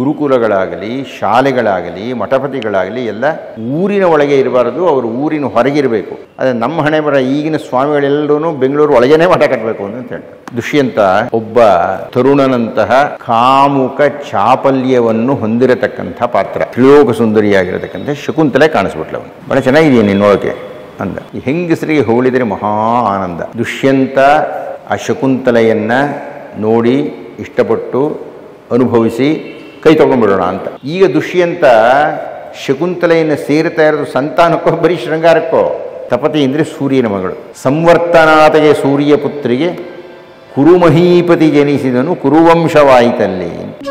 ಗುರುಕುಲಗಳಾಗಲಿ ಶಾಲೆಗಳಾಗಲಿ ಮಠಪತಿಗಳಾಗಲಿ ಎಲ್ಲ ಊರಿನ ಒಳಗೆ ಇರಬಾರದು ಅವರು ಊರಿನ ಹೊರಗಿರಬೇಕು ಅದೇ ನಮ್ಮ ಹಣೆ ಬರ ಈಗಿನ ಸ್ವಾಮಿಗಳೆಲ್ಲರೂ ಬೆಂಗಳೂರು ಒಳಗೇನೆ ಮಠ ಕಟ್ಟಬೇಕು ಅಂತ ಹೇಳ್ತಾರೆ ದುಷ್ಯಂತ ಒಬ್ಬ ತರುಣನಂತಹ ಕಾಮುಕ ಚಾಪಲ್ಯವನ್ನು ಹೊಂದಿರತಕ್ಕಂಥ ಪಾತ್ರ ತ್ರಿಲೋಕ ಸುಂದರಿಯಾಗಿರತಕ್ಕಂಥ ಶಕುಂತಲೆ ಕಾಣಿಸ್ಬಿಟ್ಲ ಅವನು ಬಹಳ ಚೆನ್ನಾಗಿದೆಯಾ ನಿನ್ನೊಳಗೆ ಅಂದ ಈ ಹೆಂಗಸರಿಗೆ ಹೋಲಿದರೆ ಮಹಾ ಆನಂದ ದುಷ್ಯಂತ ಆ ಶಕುಂತಲೆಯನ್ನ ನೋಡಿ ಇಷ್ಟಪಟ್ಟು ಅನುಭವಿಸಿ ಕೈ ತಗೊಂಡ್ಬಿಡೋಣ ಅಂತ ಈಗ ದುಷ್ಯಂತ ಶಕುಂತಲೆಯನ್ನು ಸೇರ್ತಾ ಇರೋದು ಸಂತಾನಕ್ಕೋ ಬರೀ ಶೃಂಗಾರಕ್ಕೋ ತಪತಿ ಅಂದರೆ ಸೂರ್ಯನ ಮಗಳು ಸಂವರ್ತನಾತೆಗೆ ಸೂರ್ಯ ಪುತ್ರಿಗೆ ಕುರುಮಹೀಪತಿ ಜನಿಸಿದನು ಕುರುವಂಶವಾಯಿತಲ್ಲಿ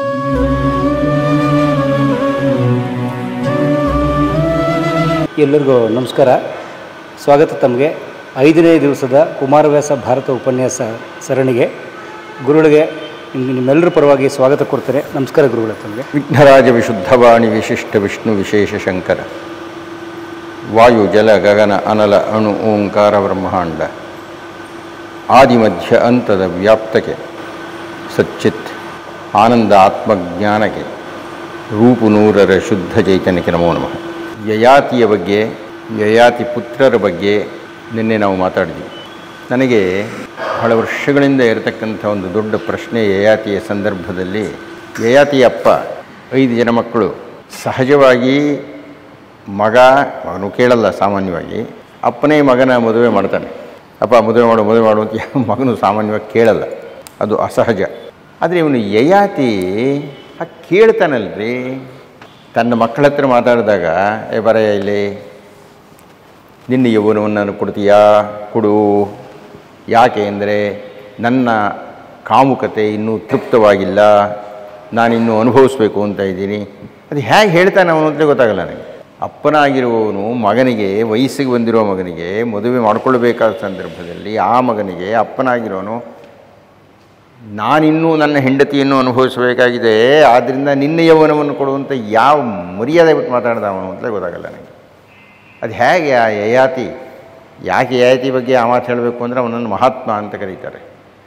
ಎಲ್ಲರಿಗೂ ನಮಸ್ಕಾರ ಸ್ವಾಗತ ತಮಗೆ ಐದನೇ ದಿವಸದ ಕುಮಾರವ್ಯಾಸ ಭಾರತ ಉಪನ್ಯಾಸ ಸರಣಿಗೆ ಗುರುಗಳಿಗೆ ನಿಮ್- ನಿಮ್ಮೆಲ್ಲರ ಪರವಾಗಿ ಸ್ವಾಗತ ಕೊಡ್ತೇನೆ ನಮಸ್ಕಾರ ಗುರುಗಳೇ ತಮಗೆ ವಿಘ್ನರಾಜ ವಿಶುದ್ಧವಾಣಿ ವಿಶಿಷ್ಟ ವಿಷ್ಣು ವಿಶೇಷ ಶಂಕರ ವಾಯು ಜಲ ಗಗನ ಅನಲ ಅಣು ಓಂಕಾರ ಬ್ರಹ್ಮಾಂಡ ಆದಿಮಧ್ಯ ಅಂತದ ವ್ಯಾಪ್ತಕ್ಕೆ ಸಚ್ಚಿತ್ ಆನಂದ ಆತ್ಮಜ್ಞಾನಕ್ಕೆ ರೂಪು ನೂರರ ಶುದ್ಧ ಚೈತನ್ಯಕ್ಕೆ ನಮೋ ನಮಃ ಯಯಾತಿಯ ಬಗ್ಗೆ ಯಯಾತಿ ಪುತ್ರರ ಬಗ್ಗೆ ನಿನ್ನೆ ನಾವು ಮಾತಾಡಿದ್ವಿ ನನಗೆ ಬಹಳ ವರ್ಷಗಳಿಂದ ಇರತಕ್ಕಂಥ ಒಂದು ದೊಡ್ಡ ಪ್ರಶ್ನೆ ಯಯಾತಿಯ ಸಂದರ್ಭದಲ್ಲಿ ಯಯಾತಿಯ ಅಪ್ಪ ಐದು ಜನ ಮಕ್ಕಳು ಸಹಜವಾಗಿ ಮಗ ಮಗನು ಕೇಳಲ್ಲ ಸಾಮಾನ್ಯವಾಗಿ ಅಪ್ಪನೇ ಮಗನ ಮದುವೆ ಮಾಡ್ತಾನೆ ಅಪ್ಪ ಮದುವೆ ಮಾಡು ಮದುವೆ ಮಾಡು ಅಂತ ಯಾವ ಮಗನು ಸಾಮಾನ್ಯವಾಗಿ ಕೇಳಲ್ಲ ಅದು ಅಸಹಜ ಆದರೆ ಇವನು ಯಯಾತಿ ಆ ಕೇಳ್ತಾನಲ್ರಿ ತನ್ನ ಮಕ್ಕಳ ಹತ್ರ ಮಾತಾಡಿದಾಗ ಏ ಬರೆಯ ಇಲ್ಲಿ ನಿನ್ನ ಯೌವನವನ್ನು ನಾನು ಕೊಡ್ತೀಯಾ ಕೊಡು ಯಾಕೆ ಅಂದರೆ ನನ್ನ ಕಾಮುಕತೆ ಇನ್ನೂ ತೃಪ್ತವಾಗಿಲ್ಲ ನಾನಿನ್ನೂ ಅನುಭವಿಸ್ಬೇಕು ಅಂತ ಇದ್ದೀನಿ ಅದು ಹೇಗೆ ಹೇಳ್ತಾನೆ ಅವನು ಅಂತ ಗೊತ್ತಾಗಲ್ಲ ನನಗೆ ಅಪ್ಪನಾಗಿರುವವನು ಮಗನಿಗೆ ವಯಸ್ಸಿಗೆ ಬಂದಿರೋ ಮಗನಿಗೆ ಮದುವೆ ಮಾಡಿಕೊಳ್ಬೇಕಾದ ಸಂದರ್ಭದಲ್ಲಿ ಆ ಮಗನಿಗೆ ಅಪ್ಪನಾಗಿರೋನು ನಾನಿನ್ನೂ ನನ್ನ ಹೆಂಡತಿಯನ್ನು ಅನುಭವಿಸಬೇಕಾಗಿದೆ ಆದ್ದರಿಂದ ನಿನ್ನ ಯೌವನವನ್ನು ಕೊಡುವಂಥ ಯಾವ ಮರ್ಯಾದೆ ಬಿಟ್ಟು ಮಾತಾಡ್ದ ಅವನು ಅಂತಲೇ ಗೊತ್ತಾಗಲ್ಲ ನನಗೆ ಅದು ಹೇಗೆ ಆ ಯಯಾತಿ ಯಾಕೆ ಯಯಾತಿ ಬಗ್ಗೆ ಆ ಮಾತು ಹೇಳಬೇಕು ಅಂದರೆ ಅವನನ್ನು ಮಹಾತ್ಮ ಅಂತ ಕರೀತಾರೆ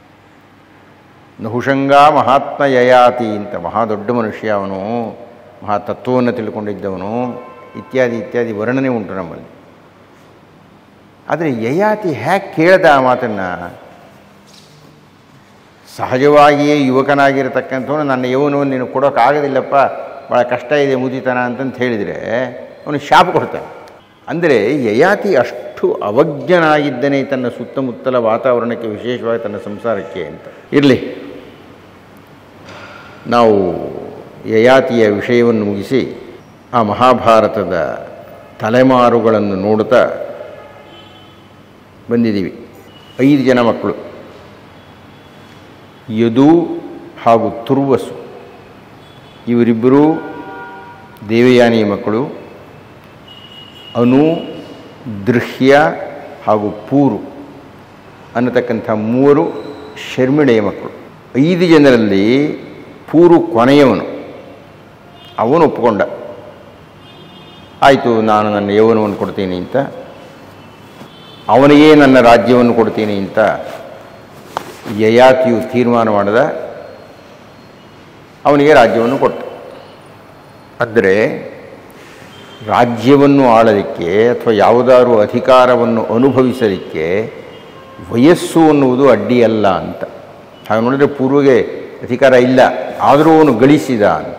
ನಹುಷಂಗ ಮಹಾತ್ಮ ಯಯಾತಿ ಅಂತ ಮಹಾ ದೊಡ್ಡ ಮನುಷ್ಯ ಅವನು ಮಹಾ ತತ್ವವನ್ನು ತಿಳ್ಕೊಂಡಿದ್ದವನು ಇತ್ಯಾದಿ ಇತ್ಯಾದಿ ವರ್ಣನೆ ಉಂಟು ನಮ್ಮಲ್ಲಿ ಆದರೆ ಯಯಾತಿ ಹೇಗೆ ಕೇಳ್ದ ಆ ಮಾತನ್ನು ಸಹಜವಾಗಿಯೇ ಯುವಕನಾಗಿರತಕ್ಕಂಥವನು ನನ್ನ ಯೌವನವನ್ನು ನೀನು ಕೊಡೋಕ್ಕಾಗೋದಿಲ್ಲಪ್ಪ ಭಾಳ ಕಷ್ಟ ಇದೆ ಮುದಿತನ ಅಂತಂತ ಹೇಳಿದರೆ ಅವನು ಶಾಪ ಕೊಡ್ತಾನೆ ಅಂದರೆ ಯಯಾತಿ ಅಷ್ಟು ಅವಜ್ಞನಾಗಿದ್ದನೇ ತನ್ನ ಸುತ್ತಮುತ್ತಲ ವಾತಾವರಣಕ್ಕೆ ವಿಶೇಷವಾಗಿ ತನ್ನ ಸಂಸಾರಕ್ಕೆ ಅಂತ ಇರಲಿ ನಾವು ಯಯಾತಿಯ ವಿಷಯವನ್ನು ಮುಗಿಸಿ ಆ ಮಹಾಭಾರತದ ತಲೆಮಾರುಗಳನ್ನು ನೋಡುತ್ತಾ ಬಂದಿದ್ದೀವಿ ಐದು ಜನ ಮಕ್ಕಳು ಯದು ಹಾಗೂ ತುರ್ವಸು ಇವರಿಬ್ಬರೂ ದೇವಯಾನಿಯ ಮಕ್ಕಳು ಅನು ದೃಶ್ಯ ಹಾಗೂ ಪೂರು ಅನ್ನತಕ್ಕಂಥ ಮೂವರು ಶರ್ಮಿಳೆಯ ಮಕ್ಕಳು ಐದು ಜನರಲ್ಲಿ ಪೂರು ಕೊನೆಯವನು ಅವನು ಒಪ್ಪಿಕೊಂಡ ಆಯಿತು ನಾನು ನನ್ನ ಯೌವನವನ್ನು ಕೊಡ್ತೀನಿ ಅಂತ ಅವನಿಗೇ ನನ್ನ ರಾಜ್ಯವನ್ನು ಕೊಡ್ತೀನಿ ಅಂತ ಯಯಾತಿಯು ತೀರ್ಮಾನ ಮಾಡಿದ ಅವನಿಗೆ ರಾಜ್ಯವನ್ನು ಕೊಟ್ಟ ಆದರೆ ರಾಜ್ಯವನ್ನು ಆಳಲಿಕ್ಕೆ ಅಥವಾ ಯಾವುದಾದ್ರೂ ಅಧಿಕಾರವನ್ನು ಅನುಭವಿಸಲಿಕ್ಕೆ ವಯಸ್ಸು ಅನ್ನುವುದು ಅಡ್ಡಿಯಲ್ಲ ಅಂತ ಹಾಗೆ ನೋಡಿದರೆ ಪೂರ್ವಗೆ ಅಧಿಕಾರ ಇಲ್ಲ ಆದರೂ ಅವನು ಗಳಿಸಿದ ಅಂತ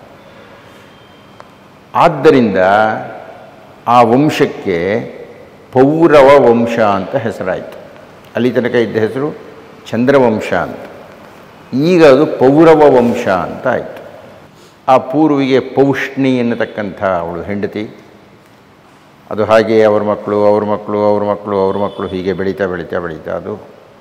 ಆದ್ದರಿಂದ ಆ ವಂಶಕ್ಕೆ ಪೌರವ ವಂಶ ಅಂತ ಹೆಸರಾಯಿತು ಅಲ್ಲಿ ತನಕ ಇದ್ದ ಹೆಸರು ಚಂದ್ರವಂಶ ಅಂತ ಈಗ ಅದು ಪೌರವ ವಂಶ ಅಂತ ಆಯಿತು ಆ ಪೂರ್ವಿಗೆ ಪೌಷ್ಣಿ ಎನ್ನತಕ್ಕಂಥ ಅವಳು ಹೆಂಡತಿ ಅದು ಹಾಗೆ ಅವ್ರ ಮಕ್ಕಳು ಅವ್ರ ಮಕ್ಕಳು ಅವ್ರ ಮಕ್ಕಳು ಅವ್ರ ಮಕ್ಕಳು ಹೀಗೆ ಬೆಳೀತಾ ಬೆಳೀತಾ ಬೆಳೀತಾ ಅದು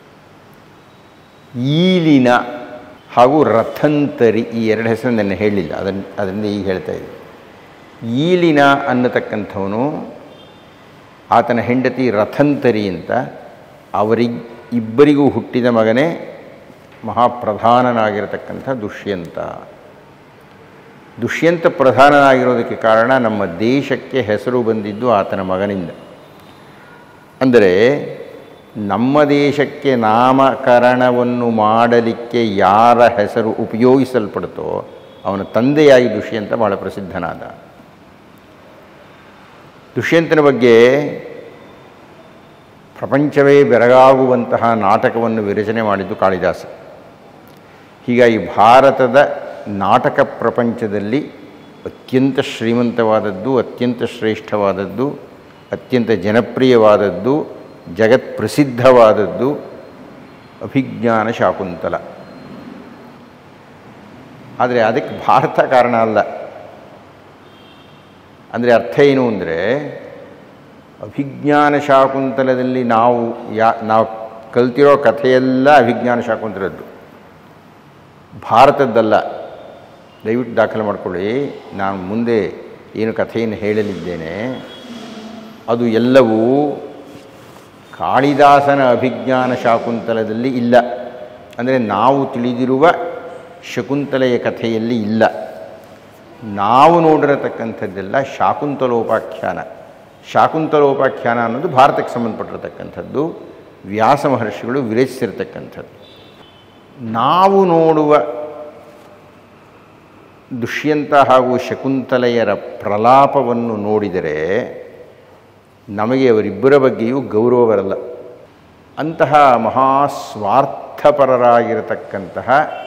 ಈಲಿನ ಹಾಗೂ ರಥಂತರಿ ಈ ಎರಡು ಹೆಸರು ನನ್ನ ಹೇಳಿಲ್ಲ ಅದನ್ನು ಅದರಿಂದ ಈಗ ಹೇಳ್ತಾ ಇದ್ದೀನಿ ಈಲಿನ ಅನ್ನತಕ್ಕಂಥವನು ಆತನ ಹೆಂಡತಿ ರಥಂತರಿ ಅಂತ ಅವರಿಗೆ ಇಬ್ಬರಿಗೂ ಹುಟ್ಟಿದ ಮಗನೇ ಮಹಾಪ್ರಧಾನನಾಗಿರತಕ್ಕಂಥ ದುಷ್ಯಂತ ದುಷ್ಯಂತ ಪ್ರಧಾನನಾಗಿರೋದಕ್ಕೆ ಕಾರಣ ನಮ್ಮ ದೇಶಕ್ಕೆ ಹೆಸರು ಬಂದಿದ್ದು ಆತನ ಮಗನಿಂದ ಅಂದರೆ ನಮ್ಮ ದೇಶಕ್ಕೆ ನಾಮಕರಣವನ್ನು ಮಾಡಲಿಕ್ಕೆ ಯಾರ ಹೆಸರು ಉಪಯೋಗಿಸಲ್ಪಡುತ್ತೋ ಅವನ ತಂದೆಯಾಗಿ ದುಷ್ಯಂತ ಬಹಳ ಪ್ರಸಿದ್ಧನಾದ ದುಷ್ಯಂತನ ಬಗ್ಗೆ ಪ್ರಪಂಚವೇ ಬೆರಗಾಗುವಂತಹ ನಾಟಕವನ್ನು ವಿರಚನೆ ಮಾಡಿದ್ದು ಕಾಳಿದಾಸ ಹೀಗಾಗಿ ಭಾರತದ ನಾಟಕ ಪ್ರಪಂಚದಲ್ಲಿ ಅತ್ಯಂತ ಶ್ರೀಮಂತವಾದದ್ದು ಅತ್ಯಂತ ಶ್ರೇಷ್ಠವಾದದ್ದು ಅತ್ಯಂತ ಜನಪ್ರಿಯವಾದದ್ದು ಜಗತ್ ಪ್ರಸಿದ್ಧವಾದದ್ದು ಅಭಿಜ್ಞಾನ ಶಾಕುಂತಲ ಆದರೆ ಅದಕ್ಕೆ ಭಾರತ ಕಾರಣ ಅಲ್ಲ ಅಂದರೆ ಅರ್ಥ ಏನು ಅಂದರೆ ಅಭಿಜ್ಞಾನ ಶಾಕುಂತಲದಲ್ಲಿ ನಾವು ಯಾ ನಾವು ಕಲ್ತಿರೋ ಕಥೆಯೆಲ್ಲ ಅಭಿಜ್ಞಾನ ಶಾಕುಂತಲದ್ದು ಭಾರತದ್ದಲ್ಲ ದಯವಿಟ್ಟು ದಾಖಲೆ ಮಾಡಿಕೊಳ್ಳಿ ನಾನು ಮುಂದೆ ಏನು ಕಥೆಯನ್ನು ಹೇಳಲಿದ್ದೇನೆ ಅದು ಎಲ್ಲವೂ ಕಾಳಿದಾಸನ ಅಭಿಜ್ಞಾನ ಶಾಕುಂತಲದಲ್ಲಿ ಇಲ್ಲ ಅಂದರೆ ನಾವು ತಿಳಿದಿರುವ ಶಕುಂತಲೆಯ ಕಥೆಯಲ್ಲಿ ಇಲ್ಲ ನಾವು ನೋಡಿರತಕ್ಕಂಥದ್ದೆಲ್ಲ ಶಾಕುಂತಲೋಪಾಖ್ಯಾನ ಶಾಕುಂತಲೋಪಾಖ್ಯಾನ ಅನ್ನೋದು ಭಾರತಕ್ಕೆ ಸಂಬಂಧಪಟ್ಟಿರತಕ್ಕಂಥದ್ದು ವ್ಯಾಸ ಮಹರ್ಷಿಗಳು ವಿರಚಿಸಿರ್ತಕ್ಕಂಥದ್ದು ನಾವು ನೋಡುವ ದುಷ್ಯಂತ ಹಾಗೂ ಶಕುಂತಲೆಯರ ಪ್ರಲಾಪವನ್ನು ನೋಡಿದರೆ ನಮಗೆ ಅವರಿಬ್ಬರ ಬಗ್ಗೆಯೂ ಗೌರವ ಬರಲ್ಲ ಅಂತಹ ಮಹಾಸ್ವಾರ್ಥಪರರಾಗಿರತಕ್ಕಂತಹ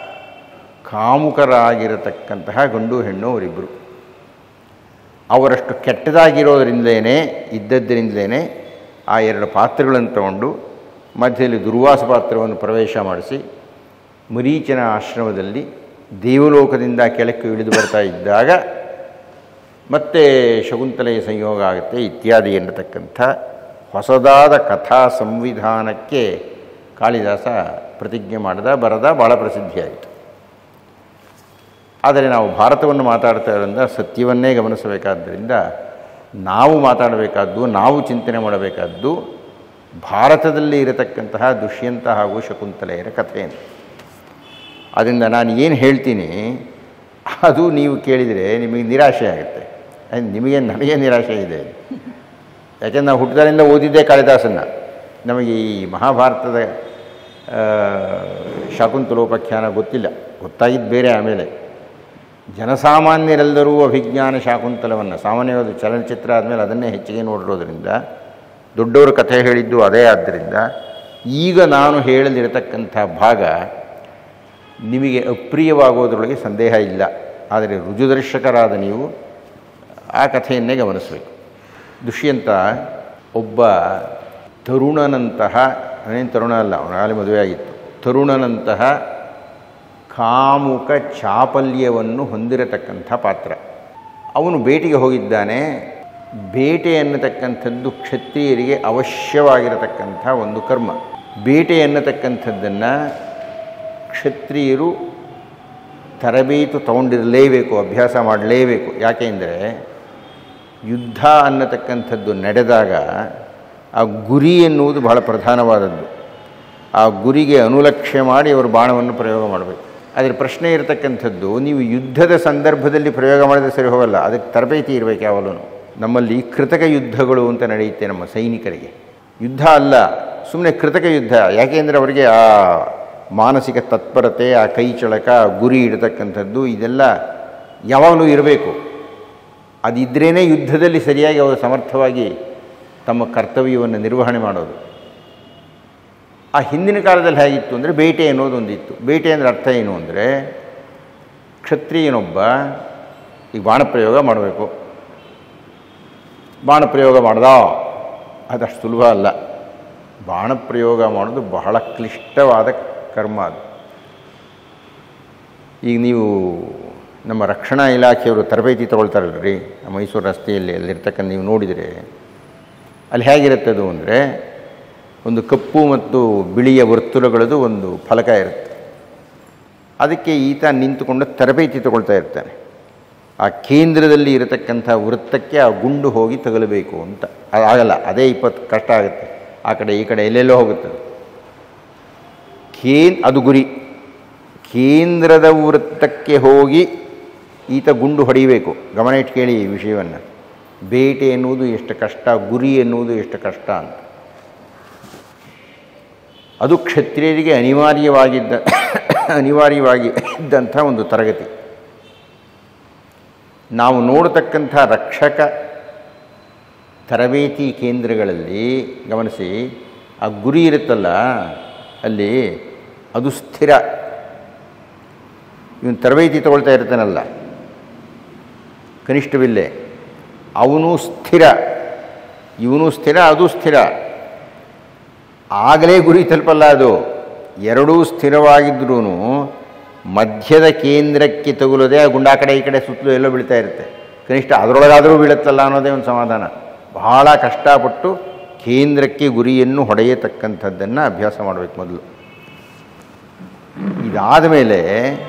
ಕಾಮುಕರಾಗಿರತಕ್ಕಂತಹ ಗಂಡು ಹೆಣ್ಣು ಅವರಿಬ್ಬರು ಅವರಷ್ಟು ಕೆಟ್ಟದಾಗಿರೋದರಿಂದಲೇ ಇದ್ದದ್ದರಿಂದಲೇ ಆ ಎರಡು ಪಾತ್ರಗಳನ್ನು ತಗೊಂಡು ಮಧ್ಯದಲ್ಲಿ ದುರ್ವಾಸ ಪಾತ್ರವನ್ನು ಪ್ರವೇಶ ಮಾಡಿಸಿ ಮರೀಚನ ಆಶ್ರಮದಲ್ಲಿ ದೇವಲೋಕದಿಂದ ಕೆಳಕ್ಕೆ ಇಳಿದು ಬರ್ತಾ ಇದ್ದಾಗ ಮತ್ತೆ ಶಕುಂತಲೆಯ ಸಂಯೋಗ ಆಗುತ್ತೆ ಇತ್ಯಾದಿ ಎನ್ನತಕ್ಕಂಥ ಹೊಸದಾದ ಕಥಾ ಸಂವಿಧಾನಕ್ಕೆ ಕಾಳಿದಾಸ ಪ್ರತಿಜ್ಞೆ ಮಾಡಿದ ಬರದ ಭಾಳ ಪ್ರಸಿದ್ಧಿಯಾಯಿತು ಆದರೆ ನಾವು ಭಾರತವನ್ನು ಮಾತಾಡ್ತಾ ಇರೋದ್ರಿಂದ ಸತ್ಯವನ್ನೇ ಗಮನಿಸಬೇಕಾದ್ದರಿಂದ ನಾವು ಮಾತಾಡಬೇಕಾದ್ದು ನಾವು ಚಿಂತನೆ ಮಾಡಬೇಕಾದ್ದು ಭಾರತದಲ್ಲಿ ಇರತಕ್ಕಂತಹ ದುಷ್ಯಂತ ಹಾಗೂ ಶಕುಂತಲೆಯರ ಕಥೆಯನ್ನು ಅದರಿಂದ ನಾನು ಏನು ಹೇಳ್ತೀನಿ ಅದು ನೀವು ಕೇಳಿದರೆ ನಿಮಗೆ ನಿರಾಶೆ ಆಗುತ್ತೆ ಅದು ನಿಮಗೆ ನನಗೆ ನಿರಾಶೆ ಇದೆ ಯಾಕೆಂದ್ರೆ ನಾವು ಹುಟ್ಟಿದಾರಿಂದ ಓದಿದ್ದೇ ಕಾಳಿದಾಸನ್ನ ನಮಗೆ ಈ ಮಹಾಭಾರತದ ಆ, ಶಾಕುಂತಲೋಪಾಖ್ಯಾನ ಗೊತ್ತಿಲ್ಲ ಗೊತ್ತಾಗಿದ್ದು ಬೇರೆ ಆಮೇಲೆ ಜನಸಾಮಾನ್ಯರೆಲ್ಲರೂ ಅಭಿಜ್ಞಾನ ಶಾಕುಂತಲವನ್ನು ಸಾಮಾನ್ಯವಾದ ಚಲನಚಿತ್ರ ಆದಮೇಲೆ ಅದನ್ನೇ ಹೆಚ್ಚಿಗೆ ನೋಡಿರೋದ್ರಿಂದ ದೊಡ್ಡವರು ಕಥೆ ಹೇಳಿದ್ದು ಅದೇ ಆದ್ದರಿಂದ ಈಗ ನಾನು ಹೇಳಲಿರತಕ್ಕಂಥ ಭಾಗ ನಿಮಗೆ ಅಪ್ರಿಯವಾಗೋದ್ರೊಳಗೆ ಸಂದೇಹ ಇಲ್ಲ ಆದರೆ ರುಜುದರ್ಶಕರಾದ ನೀವು ಆ ಕಥೆಯನ್ನೇ ಗಮನಿಸಬೇಕು ದುಷ್ಯಂತ ಒಬ್ಬ ತರುಣನಂತಹ ಅವನೇನು ತರುಣ ಅಲ್ಲ ಅವನಾಗಲೇ ಮದುವೆ ಆಗಿತ್ತು ತರುಣನಂತಹ ಕಾಮುಕ ಚಾಪಲ್ಯವನ್ನು ಹೊಂದಿರತಕ್ಕಂಥ ಪಾತ್ರ ಅವನು ಬೇಟೆಗೆ ಹೋಗಿದ್ದಾನೆ ಬೇಟೆ ಅನ್ನತಕ್ಕಂಥದ್ದು ಕ್ಷತ್ರಿಯರಿಗೆ ಅವಶ್ಯವಾಗಿರತಕ್ಕಂಥ ಒಂದು ಕರ್ಮ ಬೇಟೆ ಅನ್ನತಕ್ಕಂಥದ್ದನ್ನು ಕ್ಷತ್ರಿಯರು ತರಬೇತು ತಗೊಂಡಿರಲೇಬೇಕು ಅಭ್ಯಾಸ ಮಾಡಲೇಬೇಕು ಯಾಕೆಂದರೆ ಯುದ್ಧ ಅನ್ನತಕ್ಕಂಥದ್ದು ನಡೆದಾಗ ಆ ಗುರಿ ಎನ್ನುವುದು ಬಹಳ ಪ್ರಧಾನವಾದದ್ದು ಆ ಗುರಿಗೆ ಅನುಲಕ್ಷ್ಯ ಮಾಡಿ ಅವರು ಬಾಣವನ್ನು ಪ್ರಯೋಗ ಮಾಡಬೇಕು ಆದರೆ ಪ್ರಶ್ನೆ ಇರತಕ್ಕಂಥದ್ದು ನೀವು ಯುದ್ಧದ ಸಂದರ್ಭದಲ್ಲಿ ಪ್ರಯೋಗ ಮಾಡಿದ್ರೆ ಸರಿ ಹೋಗಲ್ಲ ಅದಕ್ಕೆ ತರಬೇತಿ ಇರಬೇಕು ಯಾವಾಗಲೂ ನಮ್ಮಲ್ಲಿ ಕೃತಕ ಯುದ್ಧಗಳು ಅಂತ ನಡೆಯುತ್ತೆ ನಮ್ಮ ಸೈನಿಕರಿಗೆ ಯುದ್ಧ ಅಲ್ಲ ಸುಮ್ಮನೆ ಕೃತಕ ಯುದ್ಧ ಯಾಕೆಂದರೆ ಅವರಿಗೆ ಆ ಮಾನಸಿಕ ತತ್ಪರತೆ ಆ ಕೈ ಚಳಕ ಆ ಗುರಿ ಇಡತಕ್ಕಂಥದ್ದು ಇದೆಲ್ಲ ಯಾವಾಗಲೂ ಇರಬೇಕು ಅದಿದ್ರೇ ಯುದ್ಧದಲ್ಲಿ ಸರಿಯಾಗಿ ಅವರು ಸಮರ್ಥವಾಗಿ ತಮ್ಮ ಕರ್ತವ್ಯವನ್ನು ನಿರ್ವಹಣೆ ಮಾಡೋದು ಆ ಹಿಂದಿನ ಕಾಲದಲ್ಲಿ ಹೇಗಿತ್ತು ಅಂದರೆ ಬೇಟೆ ಅನ್ನೋದು ಒಂದಿತ್ತು ಬೇಟೆ ಅಂದರೆ ಅರ್ಥ ಏನು ಅಂದರೆ ಕ್ಷತ್ರಿಯನೊಬ್ಬ ಈಗ ಬಾಣಪ್ರಯೋಗ ಮಾಡಬೇಕು ಬಾಣಪ್ರಯೋಗ ಮಾಡ್ದ ಅದಷ್ಟು ಸುಲಭ ಅಲ್ಲ ಬಾಣಪ್ರಯೋಗ ಮಾಡೋದು ಬಹಳ ಕ್ಲಿಷ್ಟವಾದ ಕರ್ಮ ಅದು ಈಗ ನೀವು ನಮ್ಮ ರಕ್ಷಣಾ ಇಲಾಖೆಯವರು ತರಬೇತಿ ತಗೊಳ್ತಾರಲ್ರಿ ಆ ಮೈಸೂರು ರಸ್ತೆಯಲ್ಲಿ ಅಲ್ಲಿರ್ತಕ್ಕಂಥ ನೀವು ನೋಡಿದರೆ ಅಲ್ಲಿ ಹೇಗಿರುತ್ತೆ ಅದು ಅಂದರೆ ಒಂದು ಕಪ್ಪು ಮತ್ತು ಬಿಳಿಯ ವರ್ತುಲಗಳದು ಒಂದು ಫಲಕ ಇರುತ್ತೆ ಅದಕ್ಕೆ ಈತ ನಿಂತುಕೊಂಡು ತರಬೇತಿ ತಗೊಳ್ತಾ ಇರ್ತಾನೆ ಆ ಕೇಂದ್ರದಲ್ಲಿ ಇರತಕ್ಕಂಥ ವೃತ್ತಕ್ಕೆ ಆ ಗುಂಡು ಹೋಗಿ ತಗಲಬೇಕು ಅಂತ ಅದು ಆಗಲ್ಲ ಅದೇ ಇಪ್ಪತ್ತು ಕಷ್ಟ ಆಗುತ್ತೆ ಆ ಕಡೆ ಈ ಕಡೆ ಎಲ್ಲೆಲ್ಲೋ ಹೋಗುತ್ತೆ ಕೇನ್ ಅದು ಗುರಿ ಕೇಂದ್ರದ ವೃತ್ತಕ್ಕೆ ಹೋಗಿ ಈತ ಗುಂಡು ಹೊಡಿಬೇಕು ಗಮನ ಇಟ್ಟು ಕೇಳಿ ಈ ವಿಷಯವನ್ನು ಬೇಟೆ ಎನ್ನುವುದು ಎಷ್ಟು ಕಷ್ಟ ಗುರಿ ಎನ್ನುವುದು ಎಷ್ಟು ಕಷ್ಟ ಅಂತ ಅದು ಕ್ಷತ್ರಿಯರಿಗೆ ಅನಿವಾರ್ಯವಾಗಿದ್ದ ಅನಿವಾರ್ಯವಾಗಿ ಇದ್ದಂಥ ಒಂದು ತರಗತಿ ನಾವು ನೋಡತಕ್ಕಂಥ ರಕ್ಷಕ ತರಬೇತಿ ಕೇಂದ್ರಗಳಲ್ಲಿ ಗಮನಿಸಿ ಆ ಗುರಿ ಇರುತ್ತಲ್ಲ ಅಲ್ಲಿ ಅದು ಸ್ಥಿರ ಇವನು ತರಬೇತಿ ತಗೊಳ್ತಾ ಇರ್ತಾನಲ್ಲ ಕನಿಷ್ಠವಿಲ್ಲೆ ಅವನು ಸ್ಥಿರ ಇವನು ಸ್ಥಿರ ಅದು ಸ್ಥಿರ ಆಗಲೇ ಗುರಿ ತಲುಪಲ್ಲ ಅದು ಎರಡೂ ಸ್ಥಿರವಾಗಿದ್ರೂ ಮಧ್ಯದ ಕೇಂದ್ರಕ್ಕೆ ತಗುಲದೆ ಆ ಗುಂಡ ಆ ಕಡೆ ಈ ಕಡೆ ಸುತ್ತಲೂ ಎಲ್ಲೋ ಬೀಳ್ತಾ ಇರುತ್ತೆ ಕನಿಷ್ಠ ಅದರೊಳಗಾದರೂ ಬೀಳುತ್ತಲ್ಲ ಅನ್ನೋದೇ ಒಂದು ಸಮಾಧಾನ ಬಹಳ ಕಷ್ಟಪಟ್ಟು ಕೇಂದ್ರಕ್ಕೆ ಗುರಿಯನ್ನು ಹೊಡೆಯತಕ್ಕಂಥದ್ದನ್ನು ಅಭ್ಯಾಸ ಮಾಡಬೇಕು ಮೊದಲು ಇದಾದ ಮೇಲೆ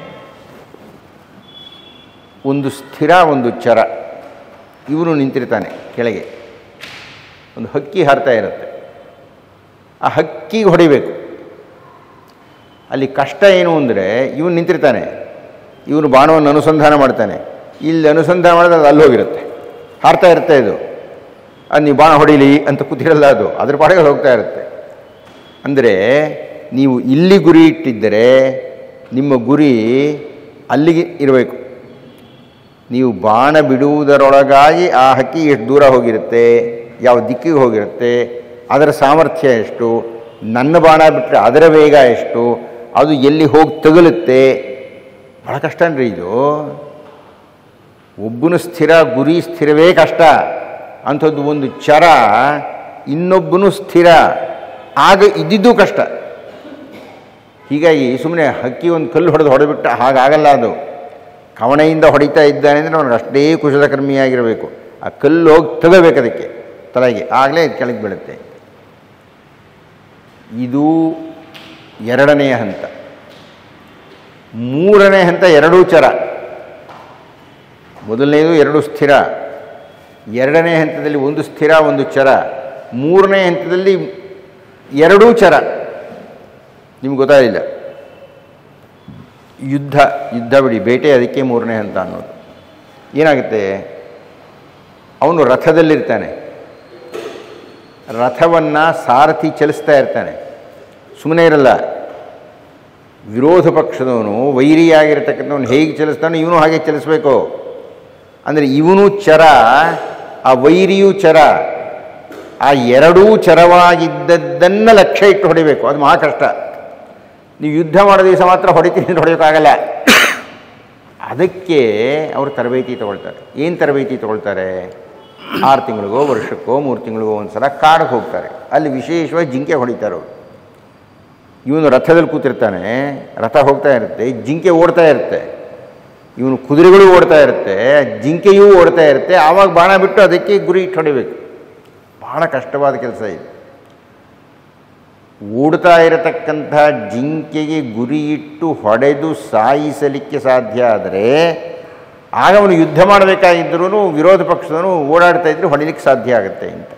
ಒಂದು ಸ್ಥಿರ ಒಂದು ಚರ ಇವನು ನಿಂತಿರ್ತಾನೆ ಕೆಳಗೆ ಒಂದು ಹಕ್ಕಿ ಹಾರ್ತಾ ಇರುತ್ತೆ ಆ ಹಕ್ಕಿಗೆ ಹೊಡಿಬೇಕು ಅಲ್ಲಿ ಕಷ್ಟ ಏನು ಅಂದರೆ ಇವನು ನಿಂತಿರ್ತಾನೆ ಇವನು ಬಾಣವನ್ನು ಅನುಸಂಧಾನ ಮಾಡ್ತಾನೆ ಇಲ್ಲಿ ಅನುಸಂಧಾನ ಮಾಡಿದ್ರೆ ಅದು ಅಲ್ಲಿ ಹೋಗಿರುತ್ತೆ ಹಾರ್ತಾ ಇರುತ್ತೆ ಇದು ಅದು ನೀವು ಬಾಣ ಹೊಡೀಲಿ ಅಂತ ಕೂತಿರಲ್ಲ ಅದು ಅದ್ರ ಪಾಡಿಗೆ ಹೋಗ್ತಾ ಇರುತ್ತೆ ಅಂದರೆ ನೀವು ಇಲ್ಲಿ ಗುರಿ ಇಟ್ಟಿದ್ದರೆ ನಿಮ್ಮ ಗುರಿ ಅಲ್ಲಿಗೆ ಇರಬೇಕು ನೀವು ಬಾಣ ಬಿಡುವುದರೊಳಗಾಗಿ ಆ ಹಕ್ಕಿ ಎಷ್ಟು ದೂರ ಹೋಗಿರುತ್ತೆ ಯಾವ ದಿಕ್ಕಿಗೆ ಹೋಗಿರುತ್ತೆ ಅದರ ಸಾಮರ್ಥ್ಯ ಎಷ್ಟು ನನ್ನ ಬಾಣ ಬಿಟ್ಟರೆ ಅದರ ವೇಗ ಎಷ್ಟು ಅದು ಎಲ್ಲಿ ಹೋಗಿ ತಗುಲುತ್ತೆ ಭಾಳ ಕಷ್ಟ ಅನ್ರಿ ಇದು ಒಬ್ಬನು ಸ್ಥಿರ ಗುರಿ ಸ್ಥಿರವೇ ಕಷ್ಟ ಅಂಥದ್ದು ಒಂದು ಚರ ಇನ್ನೊಬ್ಬನು ಸ್ಥಿರ ಆಗ ಇದ್ದಿದ್ದು ಕಷ್ಟ ಹೀಗಾಗಿ ಸುಮ್ಮನೆ ಹಕ್ಕಿ ಒಂದು ಕಲ್ಲು ಹೊಡೆದು ಹೊಡೆಬಿಟ್ಟ ಹಾಗಾಗಲ್ಲ ಅದು ಕವಣೆಯಿಂದ ಹೊಡಿತಾ ಇದ್ದಾನೆ ಅಂದರೆ ಅವನು ಅಷ್ಟೇ ಕುಶಲಕರ್ಮಿಯಾಗಿರಬೇಕು ಆ ಕಲ್ಲು ಹೋಗಿ ತಗೋಬೇಕು ಅದಕ್ಕೆ ತಲೆಗೆ ಆಗಲೇ ಇದು ಕೆಳಗೆ ಬೀಳುತ್ತೆ ಇದು ಎರಡನೆಯ ಹಂತ ಮೂರನೇ ಹಂತ ಎರಡೂ ಚರ ಮೊದಲನೇದು ಎರಡು ಸ್ಥಿರ ಎರಡನೇ ಹಂತದಲ್ಲಿ ಒಂದು ಸ್ಥಿರ ಒಂದು ಚರ ಮೂರನೇ ಹಂತದಲ್ಲಿ ಎರಡೂ ಚರ ನಿಮ್ಗೆ ಗೊತ್ತಾಗಲಿಲ್ಲ ಯುದ್ಧ ಯುದ್ಧ ಬಿಡಿ ಬೇಟೆ ಅದಕ್ಕೆ ಮೂರನೇ ಹಂತ ಅನ್ನೋದು ಏನಾಗುತ್ತೆ ಅವನು ರಥದಲ್ಲಿರ್ತಾನೆ ರಥವನ್ನು ಸಾರಥಿ ಚಲಿಸ್ತಾ ಇರ್ತಾನೆ ಸುಮ್ಮನೆ ಇರಲ್ಲ ವಿರೋಧ ಪಕ್ಷದವನು ವೈರಿಯಾಗಿರ್ತಕ್ಕಂಥವನು ಹೇಗೆ ಚಲಿಸ್ತಾನೋ ಇವನು ಹಾಗೆ ಚಲಿಸ್ಬೇಕು ಅಂದರೆ ಇವನು ಚರ ಆ ವೈರಿಯೂ ಚರ ಆ ಎರಡೂ ಚರವಾಗಿದ್ದದ್ದನ್ನು ಲಕ್ಷ್ಯ ಇಟ್ಟು ಹೊಡಿಬೇಕು ಅದು ಮಹಾ ಕಷ್ಟ ನೀವು ಯುದ್ಧ ಮಾಡೋ ದಿವಸ ಮಾತ್ರ ಹೊಡಿತೀನಿ ಅಂತ ಹೊಡೆಯೋಕ್ಕಾಗಲ್ಲ ಅದಕ್ಕೆ ಅವರು ತರಬೇತಿ ತಗೊಳ್ತಾರೆ ಏನು ತರಬೇತಿ ತಗೊಳ್ತಾರೆ ಆರು ತಿಂಗಳಿಗೋ ವರ್ಷಕ್ಕೋ ಮೂರು ತಿಂಗಳಿಗೋ ಒಂದು ಸಲ ಕಾಡಿಗೆ ಹೋಗ್ತಾರೆ ಅಲ್ಲಿ ವಿಶೇಷವಾಗಿ ಜಿಂಕೆ ಹೊಡಿತಾರೆ ಅವರು ಇವನು ರಥದಲ್ಲಿ ಕೂತಿರ್ತಾನೆ ರಥ ಹೋಗ್ತಾ ಇರುತ್ತೆ ಜಿಂಕೆ ಓಡ್ತಾ ಇರುತ್ತೆ ಇವನು ಕುದುರೆಗಳು ಓಡ್ತಾ ಇರುತ್ತೆ ಜಿಂಕೆಯೂ ಓಡ್ತಾ ಇರುತ್ತೆ ಆವಾಗ ಬಾಣ ಬಿಟ್ಟು ಅದಕ್ಕೆ ಗುರಿ ಇಟ್ಟು ಹೊಡಿಬೇಕು ಬಹಳ ಕಷ್ಟವಾದ ಕೆಲಸ ಇದು ಓಡ್ತಾ ಇರತಕ್ಕಂಥ ಜಿಂಕೆಗೆ ಗುರಿ ಇಟ್ಟು ಹೊಡೆದು ಸಾಯಿಸಲಿಕ್ಕೆ ಸಾಧ್ಯ ಆದರೆ ಆಗ ಅವನು ಯುದ್ಧ ಮಾಡಬೇಕಾಗಿದ್ದರೂ ವಿರೋಧ ಪಕ್ಷದವನು ಓಡಾಡ್ತಾ ಇದ್ದರೆ ಹೊಡಿಲಿಕ್ಕೆ ಸಾಧ್ಯ ಆಗುತ್ತೆ ಅಂತ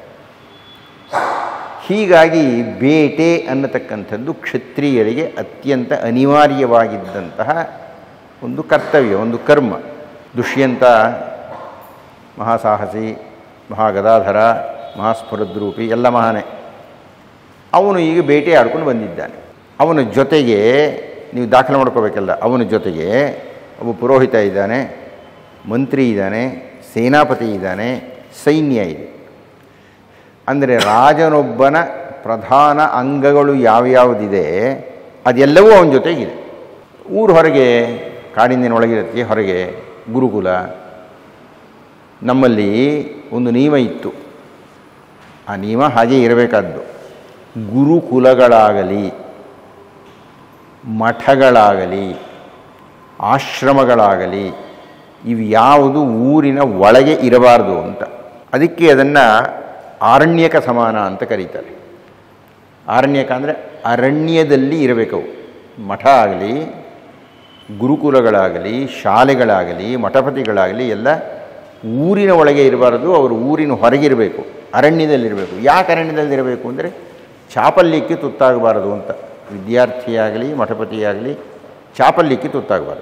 ಹೀಗಾಗಿ ಬೇಟೆ ಅನ್ನತಕ್ಕಂಥದ್ದು ಕ್ಷತ್ರಿಯರಿಗೆ ಅತ್ಯಂತ ಅನಿವಾರ್ಯವಾಗಿದ್ದಂತಹ ಒಂದು ಕರ್ತವ್ಯ ಒಂದು ಕರ್ಮ ದುಷ್ಯಂತ ಮಹಾಸಾಹಸಿ ಮಹಾಗದಾಧರ ಮಹಾಸ್ಫುರದ್ರೂಪಿ ಎಲ್ಲ ಮಹಾನೇ ಅವನು ಈಗ ಬೇಟೆ ಆಡ್ಕೊಂಡು ಬಂದಿದ್ದಾನೆ ಅವನ ಜೊತೆಗೆ ನೀವು ದಾಖಲೆ ಮಾಡ್ಕೋಬೇಕಲ್ಲ ಅವನ ಜೊತೆಗೆ ಒಬ್ಬ ಪುರೋಹಿತ ಇದ್ದಾನೆ ಮಂತ್ರಿ ಇದ್ದಾನೆ ಸೇನಾಪತಿ ಇದ್ದಾನೆ ಸೈನ್ಯ ಇದೆ ಅಂದರೆ ರಾಜನೊಬ್ಬನ ಪ್ರಧಾನ ಅಂಗಗಳು ಯಾವ್ಯಾವುದಿದೆ ಅದೆಲ್ಲವೂ ಅವನ ಜೊತೆಗಿದೆ ಊರು ಹೊರಗೆ ಕಾಡಿನ ಒಳಗಿರುತ್ತೆ ಹೊರಗೆ ಗುರುಕುಲ ನಮ್ಮಲ್ಲಿ ಒಂದು ನಿಯಮ ಇತ್ತು ಆ ನಿಯಮ ಹಾಗೆ ಇರಬೇಕಾದ್ದು ಗುರುಕುಲಗಳಾಗಲಿ ಮಠಗಳಾಗಲಿ ಆಶ್ರಮಗಳಾಗಲಿ ಇವು ಯಾವುದು ಊರಿನ ಒಳಗೆ ಇರಬಾರ್ದು ಅಂತ ಅದಕ್ಕೆ ಅದನ್ನು ಆರಣ್ಯಕ ಸಮಾನ ಅಂತ ಕರೀತಾರೆ ಆರಣ್ಯಕ ಅಂದರೆ ಅರಣ್ಯದಲ್ಲಿ ಇರಬೇಕವು ಮಠ ಆಗಲಿ ಗುರುಕುಲಗಳಾಗಲಿ ಶಾಲೆಗಳಾಗಲಿ ಮಠಪತಿಗಳಾಗಲಿ ಎಲ್ಲ ಊರಿನ ಒಳಗೆ ಇರಬಾರದು ಅವರು ಊರಿನ ಹೊರಗಿರಬೇಕು ಅರಣ್ಯದಲ್ಲಿರಬೇಕು ಯಾಕೆ ಅರಣ್ಯದಲ್ಲಿರಬೇಕು ಅಂದರೆ ಚಾಪಲ್ಯಕ್ಕೆ ತುತ್ತಾಗಬಾರದು ಅಂತ ವಿದ್ಯಾರ್ಥಿಯಾಗಲಿ ಮಠಪತಿಯಾಗಲಿ ಚಾಪಲ್ಯಕ್ಕೆ ತುತ್ತಾಗಬಾರದು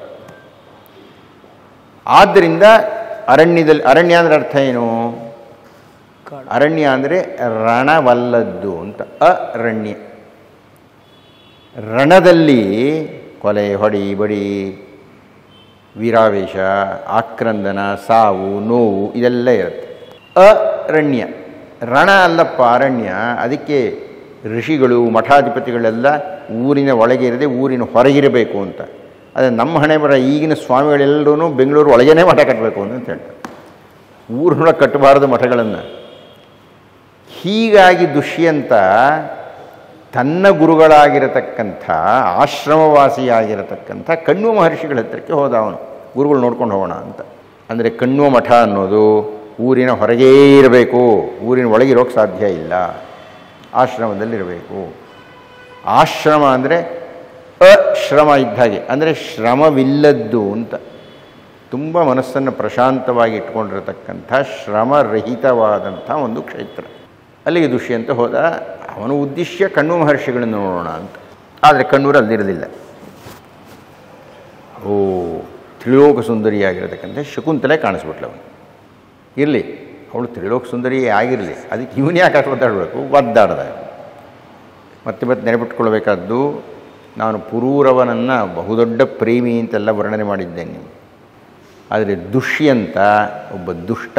ಆದ್ದರಿಂದ ಅರಣ್ಯದಲ್ಲಿ ಅರಣ್ಯ ಅಂದರೆ ಅರ್ಥ ಏನು ಅರಣ್ಯ ಅಂದರೆ ರಣವಲ್ಲದ್ದು ಅಂತ ಅರಣ್ಯ ರಣದಲ್ಲಿ ಕೊಲೆ ಹೊಡಿ ಬಡಿ ವೀರಾವೇಶ ಆಕ್ರಂದನ ಸಾವು ನೋವು ಇದೆಲ್ಲ ಇರುತ್ತೆ ಅರಣ್ಯ ರಣ ಅಲ್ಲಪ್ಪ ಅರಣ್ಯ ಅದಕ್ಕೆ ಋಷಿಗಳು ಮಠಾಧಿಪತಿಗಳೆಲ್ಲ ಊರಿನ ಒಳಗೆ ಇರದೆ ಊರಿನ ಹೊರಗಿರಬೇಕು ಅಂತ ಅದೇ ನಮ್ಮ ಹಣೆ ಬರ ಈಗಿನ ಸ್ವಾಮಿಗಳೆಲ್ಲರೂ ಬೆಂಗಳೂರು ಒಳಗೇನೆ ಮಠ ಕಟ್ಟಬೇಕು ಅಂತ ಹೇಳ್ತಾರೆ ಊರೊಳಗೆ ಕಟ್ಟಬಾರದು ಮಠಗಳನ್ನು ಹೀಗಾಗಿ ದುಷ್ಯಂತ ತನ್ನ ಗುರುಗಳಾಗಿರತಕ್ಕಂಥ ಆಶ್ರಮವಾಸಿಯಾಗಿರತಕ್ಕಂಥ ಕಣ್ವ ಮಹರ್ಷಿಗಳ ಹತ್ರಕ್ಕೆ ಹೋದ ಅವನು ಗುರುಗಳು ನೋಡ್ಕೊಂಡು ಹೋಗೋಣ ಅಂತ ಅಂದರೆ ಕಣ್ವ ಮಠ ಅನ್ನೋದು ಊರಿನ ಹೊರಗೇ ಇರಬೇಕು ಊರಿನ ಒಳಗಿರೋಕ್ಕೆ ಸಾಧ್ಯ ಇಲ್ಲ ಆಶ್ರಮದಲ್ಲಿರಬೇಕು ಆಶ್ರಮ ಅಂದರೆ ಅಶ್ರಮ ಇದ್ದ ಹಾಗೆ ಅಂದರೆ ಶ್ರಮವಿಲ್ಲದ್ದು ಅಂತ ತುಂಬ ಮನಸ್ಸನ್ನು ಪ್ರಶಾಂತವಾಗಿ ಇಟ್ಕೊಂಡಿರತಕ್ಕಂಥ ಶ್ರಮರಹಿತವಾದಂಥ ಒಂದು ಕ್ಷೇತ್ರ ಅಲ್ಲಿಗೆ ದುಷ್ಯಂತ ಹೋದ ಅವನ ಉದ್ದೇಶ ಕಣ್ಣು ಮಹರ್ಷಿಗಳನ್ನು ನೋಡೋಣ ಅಂತ ಆದರೆ ಕಣ್ಣೂರು ಅಲ್ಲಿರಲಿಲ್ಲ ಓ ತ್ರಿಲೋಕ ಸುಂದರಿಯಾಗಿರತಕ್ಕಂಥ ಶಕುಂತಲೆ ಕಾಣಿಸ್ಬಿಟ್ಲು ಅವನು ಇರಲಿ ಅವಳು ತ್ರಿಲೋಕ ಸುಂದರಿಯೇ ಆಗಿರಲಿ ಅದಕ್ಕೆ ಇವನು ಯಾಕೆ ಅಷ್ಟು ಒದ್ದಾಡಬೇಕು ಒದ್ದಾಡ್ದ ಮತ್ತೆ ಮತ್ತೆ ನೆನಪಿಟ್ಕೊಳ್ಬೇಕಾದ್ದು ನಾನು ಪುರೂರವನನ್ನು ಬಹುದೊಡ್ಡ ಪ್ರೇಮಿ ಅಂತೆಲ್ಲ ವರ್ಣನೆ ಮಾಡಿದ್ದೇನೆ ನೀವು ಆದರೆ ದುಷ್ಯಂತ ಒಬ್ಬ ದುಷ್ಟ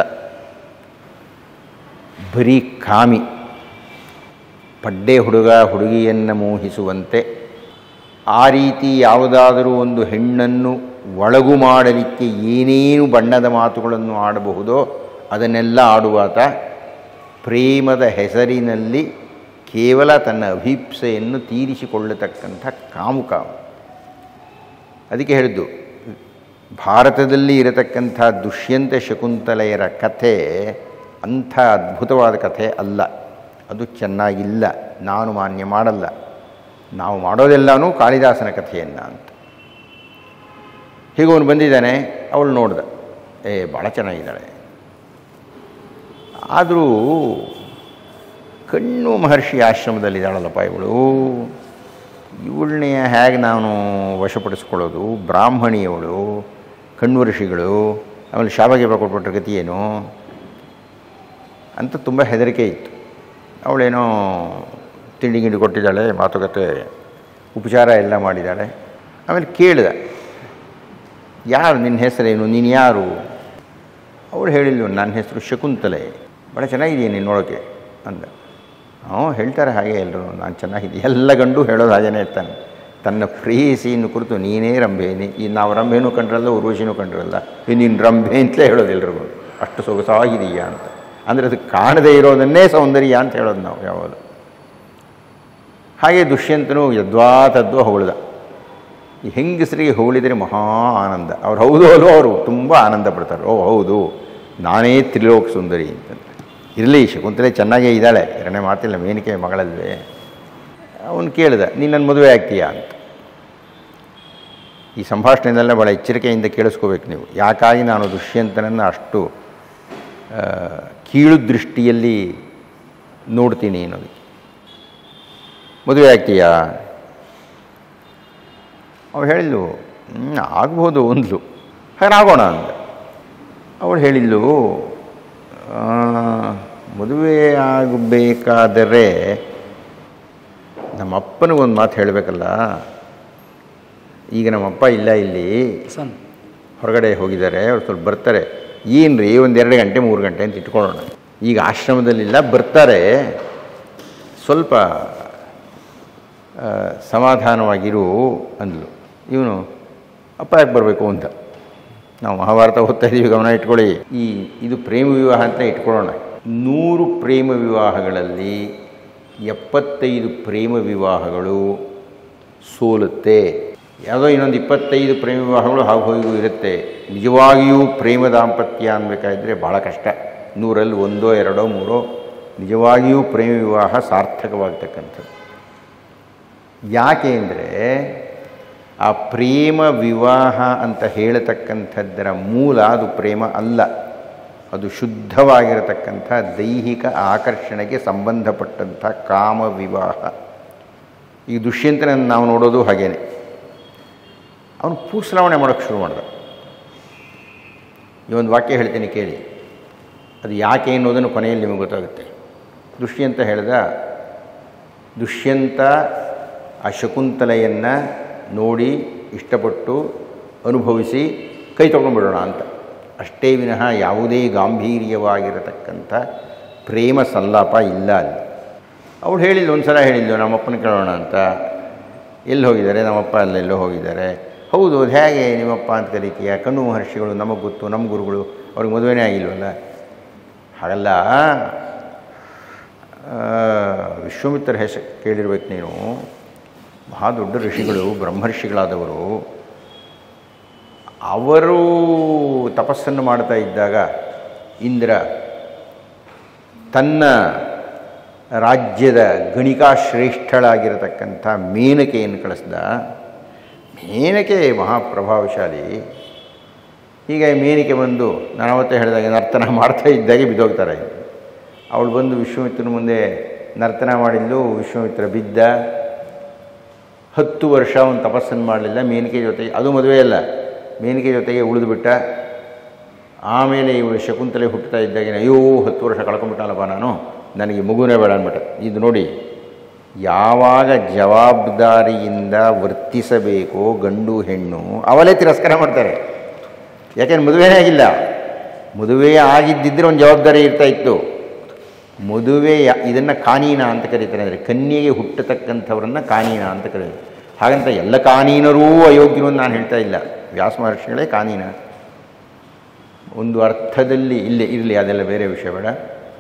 ಬರೀ ಕಾಮಿ ಪಡ್ಡೆ ಹುಡುಗ ಹುಡುಗಿಯನ್ನು ಮೋಹಿಸುವಂತೆ ಆ ರೀತಿ ಯಾವುದಾದರೂ ಒಂದು ಹೆಣ್ಣನ್ನು ಒಳಗು ಮಾಡಲಿಕ್ಕೆ ಏನೇನು ಬಣ್ಣದ ಮಾತುಗಳನ್ನು ಆಡಬಹುದೋ ಅದನ್ನೆಲ್ಲ ಆಡುವಾತ ಪ್ರೇಮದ ಹೆಸರಿನಲ್ಲಿ ಕೇವಲ ತನ್ನ ಅಭೀಪ್ಸೆಯನ್ನು ತೀರಿಸಿಕೊಳ್ಳತಕ್ಕಂಥ ಕಾಮುಕ ಅದಕ್ಕೆ ಹೇಳಿದ್ದು ಭಾರತದಲ್ಲಿ ಇರತಕ್ಕಂಥ ದುಷ್ಯಂತ ಶಕುಂತಲೆಯರ ಕಥೆ ಅಂಥ ಅದ್ಭುತವಾದ ಕಥೆ ಅಲ್ಲ ಅದು ಚೆನ್ನಾಗಿಲ್ಲ ನಾನು ಮಾನ್ಯ ಮಾಡಲ್ಲ ನಾವು ಮಾಡೋದೆಲ್ಲನೂ ಕಾಳಿದಾಸನ ಕಥೆಯನ್ನು ಅಂತ ಹೀಗೆ ಅವನು ಬಂದಿದ್ದಾನೆ ಅವಳು ನೋಡ್ದ ಏ ಭಾಳ ಚೆನ್ನಾಗಿದ್ದಾಳೆ ಆದರೂ ಕಣ್ಣು ಮಹರ್ಷಿ ಆಶ್ರಮದಲ್ಲಿದ್ದಾಳಲ್ಲಪ್ಪ ಇವಳು ಇವಳನ್ನೇ ಹೇಗೆ ನಾನು ವಶಪಡಿಸ್ಕೊಳ್ಳೋದು ಬ್ರಾಹ್ಮಣಿಯವಳು ಕಣ್ಣು ಋಷಿಗಳು ಆಮೇಲೆ ಶಾಬಗೆ ಕೊಟ್ಬಿಟ್ರೆ ಗತಿ ಏನು ಅಂತ ತುಂಬ ಹೆದರಿಕೆ ಇತ್ತು ಅವಳೇನೋ ತಿಂಡಿ ಗಿಂಡಿ ಕೊಟ್ಟಿದ್ದಾಳೆ ಮಾತುಕತೆ ಉಪಚಾರ ಎಲ್ಲ ಮಾಡಿದ್ದಾಳೆ ಆಮೇಲೆ ಕೇಳಿದ ಯಾರು ನಿನ್ನ ಹೆಸರೇನು ನೀನು ಯಾರು ಅವಳು ಹೇಳಿಲ್ವ ನನ್ನ ಹೆಸರು ಶಕುಂತಲೆ ಭಾಳ ಚೆನ್ನಾಗಿದೆಯಾ ನೀನು ನೋಡೋಕ್ಕೆ ಅಂದ ಹ್ಞೂ ಹೇಳ್ತಾರೆ ಹಾಗೆ ಎಲ್ಲರೂ ನಾನು ಚೆನ್ನಾಗಿದ್ದೀನಿ ಎಲ್ಲ ಗಂಡು ಹೇಳೋದು ಹಾಗೇನೇ ಇರ್ತಾನೆ ತನ್ನ ಪ್ರೇಯಸಿಯನ್ನು ಕುರಿತು ನೀನೇ ರಂಭೆ ನೀ ಈ ನಾವು ರಂಭೆನೂ ಕಂಡ್ರಲ್ಲ ಉರ್ವಶಿನೂ ಕಂಡ್ರಲ್ಲ ಈ ನೀನು ರಂಭೆ ಅಂತಲೇ ಹೇಳೋದು ಎಲ್ರಿಗೂ ಅಷ್ಟು ಸೊಗಸಾಗಿದೆಯಾ ಅಂತ ಅಂದರೆ ಅದು ಕಾಣದೇ ಇರೋದನ್ನೇ ಸೌಂದರ್ಯ ಅಂತ ಹೇಳೋದು ನಾವು ಯಾವಾಗ ಹಾಗೆ ದುಷ್ಯಂತನು ಯದ್ವಾತದ್ವಾ ಹೊಗಳ್ದ ಈ ಹೆಂಗಸರಿಗೆ ಹೊಗಳಿದರೆ ಮಹಾ ಆನಂದ ಅವ್ರು ಹೌದು ಅಲ್ಲೋ ಅವರು ತುಂಬ ಆನಂದ ಪಡ್ತಾರೆ ಓ ಹೌದು ನಾನೇ ತ್ರಿಲೋಕ ಸುಂದರಿ ಅಂತಂದ್ರೆ ಇರಲಿ ಶಕುಂತಲೆ ಚೆನ್ನಾಗೇ ಇದ್ದಾಳೆ ಎರಡನೇ ಮಾತಿಲ್ಲ ಮೇನಿಕೆ ಮಗಳಲ್ವೇ ಅವನು ಕೇಳಿದ ನೀನು ನನ್ನ ಮದುವೆ ಆಗ್ತೀಯಾ ಅಂತ ಈ ಸಂಭಾಷಣೆಯನ್ನೆಲ್ಲ ಭಾಳ ಎಚ್ಚರಿಕೆಯಿಂದ ಕೇಳಿಸ್ಕೋಬೇಕು ನೀವು ಯಾಕಾಗಿ ನಾನು ದುಷ್ಯಂತನನ್ನು ಅಷ್ಟು ಆ, ಕೀಳು ದೃಷ್ಟಿಯಲ್ಲಿ ನೋಡ್ತೀನಿ ಅನ್ನೋದಕ್ಕೆ ಮದುವೆ ಆಗ್ತೀಯಾ ಅವಳು ಹೇಳಿದ್ಲು "ಹ್ಮ್, ಆಗ್ಬೋದು ಒಂದ್ಲು ಹಾಗೆ ಆಗೋಣ ಅಂದ ಅವಳು ಹೇಳಿದ್ಲು "ಆ, ಮದುವೆ ಆಗಬೇಕಾದರೆ ನಮ್ಮ ಅಪ್ಪನಿಗೊಂದು ಮಾತು ಹೇಳಬೇಕಲ್ಲ ಈಗ ನಮ್ಮಪ್ಪ ಇಲ್ಲ ಇಲ್ಲಿ ಸನ್ ಹೊರಗಡೆ ಹೋಗಿದ್ದಾರೆ ಅವ್ರು ಸ್ವಲ್ಪ ಬರ್ತಾರೆ ಏನು ರೀ ಒಂದು ಎರಡು ಗಂಟೆ ಮೂರು ಗಂಟೆ ಅಂತ ಇಟ್ಕೊಳ್ಳೋಣ ಈಗ ಆಶ್ರಮದಲ್ಲಿಲ್ಲ ಬರ್ತಾರೆ ಸ್ವಲ್ಪ ಆ, ಸಮಾಧಾನವಾಗಿರು ಅಂದ್ಲು ಇವನು ಅಪ್ಪ ಯಾಕೆ ಬರಬೇಕು ಅಂತ ನಾವು ಮಹಾಭಾರತ ಓದ್ತಾ ಇದ್ದೀವಿ ಗಮನ ಇಟ್ಕೊಳ್ಳಿ ಈ ಇದು ಪ್ರೇಮ ವಿವಾಹ ಅಂತ ಇಟ್ಕೊಳ್ಳೋಣ ನೂರು ಪ್ರೇಮ ವಿವಾಹಗಳಲ್ಲಿ ಎಪ್ಪತ್ತೈದು ಪ್ರೇಮ ವಿವಾಹಗಳು ಸೋಲುತ್ತೆ ಯಾವುದೋ ಇನ್ನೊಂದು ಇಪ್ಪತ್ತೈದು ಪ್ರೇಮ ವಿವಾಹಗಳು ಹಾಗೂ ಹೋಗಿಗೂ ಇರುತ್ತೆ ನಿಜವಾಗಿಯೂ ಪ್ರೇಮ ದಾಂಪತ್ಯ ಅನ್ಬೇಕಾದ್ರೆ ಭಾಳ ಕಷ್ಟ ನೂರಲ್ಲಿ ಒಂದೋ ಎರಡೋ ಮೂರೋ ನಿಜವಾಗಿಯೂ ಪ್ರೇಮ ವಿವಾಹ ಸಾರ್ಥಕವಾಗ್ತಕ್ಕಂಥದ್ದು ಯಾಕೆ ಅಂದರೆ ಆ ಪ್ರೇಮ ವಿವಾಹ ಅಂತ ಹೇಳತಕ್ಕಂಥದ್ದರ ಮೂಲ ಅದು ಪ್ರೇಮ ಅಲ್ಲ ಅದು ಶುದ್ಧವಾಗಿರತಕ್ಕಂಥ ದೈಹಿಕ ಆಕರ್ಷಣೆಗೆ ಸಂಬಂಧಪಟ್ಟಂಥ ಕಾಮ ವಿವಾಹ ಈ ದುಷ್ಯಂತನನ್ನು ನಾವು ನೋಡೋದು ಹಾಗೇನೆ ಅವನು ಪೂಸಲಾವಣೆ ಮಾಡೋಕ್ಕೆ ಶುರು ಮಾಡ್ದ ಈ ಒಂದು ವಾಕ್ಯ ಹೇಳ್ತೀನಿ ಕೇಳಿ ಅದು ಯಾಕೆ ಅನ್ನೋದನ್ನು ಕೊನೆಯಲ್ಲಿ ನಿಮಗೆ ಗೊತ್ತಾಗುತ್ತೆ ದುಷ್ಯಂತ ಹೇಳ್ದ ದುಷ್ಯಂತ ಆ ಶಕುಂತಲೆಯನ್ನು ನೋಡಿ ಇಷ್ಟಪಟ್ಟು ಅನುಭವಿಸಿ ಕೈ ತೊಗೊಂಡ್ಬಿಡೋಣ ಅಂತ ಅಷ್ಟೇ ವಿನಃ ಯಾವುದೇ ಗಾಂಭೀರ್ಯವಾಗಿರತಕ್ಕಂಥ ಪ್ರೇಮ ಸಲ್ಲಾಪ ಇಲ್ಲ ಅಲ್ಲಿ ಅವಳು ಹೇಳಿಲ್ಲ ಒಂದು ಸಲ ಹೇಳಿದ್ಲು ನಮ್ಮಪ್ಪನ ಕೇಳೋಣ ಅಂತ ಎಲ್ಲಿ ಹೋಗಿದ್ದಾರೆ ನಮ್ಮಪ್ಪ ಅಲ್ಲೆಲ್ಲೋ ಹೋಗಿದ್ದಾರೆ ಹೌದು ಅದು ಹೇಗೆ ನಿಮ್ಮಪ್ಪ ಅಂತ ಕರೀತೀಯ ಕಣ್ಣು ಮಹರ್ಷಿಗಳು ನಮಗೆ ಗೊತ್ತು ನಮ್ಮ ಗುರುಗಳು ಅವ್ರಿಗೆ ಮದುವೆನೇ ಆಗಿಲ್ವಲ್ಲ ಹಾಗಲ್ಲ ಆ, ವಿಶ್ವಾಮಿತ್ರ ಹೆಸರು ಕೇಳಿರ್ಬೇಕು ನೀನು ಮಹಾ ದೊಡ್ಡ ಋಷಿಗಳು ಬ್ರಹ್ಮರ್ಷಿಗಳಾದವರು ಅವರು ತಪಸ್ಸನ್ನು ಮಾಡ್ತಾ ಇದ್ದಾಗ ಇಂದ್ರ ತನ್ನ ರಾಜ್ಯದ ಗಣಿಕಾ ಶ್ರೇಷ್ಠಳಾಗಿರತಕ್ಕಂಥ ಮೇನಕೆಯನ್ನು ಕಳಿಸ್ದ ಮೇನಕೆ ಮಹಾಪ್ರಭಾವಶಾಲಿ ಈಗ ಮೇನಿಕೆ ಬಂದು ನಾನು ಅವತ್ತೇ ಹೇಳಿದಾಗ ನರ್ತನ ಮಾಡ್ತಾ ಇದ್ದಾಗೆ ಬಿದ್ದೋಗ್ತಾರೆ ಅವಳು ಬಂದು ವಿಶ್ವಾಮಿತ್ರನ ಮುಂದೆ ನರ್ತನ ಮಾಡಿದ್ಲು ವಿಶ್ವಾಮಿತ್ರ ಬಿದ್ದ ಹತ್ತು ವರ್ಷ ಅವನು ತಪಸ್ಸನ್ನು ಮಾಡಲಿಲ್ಲ ಮೇನಿಕೆ ಜೊತೆಗೆ ಅದು ಮದುವೆ ಅಲ್ಲ ಮೇನಿಕೆ ಜೊತೆಗೆ ಉಳಿದುಬಿಟ್ಟ ಆಮೇಲೆ ಇವಳು ಶಕುಂತಲೆ ಹುಟ್ಟುತ್ತಾ ಇದ್ದಾಗೆ ಅಯ್ಯೋ ಹತ್ತು ವರ್ಷ ಕಳ್ಕೊಂಬಿಟ್ಟನಲ್ಲಪ್ಪ ನಾನು ನನಗೆ ಮಗುನೇ ಬೇಡ ಅಂದ್ಬಿಟ್ಟೆ ಇದು ನೋಡಿ ಯಾವಾಗ ಜವಾಬ್ದಾರಿಯಿಂದ ವರ್ತಿಸಬೇಕೋ ಗಂಡು ಹೆಣ್ಣು ಅವಲೇ ತಿರಸ್ಕಾರ ಮಾಡ್ತಾರೆ ಯಾಕೆಂದ್ರೆ ಮದುವೆನೇ ಆಗಿಲ್ಲ ಮದುವೆ ಆಗಿದ್ದಿದ್ರೆ ಒಂದು ಜವಾಬ್ದಾರಿ ಇರ್ತಾ ಇತ್ತು ಮದುವೆ ಇದನ್ನು ಕಾನೀನ ಅಂತ ಕರೀತಾರೆ ಅಂದರೆ ಕನ್ಯೆಗೆ ಹುಟ್ಟತಕ್ಕಂಥವ್ರನ್ನ ಕಾನೀನ ಅಂತ ಕರೀತಾರೆ ಹಾಗಂತ ಎಲ್ಲ ಕಾನೀನರೂ ಅಯೋಗ್ಯರು ಅಂತ ನಾನು ಹೇಳ್ತಾ ಇಲ್ಲ ವ್ಯಾಸ ಮಹರ್ಷಿಗಳೇ ಕಾನೀನ ಒಂದು ಅರ್ಥದಲ್ಲಿ ಇಲ್ಲೇ ಇರಲಿ ಅದೆಲ್ಲ ಬೇರೆ ವಿಷಯ ಬೇಡ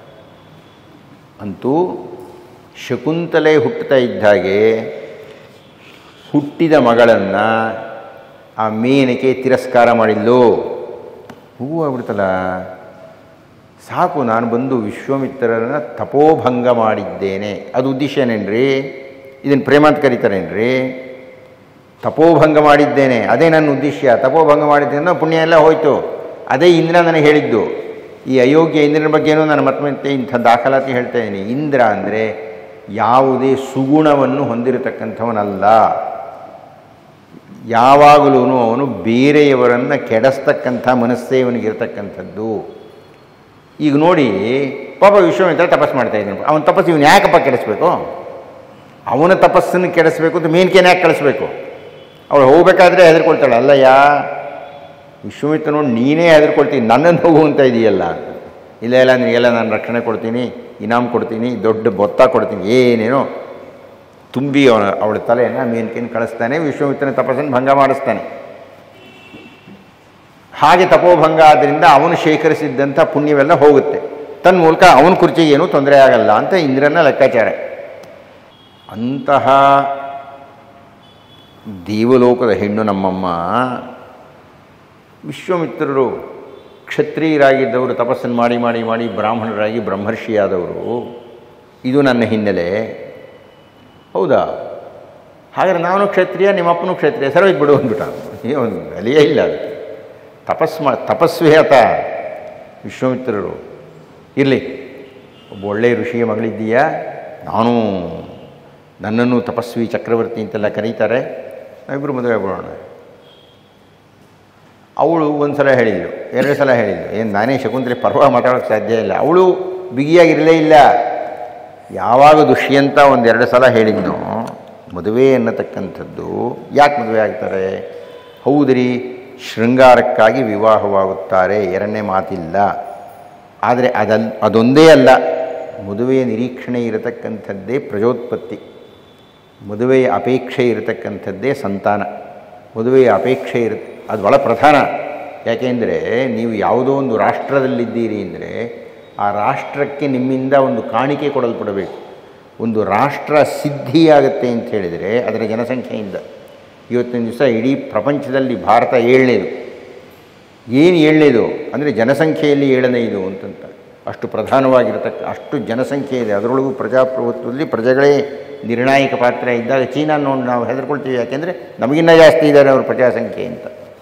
ಅಂತೂ ಶಕುಂತಲೆ ಹುಟ್ಟುತ್ತಾ ಇದ್ದಾಗೆ ಹುಟ್ಟಿದ ಮಗಳನ್ನು ಆ ಮೇನಕೆ ತಿರಸ್ಕಾರ ಮಾಡಿಲ್ಲೋ ಹೂವು ಆಗ್ಬಿಡ್ತಲ್ಲ ಸಾಕು ನಾನು ಬಂದು ವಿಶ್ವಾಮಿತ್ರರನ್ನ ತಪೋಭಂಗ ಮಾಡಿದ್ದೇನೆ ಅದು ಉದ್ದೇಶ ಏನೇನ್ರಿ ಇದನ್ನು ಪ್ರೇಮ ಅಂತ ಕರೀತಾರೇನ್ರಿ ತಪೋಭಂಗ ಮಾಡಿದ್ದೇನೆ ಅದೇ ನನ್ನ ಉದ್ದೇಶ ತಪೋಭಂಗ ಮಾಡಿದ್ದೇನೆ ಪುಣ್ಯ ಎಲ್ಲ ಹೋಯಿತು ಅದೇ ಇಂದ್ರ ನನಗೆ ಹೇಳಿದ್ದು ಈ ಅಯೋಗ್ಯ ಇಂದ್ರನ ಬಗ್ಗೆನೂ ನಾನು ಮತ್ತೆ ಮತ್ತೆ ಇಂಥ ದಾಖಲಾತಿ ಹೇಳ್ತಾ ಇದ್ದೀನಿ ಇಂದ್ರ ಅಂದರೆ ಯಾವುದೇ ಸುಗುಣವನ್ನು ಹೊಂದಿರತಕ್ಕಂಥವನಲ್ಲ ಯಾವಾಗಲೂ ಅವನು ಬೇರೆಯವರನ್ನು ಕೆಡಿಸ್ತಕ್ಕಂಥ ಮನಸ್ಸೇ ಅವನಿಗಿರ್ತಕ್ಕಂಥದ್ದು ಈಗ ನೋಡಿ ಪಾಪ ವಿಶ್ವಾಮಿತ್ರ ತಪಸ್ಸು ಮಾಡ್ತಾ ಇದ್ದಾನೆ ಅವನ ತಪಸ್ಸು ಇವನು ಯಾಕಪ್ಪ ಕೆಡಿಸ್ಬೇಕು ಅವನ ತಪಸ್ಸನ್ನು ಕೆಡಿಸ್ಬೇಕು ಅಂತ ಮೇನ್ಕೇನೆ ಯಾಕೆ ಕಳಿಸ್ಬೇಕು ಅವಳು ಹೋಗ್ಬೇಕಾದ್ರೆ ಹೆದರ್ಕೊಳ್ತಾಳೆ ಅಲ್ಲಯ್ಯ ವಿಶ್ವಾಮಿತ್ರ ನೋಡಿ ನೀನೇ ಹೆದರ್ಕೊಳ್ತೀನಿ ನನ್ನನ್ನು ಹೋಗು ಅಂತ ಇದೆಯಲ್ಲ ಇಲ್ಲ ಇಲ್ಲ ನಿನಗೆಲ್ಲ ನಾನು ರಕ್ಷಣೆ ಕೊಡ್ತೀನಿ ಇನಾಮ್ ಕೊಡ್ತೀನಿ ದೊಡ್ಡ ಬೊತ್ತ ಕೊಡ್ತೀನಿ ಏನೇನೋ ತುಂಬಿ ಅವನ ಅವಳ ತಲೆಯನ್ನು ಮೇನ್ಕೇನು ಕಳಿಸ್ತಾನೆ ವಿಶ್ವಾಮಿತ್ರನ ತಪಸ್ಸನ್ನು ಭಂಗ ಮಾಡಿಸ್ತಾನೆ ಹಾಗೆ ತಪೋಭಂಗ ಆದ್ದರಿಂದ ಅವನು ಶೇಖರಿಸಿದ್ದಂಥ ಪುಣ್ಯವೆಲ್ಲ ಹೋಗುತ್ತೆ ತನ್ನ ಮೂಲಕ ಅವನ ಕುರ್ಚಿಗೆ ಏನೂ ತೊಂದರೆ ಆಗಲ್ಲ ಅಂತ ಇಂದ್ರನ ಲೆಕ್ಕಾಚಾರ ಅಂತಹ ದೇವಲೋಕದ ಹೆಣ್ಣು ನಮ್ಮಮ್ಮ ವಿಶ್ವಾಮಿತ್ರರು ಕ್ಷತ್ರಿಯರಾಗಿದ್ದವರು ತಪಸ್ಸನ್ನು ಮಾಡಿ ಮಾಡಿ ಮಾಡಿ ಬ್ರಾಹ್ಮಣರಾಗಿ ಬ್ರಹ್ಮರ್ಷಿಯಾದವರು ಇದು ನನ್ನ ಹಿನ್ನೆಲೆ ಹೌದಾ ಹಾಗಾದ್ರೆ ನಾನು ಕ್ಷತ್ರಿಯ ನಿಮ್ಮಪ್ಪನೂ ಕ್ಷತ್ರಿಯ ಸರಿ ಬಿಡು ಅಂದ್ಬಿಟ್ಟ ಒಂದು ಬೆಲೆಯೇ ಇಲ್ಲ ಅದಕ್ಕೆ ತಪಸ್ ಮಾ ತಪಸ್ವಿ ಆತ ವಿಶ್ವಾಮಿತ್ರರು ಇರಲಿ ಒಬ್ಬ ಒಳ್ಳೆಯ ಋಷಿಯ ಮಗಳಿದ್ದೀಯಾ ನಾನು ನನ್ನನ್ನು ತಪಸ್ವಿ ಚಕ್ರವರ್ತಿ ಅಂತೆಲ್ಲ ಕರೀತಾರೆ ನಾವಿಬ್ಬರು ಮದುವೆ ಆಗ್ಬಿಡೋಣ ಅವಳು ಒಂದು ಸಲ ಹೇಳಿದ್ಳು ಎರಡು ಸಲ ಹೇಳಿದ್ಳು ಏನು ನಾನೇ ಶಕುಂತಲೆ ಪರವಾಗಿ ಮಾತಾಡೋಕ್ಕೆ ಸಾಧ್ಯ ಇಲ್ಲ ಅವಳು ಬಿಗಿಯಾಗಿರಲೇ ಇಲ್ಲ ಯಾವಾಗ ದುಷ್ಯಂತ ಒಂದೆರಡು ಸಲ ಹೇಳಿದ್ನೋ ಮದುವೆ ಅನ್ನತಕ್ಕಂಥದ್ದು ಯಾಕೆ ಮದುವೆ ಆಗ್ತಾರೆ ಹೌದ್ರಿ ಶೃಂಗಾರಕ್ಕಾಗಿ ವಿವಾಹವಾಗುತ್ತಾರೆ ಎರಡನೇ ಮಾತಿಲ್ಲ ಆದರೆ ಅದಲ್ ಅದೊಂದೇ ಅಲ್ಲ ಮದುವೆಯ ನಿರೀಕ್ಷಣೆ ಇರತಕ್ಕಂಥದ್ದೇ ಪ್ರಜೋತ್ಪತ್ತಿ ಮದುವೆಯ ಅಪೇಕ್ಷೆ ಇರತಕ್ಕಂಥದ್ದೇ ಸಂತಾನ ಮದುವೆಯ ಅಪೇಕ್ಷೆ ಇರುತ್ತೆ ಅದು ಭಾಳ ಪ್ರಧಾನ ಯಾಕೆಂದರೆ ನೀವು ಯಾವುದೋ ಒಂದು ರಾಷ್ಟ್ರದಲ್ಲಿದ್ದೀರಿ ಅಂದರೆ ಆ ರಾಷ್ಟ್ರಕ್ಕೆ ನಿಮ್ಮಿಂದ ಒಂದು ಕಾಣಿಕೆ ಕೊಡಲ್ಪಡಬೇಕು ಒಂದು ರಾಷ್ಟ್ರ ಸಿದ್ಧಿಯಾಗುತ್ತೆ ಅಂತ ಹೇಳಿದರೆ ಅದರ ಜನಸಂಖ್ಯೆಯಿಂದ ಇವತ್ತಿನ ದಿವಸ ಇಡೀ ಪ್ರಪಂಚದಲ್ಲಿ ಭಾರತ ಏಳನೇದು ಏನು ಏಳನೇದು ಅಂದರೆ ಜನಸಂಖ್ಯೆಯಲ್ಲಿ ಏಳನೇದು ಅಂತಂತ ಅಷ್ಟು ಪ್ರಧಾನವಾಗಿರತಕ್ಕ ಅಷ್ಟು ಜನಸಂಖ್ಯೆ ಇದೆ ಅದರೊಳಗೂ ಪ್ರಜಾಪ್ರಭುತ್ವದಲ್ಲಿ ಪ್ರಜೆಗಳೇ ನಿರ್ಣಾಯಕ ಪಾತ್ರ ಇದ್ದಾಗ ಚೀನಾ ನೋಡಿ ನಾವು ಹೆದರ್ಕೊಳ್ತೀವಿ ಯಾಕೆಂದರೆ ನಮಗಿನ್ನ ಜಾಸ್ತಿ ಇದ್ದಾರೆ ಅವ್ರ ಪ್ರಜಾಸಂಖ್ಯೆ ಅಂತ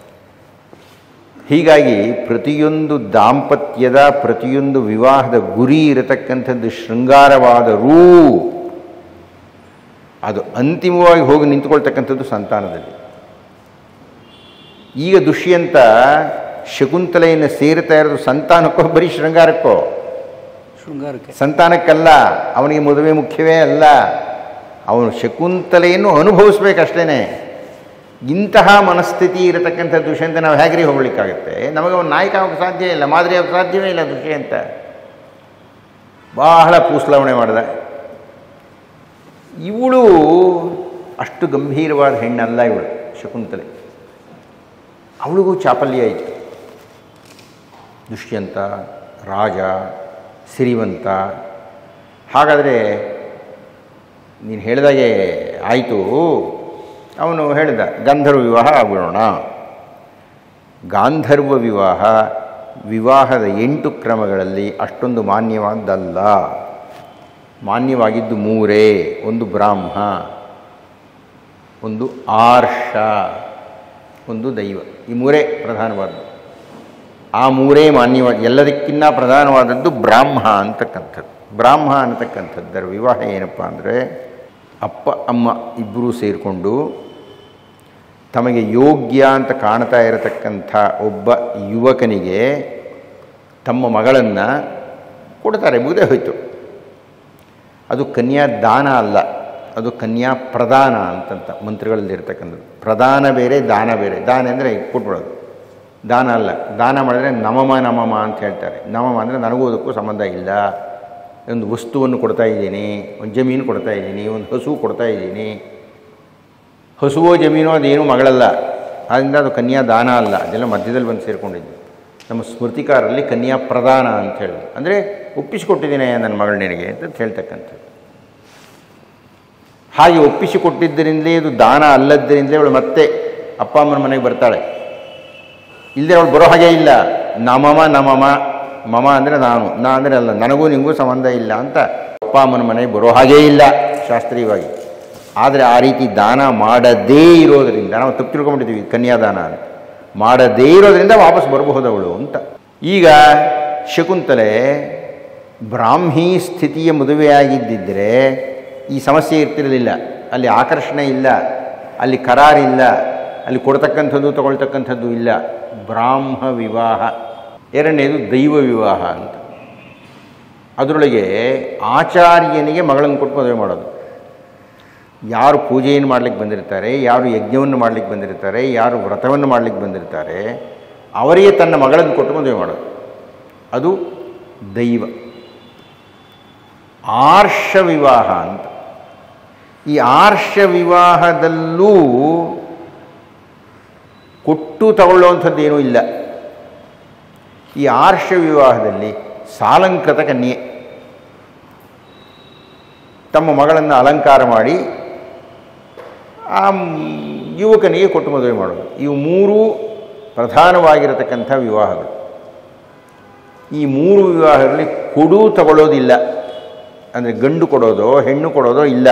ಹೀಗಾಗಿ ಪ್ರತಿಯೊಂದು ದಾಂಪತ್ಯದ ಪ್ರತಿಯೊಂದು ವಿವಾಹದ ಗುರಿ ಇರತಕ್ಕಂಥದ್ದು ಶೃಂಗಾರವಾದರೂ ಅದು ಅಂತಿಮವಾಗಿ ಹೋಗಿ ನಿಂತುಕೊಳ್ತಕ್ಕಂಥದ್ದು ಸಂತಾನದಲ್ಲಿ ಈಗ ದುಷ್ಯಂತ ಶಕುಂತಲೆಯನ್ನು ಸೇರ್ತಾ ಇರೋದು ಸಂತಾನಕ್ಕೋ ಬರೀ ಶೃಂಗಾರಕ್ಕೋ ಶೃಂಗಾರಕ್ಕೆ ಸಂತಾನಕ್ಕಲ್ಲ ಅವನಿಗೆ ಮದುವೆ ಮುಖ್ಯವೇ ಅಲ್ಲ ಅವನು ಶಕುಂತಲೆಯನ್ನು ಅನುಭವಿಸ್ಬೇಕಷ್ಟೇ ಇಂತಹ ಮನಸ್ಥಿತಿ ಇರತಕ್ಕಂಥ ದುಷ್ಯಂತ ನಾವು ಹೇಗ್ರಿ ಹೋಗ್ಲಿಕ್ಕಾಗತ್ತೆ ನಮಗೆ ಒಂದು ನಾಯಕ ಆಗೋಕ್ಕೆ ಸಾಧ್ಯ ಇಲ್ಲ ಮಾದರಿ ಆಗೋಕ್ಕೆ ಸಾಧ್ಯವೇ ಇಲ್ಲ ದುಷ್ಯಂತ ಬಹಳ ಪೂಸ್ಲಾವಣೆ ಮಾಡಿದ ಇವಳು ಅಷ್ಟು ಗಂಭೀರವಾದ ಹೆಣ್ಣಲ್ಲ ಇವಳು ಶಕುಂತಲೆ ಅವಳಿಗೂ ಚಾಪಲ್ಯ ಇತ್ತು ದುಷ್ಯಂತ ರಾಜ ಸಿರಿವಂತ ಹಾಗಾದರೆ ನೀನು ಹೇಳಿದಾಗೆ ಆಯಿತು ಅವನು ಹೇಳಿದ ಗಂಧರ್ವ ವಿವಾಹ ಆಗ್ಬಿಡೋಣ ಗಾಂಧರ್ವ ವಿವಾಹ ವಿವಾಹದ ಎಂಟು ಕ್ರಮಗಳಲ್ಲಿ ಅಷ್ಟೊಂದು ಮಾನ್ಯವಾದ್ದಲ್ಲ ಮಾನ್ಯವಾಗಿದ್ದು ಮೂರೇ ಒಂದು ಬ್ರಾಹ್ಮ ಒಂದು ಆರ್ಷ ಒಂದು ದೈವ ಈ ಮೂರೇ ಪ್ರಧಾನವಾದದ್ದು ಆ ಮೂರೇ ಮಾನ್ಯವಾದ ಎಲ್ಲದಕ್ಕಿಂತ ಪ್ರಧಾನವಾದದ್ದು ಬ್ರಾಹ್ಮ ಅಂತಕ್ಕಂಥದ್ದು ಬ್ರಾಹ್ಮ ಅಂತಕ್ಕಂಥದ್ದರ ವಿವಾಹ ಏನಪ್ಪ ಅಂದರೆ ಅಪ್ಪ ಅಮ್ಮ ಇಬ್ಬರೂ ಸೇರಿಕೊಂಡು ತಮಗೆ ಯೋಗ್ಯ ಅಂತ ಕಾಣ್ತಾ ಇರತಕ್ಕಂಥ ಒಬ್ಬ ಯುವಕನಿಗೆ ತಮ್ಮ ಮಗಳನ್ನು ಕೊಡ್ತಾರೆ ಮುಗಿದೇ ಹೋಯಿತು ಅದು ಕನ್ಯಾ ದಾನ ಅಲ್ಲ ಅದು ಕನ್ಯಾ ಪ್ರದಾನ ಅಂತಂತ ಮಂತ್ರಗಳಲ್ಲಿ ಇರ್ತಕ್ಕಂಥದ್ದು ಪ್ರದಾನ ಬೇರೆ ದಾನ ಬೇರೆ ದಾನ ಅಂದರೆ ಕೊಟ್ಬಿಡೋದು ದಾನ ಅಲ್ಲ ದಾನ ಮಾಡಿದ್ರೆ ನಮಮ ನಮಮ ಅಂತ ಹೇಳ್ತಾರೆ ನಮಮ ಅಂದರೆ ನನಗೂ ಅದಕ್ಕೂ ಸಂಬಂಧ ಇಲ್ಲ ಒಂದು ವಸ್ತುವನ್ನು ಕೊಡ್ತಾ ಇದ್ದೀನಿ ಒಂದು ಜಮೀನು ಕೊಡ್ತಾ ಇದ್ದೀನಿ ಒಂದು ಹಸು ಕೊಡ್ತಾ ಇದ್ದೀನಿ ಹಸುವೋ ಜಮೀನೋ ಅದೇನು ಮಗಳಲ್ಲ ಆದ್ದರಿಂದ ಅದು ಕನ್ಯಾ ದಾನ ಅಲ್ಲ ಅದೆಲ್ಲ ಮಧ್ಯದಲ್ಲಿ ಬಂದು ಸೇರಿಕೊಂಡಿದ್ದು ನಮ್ಮ ಸ್ಮೃತಿಕಾರರಲ್ಲಿ ಕನ್ಯಾ ಪ್ರದಾನ ಅಂತ ಹೇಳಿದ್ರು ಅಂದರೆ ಒಪ್ಪಿಸಿಕೊಟ್ಟಿದ್ದೀನಿ ನನ್ನ ಮಗಳು ನಿನಗೆ ಅಂತ ಹೇಳ್ತಕ್ಕಂಥದ್ದು ಹಾಗೆ ಒಪ್ಪಿಸಿಕೊಟ್ಟಿದ್ದರಿಂದಲೇ ಇದು ದಾನ ಅಲ್ಲದ್ದರಿಂದಲೇ ಅವಳು ಮತ್ತೆ ಅಪ್ಪ ಅಮ್ಮನ ಮನೆಗೆ ಬರ್ತಾಳೆ ಇಲ್ಲದೆ ಅವಳು ಬರೋ ಹಾಗೆ ಇಲ್ಲ ನಮಮ ನಮಮ ಮಮ ಅಂದರೆ ನಾನು ನಾ ಅಂದರೆ ಅಲ್ಲ ನನಗೂ ನಿಮಗೂ ಸಂಬಂಧ ಇಲ್ಲ ಅಂತ ಅಪ್ಪ ಅಮ್ಮನ ಮನೆಗೆ ಬರೋ ಹಾಗೇ ಇಲ್ಲ ಶಾಸ್ತ್ರೀಯವಾಗಿ ಆದರೆ ಆ ರೀತಿ ದಾನ ಮಾಡದೇ ಇರೋದರಿಂದ ನಾವು ತಪ್ಪು ತಿಳ್ಕೊಂಬಿಟ್ಟಿದ್ದೀವಿ ಕನ್ಯಾದಾನ ಅಂತ ಮಾಡದೇ ಇರೋದರಿಂದ ವಾಪಸ್ ಬರಬಹುದು ಅವಳು ಅಂತ ಈಗ ಶಕುಂತಲೆ ಬ್ರಾಹ್ಮಿ ಸ್ಥಿತಿಯ ಮದುವೆಯಾಗಿದ್ದಿದ್ದರೆ ಈ ಸಮಸ್ಯೆ ಇರ್ತಿರಲಿಲ್ಲ ಅಲ್ಲಿ ಆಕರ್ಷಣೆ ಇಲ್ಲ ಅಲ್ಲಿ ಕರಾರಿಲ್ಲ ಅಲ್ಲಿ ಕೊಡ್ತಕ್ಕಂಥದ್ದು ತಗೊಳ್ತಕ್ಕಂಥದ್ದು ಇಲ್ಲ ಬ್ರಾಹ್ಮ ವಿವಾಹ ಎರಡನೇದು ದೈವ ವಿವಾಹ ಅಂತ ಅದರೊಳಗೆ ಆಚಾರ್ಯನಿಗೆ ಮಗಳನ್ನು ಕೊಟ್ಟು ಮದುವೆ ಮಾಡೋದು ಯಾರು ಪೂಜೆಯನ್ನು ಮಾಡಲಿಕ್ಕೆ ಬಂದಿರ್ತಾರೆ ಯಾರು ಯಜ್ಞವನ್ನು ಮಾಡಲಿಕ್ಕೆ ಬಂದಿರ್ತಾರೆ ಯಾರು ವ್ರತವನ್ನು ಮಾಡಲಿಕ್ಕೆ ಬಂದಿರ್ತಾರೆ ಅವರಿಗೆ ತನ್ನ ಮಗಳನ್ನು ಕೊಟ್ಟು ಮದುವೆ ಮಾಡೋದು ಅದು ದೈವ ಆರ್ಷ ವಿವಾಹ ಅಂತ ಈ ಆರ್ಷ ವಿವಾಹದಲ್ಲೂ ಕೊಟ್ಟು ತಗೊಳ್ಳುವಂಥದ್ದು ಏನೂ ಇಲ್ಲ ಈ ಆರ್ಷ ವಿವಾಹದಲ್ಲಿ ಸಾಲಂಕೃತ ಕನ್ಯೆ ತಮ್ಮ ಮಗಳನ್ನು ಅಲಂಕಾರ ಮಾಡಿ ಆ ಯುವಕನಿಗೆ ಕೊಟ್ಟು ಮದುವೆ ಮಾಡೋದು ಇವು ಮೂರೂ ಪ್ರಧಾನವಾಗಿರತಕ್ಕಂಥ ವಿವಾಹಗಳು ಈ ಮೂರು ವಿವಾಹಗಳಲ್ಲಿ ಕೊಡು ತಗೊಳ್ಳೋದಿಲ್ಲ ಅಂದರೆ ಗಂಡು ಕೊಡೋದೋ ಹೆಣ್ಣು ಕೊಡೋದೋ ಇಲ್ಲ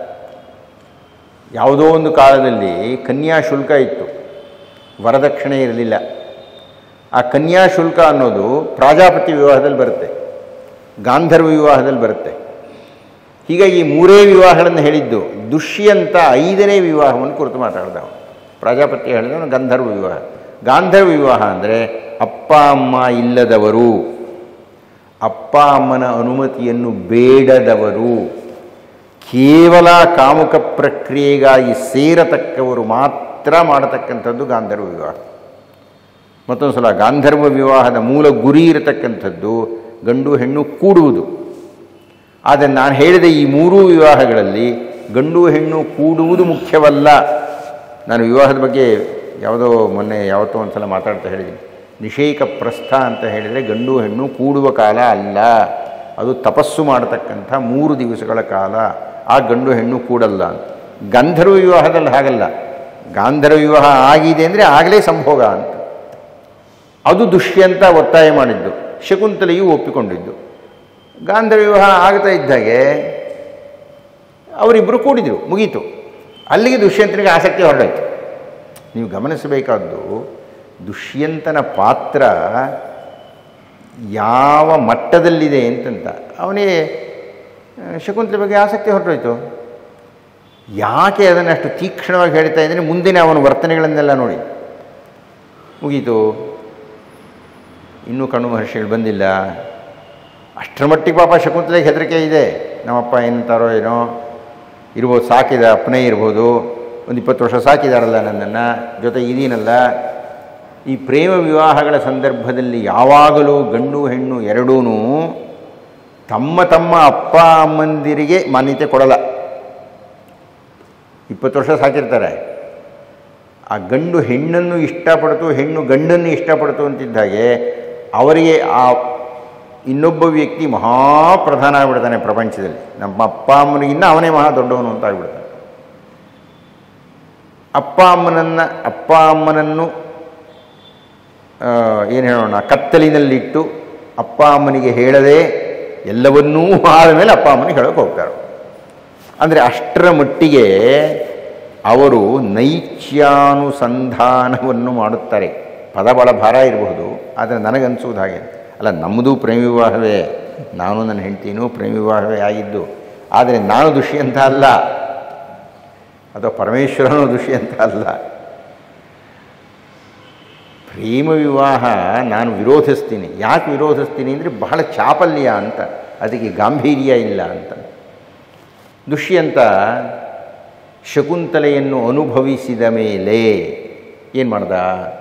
ಯಾವುದೋ ಒಂದು ಕಾಲದಲ್ಲಿ ಕನ್ಯಾ ಶುಲ್ಕ ಇತ್ತು ವರದಕ್ಷಿಣೆ ಇರಲಿಲ್ಲ ಆ ಕನ್ಯಾ ಶುಲ್ಕ ಅನ್ನೋದು ಪ್ರಾಜಾಪತಿ ವಿವಾಹದಲ್ಲಿ ಬರುತ್ತೆ ಗಾಂಧರ್ವ ವಿವಾಹದಲ್ಲಿ ಬರುತ್ತೆ ಹೀಗಾಗಿ ಈ ಮೂರೇ ವಿವಾಹಗಳನ್ನು ಹೇಳಿದ್ದು ದುಷ್ಯಂತ ಐದನೇ ವಿವಾಹವನ್ನು ಕುರಿತು ಮಾತಾಡ್ದ ಅವನು ಪ್ರಜಾಪತಿ ಹೇಳಿದವನು ಗಂಧರ್ವ ವಿವಾಹ ಗಾಂಧರ್ವ ವಿವಾಹ ಅಂದರೆ ಅಪ್ಪ ಅಮ್ಮ ಇಲ್ಲದವರು ಅಪ್ಪ ಅಮ್ಮನ ಅನುಮತಿಯನ್ನು ಬೇಡದವರು ಕೇವಲ ಕಾಮುಕ ಪ್ರಕ್ರಿಯೆಗಾಗಿ ಸೇರತಕ್ಕವರು ಮಾತ್ರ ಮಾಡತಕ್ಕಂಥದ್ದು ಗಾಂಧರ್ವ ವಿವಾಹ ಮತ್ತೊಂದು ಸಲ ಗಾಂಧರ್ವ ವಿವಾಹದ ಮೂಲ ಗುರಿ ಇರತಕ್ಕಂಥದ್ದು ಗಂಡು ಹೆಣ್ಣು ಕೂಡುವುದು ಆದರೆ ನಾನು ಹೇಳಿದ ಈ ಮೂರೂ ವಿವಾಹಗಳಲ್ಲಿ ಗಂಡು ಹೆಣ್ಣು ಕೂಡುವುದು ಮುಖ್ಯವಲ್ಲ ನಾನು ವಿವಾಹದ ಬಗ್ಗೆ ಯಾವುದೋ ಮೊನ್ನೆ ಯಾವತ್ತೋ ಒಂದು ಸಲ ಮಾತಾಡ್ತಾ ಹೇಳಿದ್ದೀನಿ ನಿಷೇಕ ಪ್ರಸ್ಥ ಅಂತ ಹೇಳಿದರೆ ಗಂಡು ಹೆಣ್ಣು ಕೂಡುವ ಕಾಲ ಅಲ್ಲ ಅದು ತಪಸ್ಸು ಮಾಡತಕ್ಕಂಥ ಮೂರು ದಿವಸಗಳ ಕಾಲ ಆ ಗಂಡು ಹೆಣ್ಣು ಕೂಡಲ್ಲ ಅಂತ ಗಂಧರ್ವ ವಿವಾಹದಲ್ಲಿ ಹಾಗಲ್ಲ ಗಾಂಧರ್ವ ವಿವಾಹ ಆಗಿದೆ ಅಂದರೆ ಆಗಲೇ ಸಂಭೋಗ ಅಂತ ಅದು ದುಷ್ಯಂತ ಒತ್ತಾಯ ಮಾಡಿದ್ದು ಶಕುಂತಲೆಯೂ ಒಪ್ಪಿಕೊಂಡಿದ್ದು ಗಾಂಧರ್ವ ವಿವಾಹ ಆಗ್ತಾ ಇದ್ದಾಗೆ ಅವರಿಬ್ಬರು ಕೂಡಿದರು ಮುಗೀತು ಅಲ್ಲಿಗೆ ದುಷ್ಯಂತನಿಗೆ ಆಸಕ್ತಿ ಹೊರಡಾಯ್ತು ನೀವು ಗಮನಿಸಬೇಕಾದ್ದು ದುಷ್ಯಂತನ ಪಾತ್ರ ಯಾವ ಮಟ್ಟದಲ್ಲಿದೆ ಅಂತಂತ ಅವನಿಗೆ ಶಕುಂತಲೆ ಬಗ್ಗೆ ಆಸಕ್ತಿ ಹೊರಟೋಯ್ತು ಯಾಕೆ ಅದನ್ನು ಅಷ್ಟು ತೀಕ್ಷ್ಣವಾಗಿ ಹೇಳ್ತಾ ಇದ್ದೀನಿ ಮುಂದಿನ ಅವನ ವರ್ತನೆಗಳನ್ನೆಲ್ಲ ನೋಡಿ ಮುಗೀತು ಇನ್ನೂ ಕಣ್ಣು ಮಹರ್ಷಿಗಳು ಬಂದಿಲ್ಲ ಅಷ್ಟರ ಮಟ್ಟಿಗೆ ಪಾಪ ಶಕುಂತಲೆಗೆ ಹೆದರಿಕೆ ಇದೆ ನಮ್ಮಪ್ಪ ಏನಂತಾರೋ ಏನೋ ಇರ್ಬೋದು ಸಾಕಿದ ಅಪ್ಪನೇ ಇರ್ಬೋದು ಒಂದು ಇಪ್ಪತ್ತು ವರ್ಷ ಸಾಕಿದಾರಲ್ಲ ನನ್ನನ್ನು ಜೊತೆ ಇದೀನಲ್ಲ ಈ ಪ್ರೇಮ ವಿವಾಹಗಳ ಸಂದರ್ಭದಲ್ಲಿ ಯಾವಾಗಲೂ ಗಂಡು ಹೆಣ್ಣು ಎರಡೂ ತಮ್ಮ ತಮ್ಮ ಅಪ್ಪ ಅಮ್ಮಂದಿರಿಗೆ ಮಾನ್ಯತೆ ಕೊಡಲ್ಲ ಇಪ್ಪತ್ತು ವರ್ಷ ಸಾಕಿರ್ತಾರೆ ಆ ಗಂಡು ಹೆಣ್ಣನ್ನು ಇಷ್ಟಪಡ್ತು ಹೆಣ್ಣು ಗಂಡನ್ನು ಇಷ್ಟಪಡ್ತು ಅಂತಿದ್ದ ಹಾಗೆ ಅವರಿಗೆ ಆ ಇನ್ನೊಬ್ಬ ವ್ಯಕ್ತಿ ಮಹಾಪ್ರಧಾನ ಆಗಿಬಿಡ್ತಾನೆ ಪ್ರಪಂಚದಲ್ಲಿ ನಮ್ಮ ಅಪ್ಪ ಅಮ್ಮನಿಗಿನ್ನ ಅವನೇ ಮಹಾ ದೊಡ್ಡವನು ಅಂತ ಆಗಿಬಿಡ್ತಾನೆ ಅಪ್ಪ ಅಮ್ಮನನ್ನು ಅಪ್ಪ ಅಮ್ಮನನ್ನು ಏನು ಹೇಳೋಣ ಕತ್ತಲಿನಲ್ಲಿಟ್ಟು ಅಪ್ಪ ಅಮ್ಮನಿಗೆ ಹೇಳದೆ ಎಲ್ಲವನ್ನೂ ಆದಮೇಲೆ ಅಪ್ಪ ಅಮ್ಮನಿಗೆ ಹೇಳೋಕೆ ಹೋಗ್ತಾರೆ ಅಂದರೆ ಅಷ್ಟರ ಮಟ್ಟಿಗೆ ಅವರು ನೈಚ್ಯಾನುಸಂಧಾನವನ್ನು ಮಾಡುತ್ತಾರೆ ಪದ ಭಾಳ ಭಾರ ಇರಬಹುದು ಆದರೆ ನನಗನ್ಸುವುದು ಹಾಗೆ ಅಲ್ಲ ನಮ್ಮದು ಪ್ರೇಮ ವಿವಾಹವೇ ನಾನು ನನ್ನ ಹೆಂಡ್ತಿನೂ ಪ್ರೇಮ ವಿವಾಹವೇ ಆಗಿದ್ದು ಆದರೆ ನಾನು ದುಷ್ಯಂತ ಅಲ್ಲ ಅಥವಾ ಪರಮೇಶ್ವರನೂ ದುಷ್ಯಂತ ಅಲ್ಲ ಪ್ರೇಮ ವಿವಾಹ ನಾನು ವಿರೋಧಿಸ್ತೀನಿ ಯಾಕೆ ವಿರೋಧಿಸ್ತೀನಿ ಅಂದರೆ ಬಹಳ ಚಾಪಲ್ಯ ಅಂತ ಅದಕ್ಕೆ ಗಾಂಭೀರ್ಯ ಇಲ್ಲ ಅಂತ ದುಷ್ಯಂತ ಶಕುಂತಲೆಯನ್ನು ಅನುಭವಿಸಿದ ಮೇಲೆ ಏನು ಮಾಡ್ದ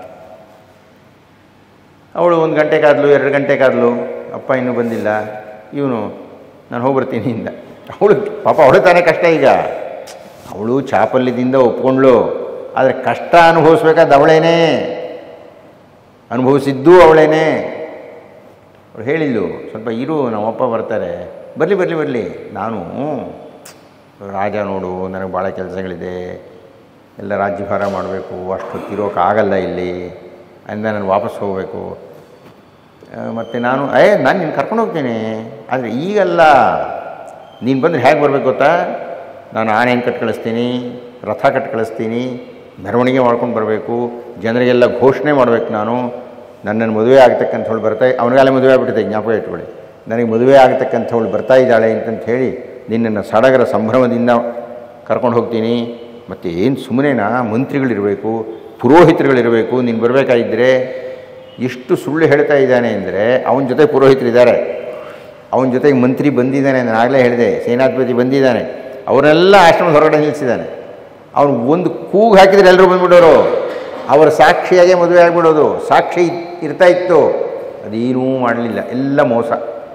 ಅವಳು ಒಂದು ಗಂಟೆ ಕಾದ್ಲು ಎರಡು ಗಂಟೆ ಕಾದ್ಲು ಅಪ್ಪ ಇನ್ನೂ ಬಂದಿಲ್ಲ ಇವನು ನಾನು ಹೋಗ್ಬರ್ತೀನಿ ಇಂದ ಅವಳು ಪಾಪ ಅವಳು ತಾನೇ ಕಷ್ಟ ಈಗ ಅವಳು ಚಾಪಲ್ಯದಿಂದ ಒಪ್ಕೊಂಡ್ಳು ಆದರೆ ಕಷ್ಟ ಅನುಭವಿಸ್ಬೇಕಾದ ಅವಳೇನೇ ಅನುಭವಿಸಿದ್ದೂ ಅವಳೇನೇ ಅವಳು ಹೇಳಿದ್ಲು ಸ್ವಲ್ಪ ಇರು ನಮ್ಮಪ್ಪ ಬರ್ತಾರೆ ಬರಲಿ ಬರಲಿ ಬರಲಿ ನಾನು ರಾಜ ನೋಡು ನನಗೆ ಭಾಳ ಕೆಲಸಗಳಿದೆ ಎಲ್ಲ ರಾಜ್ಯಭಾರ ಮಾಡಬೇಕು ಅಷ್ಟೊತ್ತಿರೋಕ್ಕಾಗಲ್ಲ ಇಲ್ಲಿ ಅಲ್ಲಿಂದ ನಾನು ವಾಪಸ್ ಹೋಗಬೇಕು ಮತ್ತು ನಾನು ಏ ನಾನು ನಿನ್ನ ಕರ್ಕೊಂಡು ಹೋಗ್ತೀನಿ ಆದರೆ ಈಗಲ್ಲ ನೀನು ಬಂದರೆ ಹೇಗೆ ಬರಬೇಕು ಗೊತ್ತಾ ನಾನು ಆನೆಯನ್ನು ಕಟ್ ಕಳಿಸ್ತೀನಿ ರಥ ಕಟ್ ಕಳಿಸ್ತೀನಿ ಮೆರವಣಿಗೆ ಮಾಡ್ಕೊಂಡು ಬರಬೇಕು ಜನರಿಗೆಲ್ಲ ಘೋಷಣೆ ಮಾಡಬೇಕು ನಾನು ನನ್ನನ್ನು ಮದುವೆ ಆಗ್ತಕ್ಕಂಥವಳು ಬರ್ತಾ ಅವನಿಗಾಲೆ ಮದುವೆ ಆಗ್ಬಿಟ್ಟಿದೆ ಜ್ಞಾಪಕ ಇಟ್ಕೊಳ್ಳಿ ನನಗೆ ಮದುವೆ ಆಗ್ತಕ್ಕಂಥವಳು ಬರ್ತಾ ಇದ್ದಾಳೆ ಅಂತಂತ ಹೇಳಿ ನಿನ್ನನ್ನು ಸಡಗರ ಸಂಭ್ರಮದಿಂದ ಕರ್ಕೊಂಡು ಹೋಗ್ತೀನಿ ಮತ್ತು ಏನು ಸುಮ್ಮನೆನಾ ಮಂತ್ರಿಗಳಿರಬೇಕು ಪುರೋಹಿತರುಗಳಿರಬೇಕು ನೀನು ಬರಬೇಕಾಗಿದ್ದರೆ ಎಷ್ಟು ಸುಳ್ಳು ಹೇಳ್ತಾ ಇದ್ದಾನೆ ಅಂದರೆ ಅವನ ಜೊತೆ ಪುರೋಹಿತರಿದ್ದಾರೆ ಅವನ ಜೊತೆಗೆ ಮಂತ್ರಿ ಬಂದಿದ್ದಾನೆ ನಾನು ಆಗಲೇ ಹೇಳಿದೆ ಸೇನಾಧಿಪತಿ ಬಂದಿದ್ದಾನೆ ಅವರೆಲ್ಲ ಆಶ್ರಮದ ಹೊರಗಡೆ ನಿಲ್ಲಿಸಿದ್ದಾನೆ ಅವನು ಒಂದು ಕೂಗು ಹಾಕಿದರೆ ಎಲ್ಲರೂ ಬಂದ್ಬಿಡೋರು ಅವರ ಸಾಕ್ಷಿಯಾಗೇ ಮದುವೆ ಆಗಿಬಿಡೋದು ಸಾಕ್ಷಿ ಇರ್ತಾ ಇತ್ತು ಅದೇನೂ ಮಾಡಲಿಲ್ಲ ಎಲ್ಲ ಮೋಸ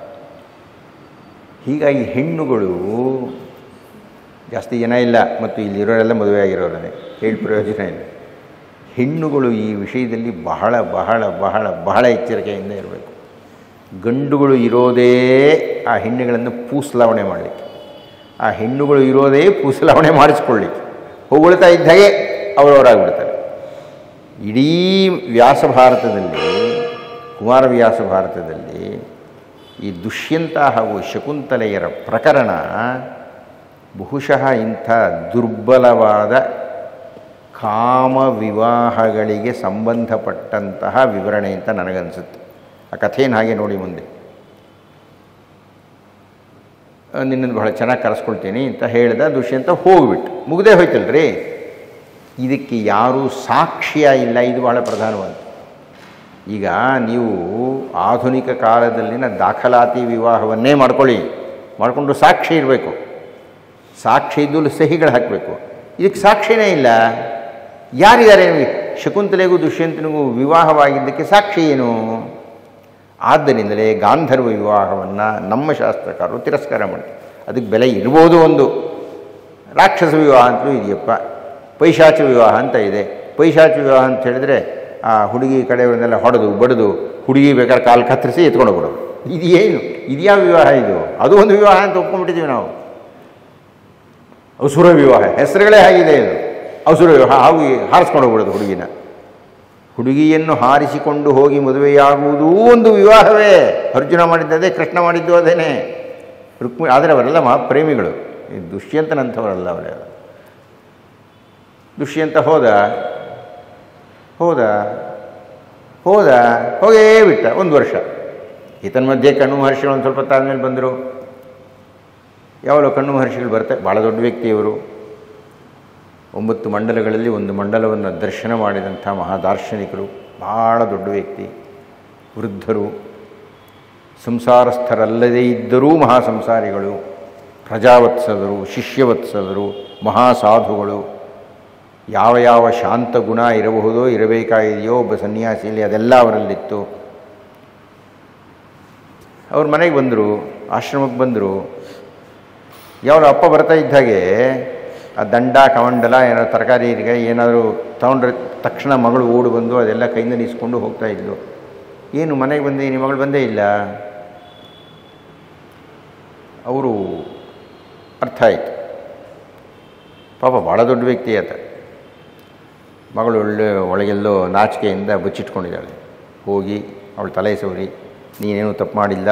ಹೀಗಾಗಿ ಹೆಣ್ಣುಗಳು ಜಾಸ್ತಿ ಜನ ಇಲ್ಲ ಮತ್ತು ಇಲ್ಲಿರೋರೆಲ್ಲ ಮದುವೆ ಆಗಿರೋರೇ ಹೇಳಿ ಪ್ರಯೋಜನ ಇಲ್ಲ ಹೆಣ್ಣುಗಳು ಈ ವಿಷಯದಲ್ಲಿ ಬಹಳ ಬಹಳ ಬಹಳ ಬಹಳ ಎಚ್ಚರಿಕೆಯಿಂದ ಇರಬೇಕು ಗಂಡುಗಳು ಇರೋದೇ ಆ ಹೆಣ್ಣುಗಳನ್ನು ಪೂಸಲಾವಣೆ ಮಾಡಲಿಕ್ಕೆ ಆ ಹೆಣ್ಣುಗಳು ಇರೋದೇ ಪೂಸಲಾವಣೆ ಮಾಡಿಸ್ಕೊಳ್ಳಿಕ್ಕೆ ಹೊಗಳ್ತಾ ಇದ್ದಾಗೆ ಅವರವರಾಗ್ಬಿಡ್ತಾರೆ ಇಡೀ ವ್ಯಾಸ ಭಾರತದಲ್ಲಿ ಕುಮಾರವ್ಯಾಸ ಭಾರತದಲ್ಲಿ ಈ ದುಷ್ಯಂತ ಹಾಗೂ ಶಕುಂತಲೆಯರ ಪ್ರಕರಣ ಬಹುಶಃ ಇಂಥ ದುರ್ಬಲವಾದ ಕಾಮ ವಿವಾಹಗಳಿಗೆ ಸಂಬಂಧಪಟ್ಟಂತಹ ವಿವರಣೆ ಅಂತ ನನಗನ್ಸುತ್ತೆ ಆ ಕಥೆಯನ್ನು ಹಾಗೆ ನೋಡಿ ಮುಂದೆ ನಿನ್ನನ್ನು ಬಹಳ ಚೆನ್ನಾಗಿ ಕರೆಸ್ಕೊಳ್ತೀನಿ ಅಂತ ಹೇಳ್ದ ದುಷ್ಯಂತ ಹೋಗ್ಬಿಟ್ಟು ಮುಗ್ದೇ ಹೋಯ್ತಲ್ರಿ ಇದಕ್ಕೆ ಯಾರೂ ಸಾಕ್ಷ್ಯ ಇಲ್ಲ ಇದು ಬಹಳ ಪ್ರಧಾನವಾದ ಈಗ ನೀವು ಆಧುನಿಕ ಕಾಲದಲ್ಲಿನ ದಾಖಲಾತಿ ವಿವಾಹವನ್ನೇ ಮಾಡ್ಕೊಳ್ಳಿ ಮಾಡಿಕೊಂಡು ಸಾಕ್ಷಿ ಇರಬೇಕು ಸಾಕ್ಷಿ ಇದ್ದು ಸಹಿಗಳು ಹಾಕಬೇಕು ಇದಕ್ಕೆ ಸಾಕ್ಷಿನೇ ಇಲ್ಲ ಯಾರಿದ್ದಾರೆ ಶಕುಂತಲೆಗೂ ದುಷ್ಯಂತನಿಗೂ ವಿವಾಹವಾಗಿದ್ದಕ್ಕೆ ಸಾಕ್ಷಿ ಏನು ಆದ್ದರಿಂದಲೇ ಗಾಂಧರ್ವ ವಿವಾಹವನ್ನು ನಮ್ಮ ಶಾಸ್ತ್ರಕಾರರು ತಿರಸ್ಕಾರ ಮಾಡ್ತಾರೆ ಅದಕ್ಕೆ ಬೆಲೆ ಇರ್ಬೋದು ಒಂದು ರಾಕ್ಷಸ ವಿವಾಹ ಅಂತಲೂ ಇದೆಯಪ್ಪ ಪೈಶಾಚ ವಿವಾಹ ಅಂತ ಇದೆ ಪೈಶಾಚ ವಿವಾಹ ಅಂತ ಹೇಳಿದ್ರೆ ಆ ಹುಡುಗಿ ಕಡೆಯವರನ್ನೆಲ್ಲ ಹೊಡೆದು ಬಡಿದು ಹುಡುಗಿ ಬೇಕಾದ್ರೆ ಕಾಲು ಕತ್ತರಿಸಿ ಎತ್ಕೊಂಡು ಬಿಡೋದು ಇದು ಏನು ಇದು ಯಾವ ವಿವಾಹ ಇದು ಅದು ಒಂದು ವಿವಾಹ ಅಂತ ಒಪ್ಕೊಂಡ್ಬಿಟ್ಟಿದ್ದೀವಿ ನಾವು ಅಸುರ ವಿವಾಹ ಹೆಸರುಗಳೇ ಆಗಿದೆ ಇದು ಅಸುರ ವಿವಾಹ ಹಾಗೂ ಹಾರಿಸ್ಕೊಂಡು ಹೋಗ್ಬಿಡೋದು ಹುಡುಗಿನ ಹುಡುಗಿಯನ್ನು ಹಾರಿಸಿಕೊಂಡು ಹೋಗಿ ಮದುವೆಯಾಗುವುದೂ ಒಂದು ವಿವಾಹವೇ ಅರ್ಜುನ ಮಾಡಿದ್ದದೇ ಕೃಷ್ಣ ಮಾಡಿದ್ದು ಅದೇನೆ ರುಕ್ಮಿ ಆದರೆ ಅವರೆಲ್ಲ ಮಹಾ ಪ್ರೇಮಿಗಳು ಈ ದುಷ್ಯಂತನಂಥವರಲ್ಲ ಅವರೇ ದುಷ್ಯಂತ ಹೋದ ಹೋದ ಹೋದ ಹೋಗೇ ಬಿಟ್ಟ ಒಂದು ವರ್ಷ ಈತನ ಮಧ್ಯೆ ಕಣ್ಣು ಮಹರ್ಷಿಗಳು ಒಂದು ಸ್ವಲ್ಪ ತಾಳ್ಮೇಲೆ ಬಂದರು ಯಾವಾಗಲೂ ಕಣ್ಣು ಮಹರ್ಷಿಗಳು ಬರ್ತಾರೆ ಭಾಳ ದೊಡ್ಡ ವ್ಯಕ್ತಿಯವರು ಒಂಬತ್ತು ಮಂಡಲಗಳಲ್ಲಿ ಒಂದು ಮಂಡಲವನ್ನು ದರ್ಶನ ಮಾಡಿದಂಥ ಮಹಾದಾರ್ಶನಿಕರು ಭಾಳ ದೊಡ್ಡ ವ್ಯಕ್ತಿ ವೃದ್ಧರು ಸಂಸಾರಸ್ಥರಲ್ಲದೇ ಇದ್ದರೂ ಮಹಾಸಂಸಾರಿಗಳು ಪ್ರಜಾವತ್ಸದರು ಶಿಷ್ಯವತ್ಸದರು ಮಹಾಸಾಧುಗಳು ಯಾವ ಯಾವ ಶಾಂತ ಗುಣ ಇರಬಹುದೋ ಇರಬೇಕಾಗಿದೆಯೋ ಒಬ್ಬ ಸನ್ಯಾಸಿಯಲ್ಲಿ ಅದೆಲ್ಲ ಅವರಲ್ಲಿತ್ತು ಅವ್ರ ಮನೆಗೆ ಬಂದರು ಆಶ್ರಮಕ್ಕೆ ಬಂದರು ಯಾವಾಗ ಅಪ್ಪ ಬರ್ತಾ ಇದ್ದ ಹಾಗೆ ಆ ದಂಡ ಕಮಂಡಲ ಏನಾದ್ರು ತರಕಾರಿ ಏನಾದರೂ ತಗೊಂಡ್ರೆ ತಕ್ಷಣ ಮಗಳು ಓಡು ಬಂದು ಅದೆಲ್ಲ ಕೈಯಿಂದ ನಿಸ್ಕೊಂಡು ಹೋಗ್ತಾ ಇದ್ಲು ಏನು ಮನೆಗೆ ಬಂದು ನಿಮ್ಮ ಮಗಳು ಬಂದೇ ಇಲ್ಲ ಅವರು ಅರ್ಥ ಆಯಿತು ಪಾಪ ಭಾಳ ದೊಡ್ಡ ವ್ಯಕ್ತಿ ಆತ ಮಗಳು ಒಳ್ಳೆ ಒಳಗೆಲ್ಲೋ ನಾಚಿಕೆಯಿಂದ ಬಚ್ಚಿಟ್ಕೊಂಡಿದ್ದಾಳೆ ಹೋಗಿ ಅವಳು ತಲೆ ಸವರಿ ನೀನೇನು ತಪ್ಪು ಮಾಡಿಲ್ಲ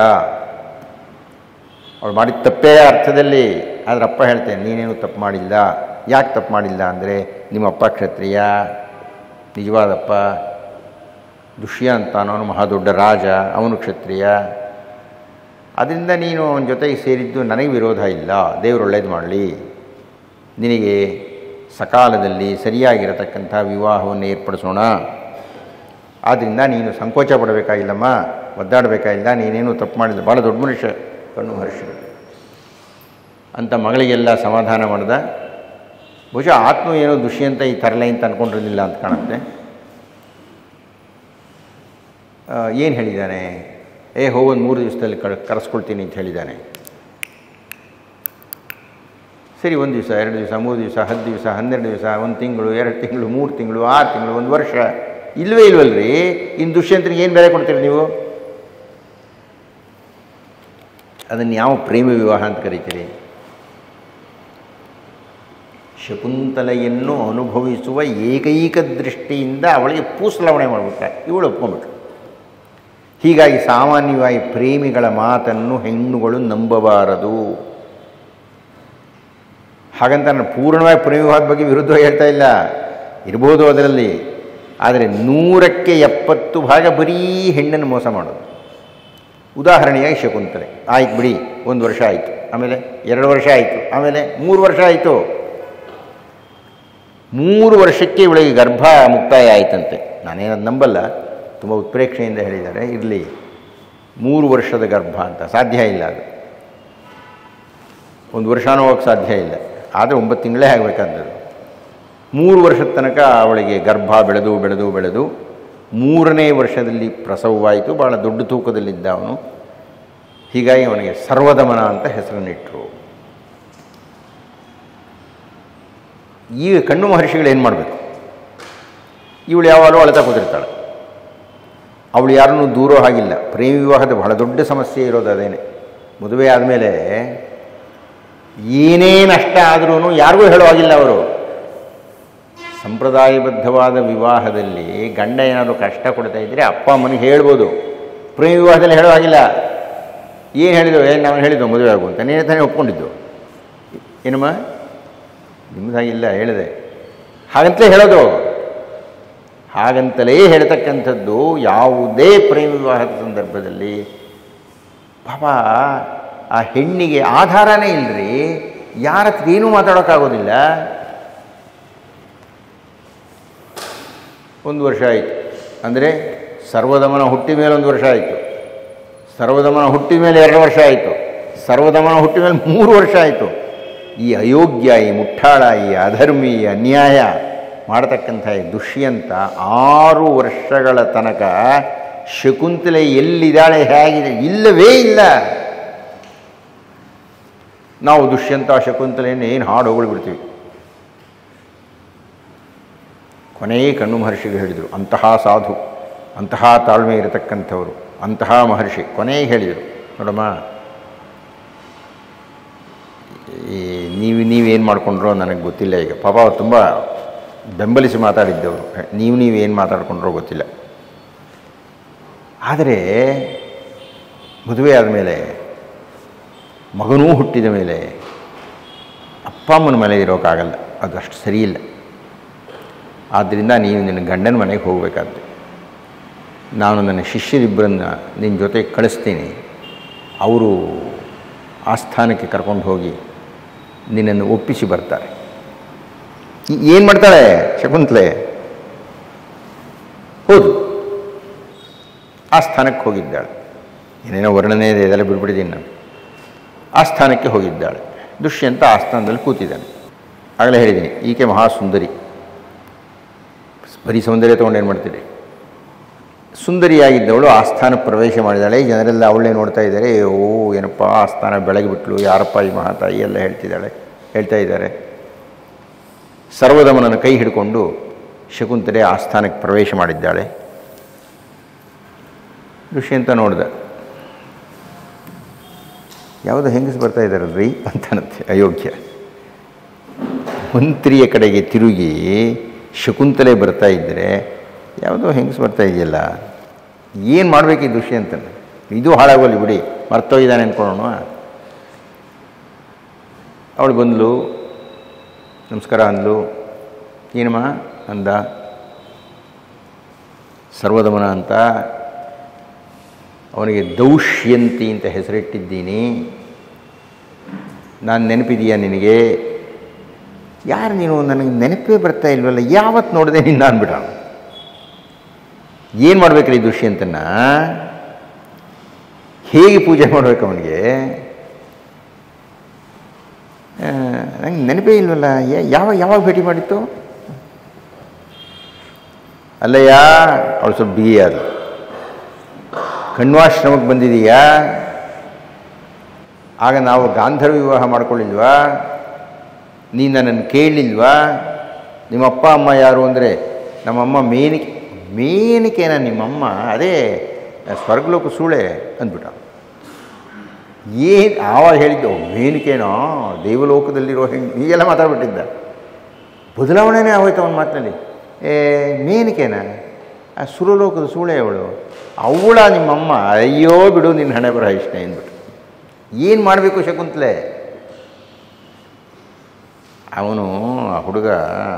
ಅವಳು ಮಾಡಿದ ತಪ್ಪೇ ಅರ್ಥದಲ್ಲಿ ಆದರೆ ಅಪ್ಪ ಹೇಳ್ತೇನೆ ನೀನೇನು ತಪ್ಪು ಮಾಡಿಲ್ಲ ಯಾಕೆ ತಪ್ಪು ಮಾಡಿಲ್ಲ ಅಂದರೆ ನಿಮ್ಮ ಅಪ್ಪ ಕ್ಷತ್ರಿಯ ನಿಜವಾದಪ್ಪ ದುಷ್ಯಂತ ಅನ್ನೋನು ಮಹಾ ದೊಡ್ಡ ರಾಜ ಅವನು ಕ್ಷತ್ರಿಯ ಅದರಿಂದ ನೀನು ಅವನ ಜೊತೆಗೆ ಸೇರಿದ್ದು ನನಗೆ ವಿರೋಧ ಇಲ್ಲ ದೇವರು ಒಳ್ಳೇದು ಮಾಡಲಿ ನಿನಗೆ ಸಕಾಲದಲ್ಲಿ ಸರಿಯಾಗಿರತಕ್ಕಂಥ ವಿವಾಹವನ್ನು ಏರ್ಪಡಿಸೋಣ ಆದ್ದರಿಂದ ನೀನು ಸಂಕೋಚ ಪಡಬೇಕಾಗಿಲ್ಲಮ್ಮ ಒದ್ದಾಡಬೇಕಾಗಿಲ್ಲ ನೀನೇನು ತಪ್ಪು ಮಾಡಿಲ್ಲ ಭಾಳ ದೊಡ್ಡ ಮನುಷ್ಯ ಕಣ್ಣು ಹರ್ಷ ಅಂತ ಮಗಳಿಗೆಲ್ಲ ಸಮಾಧಾನ ಮಾಡ್ದ ಬಹುಶಃ ಆತ್ಮ ಏನೋ ದುಷ್ಯಂತ ಈ ತರಲೆ ಅಂತ ಅಂದ್ಕೊಂಡಿರಲಿಲ್ಲ ಅಂತ ಕಾಣುತ್ತೆ ಏನು ಹೇಳಿದ್ದಾನೆ ಏ ಹೋಗೊಂದು ಮೂರು ದಿವಸದಲ್ಲಿ ಕಳ್ ಕರೆಸ್ಕೊಳ್ತೀನಿ ಅಂತ ಹೇಳಿದ್ದಾನೆ ಸರಿ ಒಂದು ದಿವಸ ಎರಡು ದಿವಸ ಮೂರು ದಿವಸ ಹತ್ತು ದಿವಸ ಹನ್ನೆರಡು ದಿವಸ ಒಂದು ತಿಂಗಳು ಎರಡು ತಿಂಗಳು ಮೂರು ತಿಂಗಳು ಆರು ತಿಂಗಳು ಒಂದು ವರ್ಷ ಇಲ್ವೇ ಇಲ್ವಲ್ರಿ ಇನ್ನು ದುಷ್ಯಂತನಿಗೆ ಏನು ಬೆಲೆ ಕೊಡ್ತೀರಿ ನೀವು ಅದನ್ನು ಯಾವ ಪ್ರೇಮ ವಿವಾಹ ಅಂತ ಕರಿತೀರಿ ಶಕುಂತಲೆಯನ್ನು ಅನುಭವಿಸುವ ಏಕೈಕ ದೃಷ್ಟಿಯಿಂದ ಅವಳಿಗೆ ಪೂಸ್ಲವಣೆ ಮಾಡಿಬಿಟ್ರೆ ಇವಳು ಒಪ್ಕೊಂಡ್ಬಿಟ್ರು ಹೀಗಾಗಿ ಸಾಮಾನ್ಯವಾಗಿ ಪ್ರೇಮಿಗಳ ಮಾತನ್ನು ಹೆಣ್ಣುಗಳು ನಂಬಬಾರದು ಹಾಗಂತ ನಾನು ಪೂರ್ಣವಾಗಿ ಪ್ರೇಮ ವಿವಾಹದ ಬಗ್ಗೆ ವಿರುದ್ಧವಾಗಿ ಹೇಳ್ತಾ ಇಲ್ಲ ಇರ್ಬೋದು ಅದರಲ್ಲಿ ಆದರೆ ನೂರಕ್ಕೆ ಎಪ್ಪತ್ತು ಭಾಗ ಬರೀ ಹೆಣ್ಣನ್ನು ಮೋಸ ಮಾಡೋದು ಉದಾಹರಣೆಯಾಗಿ ಶಕುಂತಲೆ ಆಯ್ತು ಬಿಡಿ ಒಂದು ವರ್ಷ ಆಯಿತು ಆಮೇಲೆ ಎರಡು ವರ್ಷ ಆಯಿತು ಆಮೇಲೆ ಮೂರು ವರ್ಷ ಆಯಿತು ಮೂರು ವರ್ಷಕ್ಕೆ ಇವಳಿಗೆ ಗರ್ಭ ಮುಕ್ತಾಯ ಆಯ್ತಂತೆ ನಾನೇನದು ನಂಬಲ್ಲ ತುಂಬ ಉತ್ಪ್ರೇಕ್ಷೆಯಿಂದ ಹೇಳಿದ್ದಾರೆ ಇರಲಿ ಮೂರು ವರ್ಷದ ಗರ್ಭ ಅಂತ ಸಾಧ್ಯ ಇಲ್ಲ ಅದು ಒಂದು ವರ್ಷನೂ ಹೋಗಕ್ಕೆ ಸಾಧ್ಯ ಇಲ್ಲ ಆದರೆ ಒಂಬತ್ತು ತಿಂಗಳೇ ಆಗಬೇಕಾದದ್ದು ಮೂರು ವರ್ಷದ ತನಕ ಅವಳಿಗೆ ಗರ್ಭ ಬೆಳೆದು ಬೆಳೆದು ಬೆಳೆದು ಮೂರನೇ ವರ್ಷದಲ್ಲಿ ಪ್ರಸವವಾಯಿತು ಭಾಳ ದೊಡ್ಡ ತೂಕದಲ್ಲಿದ್ದ ಅವನು ಹೀಗಾಗಿ ಅವನಿಗೆ ಸರ್ವದಮನ ಅಂತ ಹೆಸರನ್ನಿಟ್ಟರು ಈಗ ಕಣ್ಣು ಮಹರ್ಷಿಗಳು ಏನು ಮಾಡಬೇಕು ಇವಳು ಯಾವಾಗಲೂ ಅಳತಾ ಕೂತಿರ್ತಾಳೆ ಅವಳು ಯಾರನ್ನೂ ದೂರೋ ಹಾಗಿಲ್ಲ ಪ್ರೇಮ ವಿವಾಹದ ಬಹಳ ದೊಡ್ಡ ಸಮಸ್ಯೆ ಇರೋದು ಅದೇನೆ ಮದುವೆ ಆದಮೇಲೆ ಏನೇ ನಷ್ಟ ಆದ್ರೂ ಯಾರಿಗೂ ಹೇಳೋ ಹಾಗಿಲ್ಲ ಅವರು ಸಂಪ್ರದಾಯಬದ್ಧವಾದ ವಿವಾಹದಲ್ಲಿ ಗಂಡ ಏನಾದರೂ ಕಷ್ಟ ಕೊಡ್ತಾ ಇದ್ದರೆ ಅಪ್ಪ ಅಮ್ಮನಿಗೆ ಹೇಳ್ಬೋದು ಪ್ರೇಮ ವಿವಾಹದಲ್ಲಿ ಹೇಳೋ ಹಾಗಿಲ್ಲ ಏನು ಹೇಳಿದ್ರು ಏನು ನಾವು ಹೇಳಿದ್ದು ಮದುವೆ ಆಗು ಅಂತ ನೀನೇ ತಾನೇ ಒಪ್ಕೊಂಡಿದ್ದು ಏನಮ್ಮ ನಿಮ್ಮದಾಗಿಲ್ಲ ಹೇಳಿದೆ ಹಾಗಂತಲೇ ಹೇಳೋದು ಹಾಗಂತಲೇ ಹೇಳ್ತಕ್ಕಂಥದ್ದು ಯಾವುದೇ ಪ್ರೇಮ ವಿವಾಹದ ಸಂದರ್ಭದಲ್ಲಿ ಪಾಪ ಆ ಹೆಣ್ಣಿಗೆ ಆಧಾರನೇ ಇಲ್ಲರಿ ಯಾರ ಹತ್ರ ಏನೂ ಮಾತಾಡೋಕ್ಕಾಗೋದಿಲ್ಲ ಒಂದು ವರ್ಷ ಆಯಿತು ಅಂದರೆ ಸರ್ವದಮನ ಹುಟ್ಟಿ ಮೇಲೆ ಒಂದು ವರ್ಷ ಆಯಿತು ಸರ್ವದಮನ ಹುಟ್ಟಿದ ಮೇಲೆ ಎರಡು ವರ್ಷ ಆಯಿತು ಸರ್ವದಮನ ಹುಟ್ಟಿದ ಮೇಲೆ ಮೂರು ವರ್ಷ ಆಯಿತು ಈ ಅಯೋಗ್ಯ ಈ ಮುಟ್ಟಾಳ ಈ ಅಧರ್ಮಿ ಈ ಅನ್ಯಾಯ ಮಾಡತಕ್ಕಂಥ ಈ ದುಷ್ಯಂತ ಆರು ವರ್ಷಗಳ ತನಕ ಶಕುಂತಲೆ ಎಲ್ಲಿದ್ದಾಳೆ ಹೇಗಿದೆ ಇಲ್ಲವೇ ಇಲ್ಲ ನಾವು ದುಷ್ಯಂತ ಶಕುಂತಲೆಯನ್ನು ಏನು ಹಾಡು ಹೊಗಳ್ಬಿಡ್ತೀವಿ ಕೊನೆಯೇ ಕಣ್ಣು ಮಹರ್ಷಿಗೆ ಹೇಳಿದರು ಅಂತಹ ಸಾಧು ಅಂತಹ ತಾಳ್ಮೆ ಇರತಕ್ಕಂಥವರು ಅಂತಹ ಮಹರ್ಷಿ ಕೊನೆಗೆ ಹೇಳಿದರು ನೋಡಮ್ಮ ಈ ನೀವು ನೀವೇನು ಮಾಡಿಕೊಂಡ್ರೋ ನನಗೆ ಗೊತ್ತಿಲ್ಲ ಈಗ ಪಾಪ ಅವ್ರು ತುಂಬ ಬೆಂಬಲಿಸಿ ಮಾತಾಡಿದ್ದವರು ನೀವು ನೀವೇನು ಮಾತಾಡ್ಕೊಂಡ್ರೋ ಗೊತ್ತಿಲ್ಲ ಆದರೆ ಮದುವೆ ಆದಮೇಲೆ ಮಗನೂ ಹುಟ್ಟಿದ ಮೇಲೆ ಅಪ್ಪ ಅಮ್ಮನ ಮನೆ ಇರೋಕ್ಕಾಗಲ್ಲ ಅದು ಅಷ್ಟು ಸರಿಯಿಲ್ಲ ಆದ್ದರಿಂದ ನೀನು ನಿನ್ನ ಗಂಡನ ಮನೆಗೆ ಹೋಗಬೇಕಾದ್ರೆ ನಾನು ನನ್ನ ಶಿಷ್ಯರಿಬ್ಬರನ್ನ ನಿನ್ನ ಜೊತೆಗೆ ಕಳಿಸ್ತೀನಿ ಅವರು ಆಸ್ಥಾನಕ್ಕೆ ಕರ್ಕೊಂಡು ಹೋಗಿ ನಿನ್ನನ್ನು ಒಪ್ಪಿಸಿ ಬರ್ತಾರೆ ಏನು ಮಾಡ್ತಾಳೆ ಶಕುಂತಲೆ ಹೌದು ಆ ಸ್ಥಾನಕ್ಕೆ ಹೋಗಿದ್ದಾಳೆ ಏನೇನೋ ವರ್ಣನೆ ಇದೆ ಇದೆಲ್ಲ ಬಿಡ್ಬಿಟ್ಟಿದ್ದೀನಿ ನಾನು ಆ ಸ್ಥಾನಕ್ಕೆ ಹೋಗಿದ್ದಾಳೆ ದುಷ್ಯಂತ ಆ ಸ್ಥಾನದಲ್ಲಿ ಕೂತಿದ್ದಾನೆ ಆಗಲೇ ಹೇಳಿದ್ದೀನಿ ಈಕೆ ಮಹಾಸುಂದರಿ ಬರೀ ಸೌಂದರ್ಯ ತೊಗೊಂಡು ಏನು ಮಾಡ್ತೀರಿ ಸುಂದರಿಯಾಗಿದ್ದವಳು ಆಸ್ಥಾನ ಪ್ರವೇಶ ಮಾಡಿದಾಳೆ ಜನರೆಲ್ಲ ಅವಳೇ ನೋಡ್ತಾ ಇದ್ದಾರೆ ಓ ಏನಪ್ಪ ಆಸ್ಥಾನ ಬೆಳಗ್ಗೆ ಬಿಟ್ಲು ಯಾರಪ್ಪ ಈ ಮಹಾತಾಯಿ ಎಲ್ಲ ಹೇಳ್ತಿದ್ದಾಳೆ ಹೇಳ್ತಾ ಇದ್ದಾರೆ ಸರ್ವದಮನನ ಕೈ ಹಿಡ್ಕೊಂಡು ಶಕುಂತಲೆ ಆಸ್ಥಾನಕ್ಕೆ ಪ್ರವೇಶ ಮಾಡಿದ್ದಾಳೆ ದುಷ್ಯಂತ ನೋಡ್ದ ಯಾವುದೋ ಹೆಂಗಸು ಬರ್ತಾ ಇದ್ದಾರಲ್ರಿ ಅಂತನಂತೆ ಅಯೋಗ್ಯ ಮಂತ್ರಿಯ ಕಡೆಗೆ ತಿರುಗಿ ಶಕುಂತಲೆ ಬರ್ತಾ ಇದ್ದರೆ ಯಾವುದೋ ಹೆಂಗಸು ಬರ್ತಾ ಇದೆಯಲ್ಲ ಏನು ಮಾಡಬೇಕು ಈ ದುಷ್ಯಂತನ ಇದು ಹಾಳಾಗೋಲಿ ಬಿಡಿ ಮರ್ತೋಗಿದ್ದಾನೆ ಅಂದ್ಕೊಳ್ಳೋಣ ಅವಳು ಬಂದಳು ನಮಸ್ಕಾರ ಅಂದ್ಲು ಏನಮ್ಮ ಅಂದ ಸರ್ವದಮನ ಅಂತ ಅವನಿಗೆ ದೌಷ್ಯಂತಿ ಅಂತ ಹೆಸರಿಟ್ಟಿದ್ದೀನಿ ನಾನು ನೆನಪಿದೆಯಾ ನಿನಗೆ ಯಾರು ನೀನು ನನಗೆ ನೆನಪೇ ಬರ್ತಾ ಇಲ್ವಲ್ಲ ಯಾವತ್ತು ನೋಡಿದೆ ನಿನ್ನ ಅಂದ್ಬಿಡ ಏನು ಮಾಡ್ಬೇಕ್ರಿ ದುಷ್ಯಂತನ ಹೇಗೆ ಪೂಜೆ ಮಾಡ್ಬೇಕು ಅವನಿಗೆ ನಂಗೆ ನೆನಪೇ ಇಲ್ವಲ್ಲ ಯಾ- ಯಾವಾಗ ಯಾವಾಗ ಭೇಟಿ ಮಾಡಿತ್ತು ಅಲ್ಲಯ್ಯ ಅವಳು ಸ್ವಲ್ಪ ಬಿಗಿಯಾದ ಕಣ್ವಾಶ್ರಮಕ್ಕೆ ಬಂದಿದೀಯಾ ಆಗ ನಾವು ಗಾಂಧರ್ವ ವಿವಾಹ ಮಾಡ್ಕೊಳ್ಳಿಲ್ವಾ ನೀನು ನನ್ನನ್ನು ಕೇಳಲಿಲ್ವಾ ನಿಮ್ಮ ಅಪ್ಪ ಅಮ್ಮ ಯಾರು ಅಂದರೆ ನಮ್ಮಮ್ಮ ಮೇನಿಕೆ ಮೇನಿಕೆನ ನಿಮ್ಮಮ್ಮ ಅದೇ ಸ್ವರ್ಗಲೋಕ ಸೂಳೆ ಅಂದ್ಬಿಟ್ಟ ಏನು ಆವಾಗ ಹೇಳಿದ್ದು ಮೇನಿಕೆನೋ ದೇವಲೋಕದಲ್ಲಿರೋ ಹೆಂಗೆ ಹೀಗೆಲ್ಲ ಮಾತಾಡ್ಬಿಟ್ಟಿದ್ದ ಬದಲಾವಣೆನೇ ಆಗೋಯ್ತು ಅವನ ಮಾತಿನಲ್ಲಿ ಏ ಮೇನಿಕೆನ ಆ ಸುರಲೋಕದ ಸೂಳೆ ಅವಳು ಅವಳ ನಿಮ್ಮಮ್ಮ ಅಯ್ಯೋ ಬಿಡು ನಿನ್ನ ಹಣೆ ಬರಹ ಇಷ್ಟ ಅಂದ್ಬಿಟ್ಟು ಏನು ಮಾಡಬೇಕು ಶಕುಂತಲೆ ಅವನು ಆ ಹುಡುಗ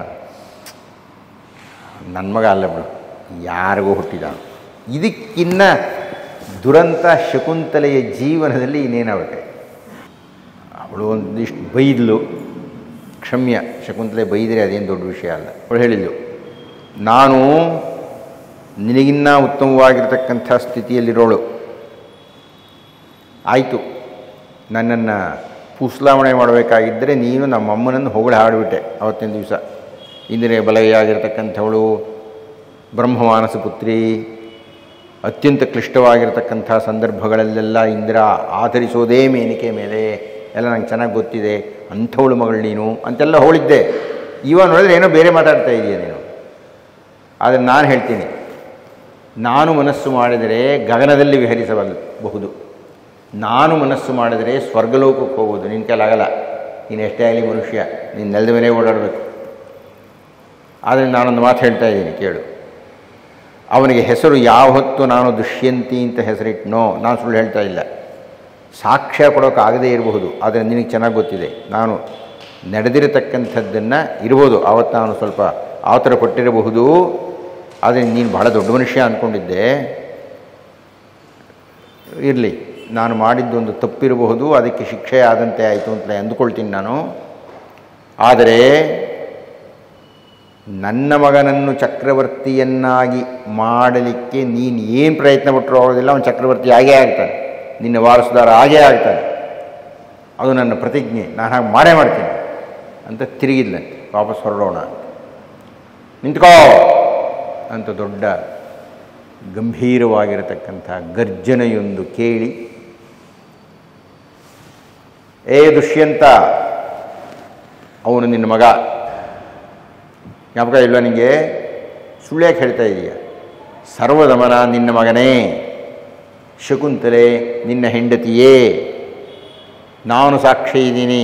ನನ್ನ ಮಗ ಅಲ್ಲ ಬಿಡು ಯಾರಿಗೋ ಹುಟ್ಟಿದ ಇದಕ್ಕಿನ್ನ ದುರಂತ ಶಕುಂತಲೆಯ ಜೀವನದಲ್ಲಿ ಇನ್ನೇನಾಗುತ್ತೆ ಅವಳು ಒಂದಿಷ್ಟು ಬೈದ್ಲು ಕ್ಷಮ್ಯ ಶಕುಂತಲೆ ಬೈದರೆ ಅದೇನು ದೊಡ್ಡ ವಿಷಯ ಅಲ್ಲ ಅವಳು ಹೇಳಿದ್ಲು ನಾನು ನಿನಗಿನ್ನ ಉತ್ತಮವಾಗಿರ್ತಕ್ಕಂಥ ಸ್ಥಿತಿಯಲ್ಲಿರೋಳು ಆಯಿತು ನನ್ನನ್ನು ಪುಸ್ಲಾವಣೆ ಮಾಡಬೇಕಾಗಿದ್ದರೆ ನೀನು ನಮ್ಮಮ್ಮನನ್ನು ಹೊಗಳು ಹಾಡಿಬಿಟ್ಟೆ ಅವತ್ತಿನ ದಿವಸ ಇಂದಿನ ಬಲಗೆಯಾಗಿರ್ತಕ್ಕಂಥವಳು ಬ್ರಹ್ಮಮಾನಸ ಪುತ್ರಿ ಅತ್ಯಂತ ಕ್ಲಿಷ್ಟವಾಗಿರ್ತಕ್ಕಂಥ ಸಂದರ್ಭಗಳಲ್ಲೆಲ್ಲ ಇಂದ್ರ ಆಧರಿಸೋದೇ ಮೇನಿಕೆ ಮೇಲೆ ಎಲ್ಲ ನಂಗೆ ಚೆನ್ನಾಗಿ ಗೊತ್ತಿದೆ ಅಂಥವಳು ಮಗಳು ನೀನು ಅಂತೆಲ್ಲ ಹೋಳಿದ್ದೆ ಇವ ನೋಡಿದ್ರೆ ಏನೋ ಬೇರೆ ಮಾತಾಡ್ತಾ ಇದೆಯಾ ನೀನು ಆದರೆ ನಾನು ಹೇಳ್ತೀನಿ ನಾನು ಮನಸ್ಸು ಮಾಡಿದರೆ ಗಗನದಲ್ಲಿ ವಿಹರಿಸಬಹುದು ನಾನು ಮನಸ್ಸು ಮಾಡಿದರೆ ಸ್ವರ್ಗಲೋಕಕ್ಕೆ ಹೋಗೋದು ನಿನ್ನ ಕೈಲಾಗಲ್ಲ ನೀನು ಎಷ್ಟೇ ಆಗಲಿ ಮನುಷ್ಯ ನೀನು ನೆಲದ ಮೇಲೆ ಓಡಾಡಬೇಕು ಆದರೆ ನಾನೊಂದು ಮಾತು ಹೇಳ್ತಾ ಇದ್ದೀನಿ ಕೇಳು ಅವನಿಗೆ ಹೆಸರು ಯಾವ ಹೊತ್ತು ನಾನು ದುಷ್ಯಂತಿ ಅಂತ ಹೆಸರಿಟ್ನೋ ನಾನು ಸುಳ್ಳು ಹೇಳ್ತಾ ಇಲ್ಲ ಸಾಕ್ಷ್ಯ ಕೊಡೋಕ್ಕಾಗದೇ ಇರಬಹುದು ಆದರೆ ನಿನಗೆ ಚೆನ್ನಾಗಿ ಗೊತ್ತಿದೆ ನಾನು ನಡೆದಿರತಕ್ಕಂಥದ್ದನ್ನು ಇರ್ಬೋದು ಆವತ್ತು ನಾನು ಸ್ವಲ್ಪ ಆತರ ಪಟ್ಟಿರಬಹುದು ಆದರೆ ನೀನು ಬಹಳ ದೊಡ್ಡ ಮನುಷ್ಯ ಅಂದ್ಕೊಂಡಿದ್ದೆ ಇರಲಿ ನಾನು ಮಾಡಿದ್ದೊಂದು ತಪ್ಪಿರಬಹುದು ಅದಕ್ಕೆ ಶಿಕ್ಷೆ ಆದಂತೆ ಆಯಿತು ಅಂತಲೇ ಅಂದುಕೊಳ್ತೀನಿ ನಾನು ಆದರೆ ನನ್ನ ಮಗನನ್ನು ಚಕ್ರವರ್ತಿಯನ್ನಾಗಿ ಮಾಡಲಿಕ್ಕೆ ನೀನು ಏನು ಪ್ರಯತ್ನ ಪಟ್ಟರು ಆಗೋದಿಲ್ಲ ಅವನು ಚಕ್ರವರ್ತಿ ಆಗೇ ಆಗ್ತಾನೆ ನಿನ್ನ ವಾರಸುದಾರ ಆಗೇ ಆಗ್ತಾನೆ ಅದು ನನ್ನ ಪ್ರತಿಜ್ಞೆ ನಾನು ಹಾಗೆ ಮಾಡೇ ಮಾಡ್ತೀನಿ ಅಂತ ತಿರುಗಿದ್ಲಂತೆ ವಾಪಸ್ ಹೊರಡೋಣ ಅಂತ ನಿಂತ್ಕೋ ಅಂತ ದೊಡ್ಡ ಗಂಭೀರವಾಗಿರತಕ್ಕಂಥ ಗರ್ಜನೆಯೊಂದು ಕೇಳಿ ಏ ದುಷ್ಯಂತ ಅವನು ನಿನ್ನ ಮಗ ಜ್ಞಾಪಕ ಇಲ್ವಾ ನಿನಗೆ ಸುಳ್ಳ್ಯಾಕೆ ಹೇಳ್ತಾ ಇದೀಯ ಸರ್ವದಮನ ನಿನ್ನ ಮಗನೇ ಶಕುಂತಲೆ ನಿನ್ನ ಹೆಂಡತಿಯೇ ನಾನು ಸಾಕ್ಷಿ ಇದ್ದೀನಿ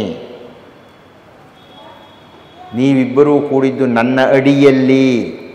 ನೀವಿಬ್ಬರೂ ಕೂಡಿದ್ದು ನನ್ನ ಅಡಿಯಲ್ಲಿ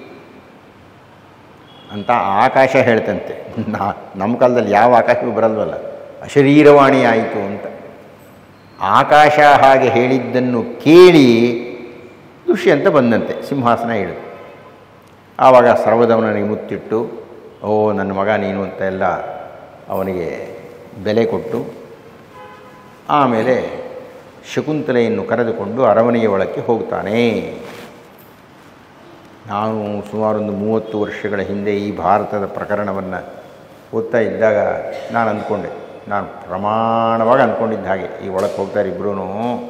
ಅಂತ ಆಕಾಶ ಹೇಳ್ತಂತೆ ನಾ ನಮ್ಮ ಕಾಲದಲ್ಲಿ ಯಾವ ಆಕಾಶವೂ ಬರಲ್ವಲ್ಲ ಅಶರೀರವಾಣಿ ಆಯಿತು ಅಂತ ಆಕಾಶ ಹಾಗೆ ಹೇಳಿದ್ದನ್ನು ಕೇಳಿ ದುಷ್ಯಂತ ಬಂದಂತೆ ಸಿಂಹಾಸನ ಇಳಿದು ಆವಾಗ ಸರ್ವದವನಿಗೆ ಮುತ್ತಿಟ್ಟು ಓ ನನ್ನ ಮಗ ನೀನು ಅಂತ ಎಲ್ಲ ಅವನಿಗೆ ಬೆಲೆ ಕೊಟ್ಟು ಆಮೇಲೆ ಶಕುಂತಲೆಯನ್ನು ಕರೆದುಕೊಂಡು ಅರಮನೆಯ ಒಳಕ್ಕೆ ಹೋಗ್ತಾನೆ ನಾನು ಸುಮಾರೊಂದು ಮೂವತ್ತು ವರ್ಷಗಳ ಹಿಂದೆ ಈ ಭಾರತದ ಪ್ರಕರಣವನ್ನು ಓದ್ತಾ ಇದ್ದಾಗ ನಾನು ಅಂದ್ಕೊಂಡೆ ನಾನು ಪ್ರಮಾಣವಾಗಿ ಅಂದ್ಕೊಂಡಿದ್ದ ಹಾಗೆ ಈ ಒಳಗೆ ಹೋಗ್ತಾರೆ ಇಬ್ಬರೂ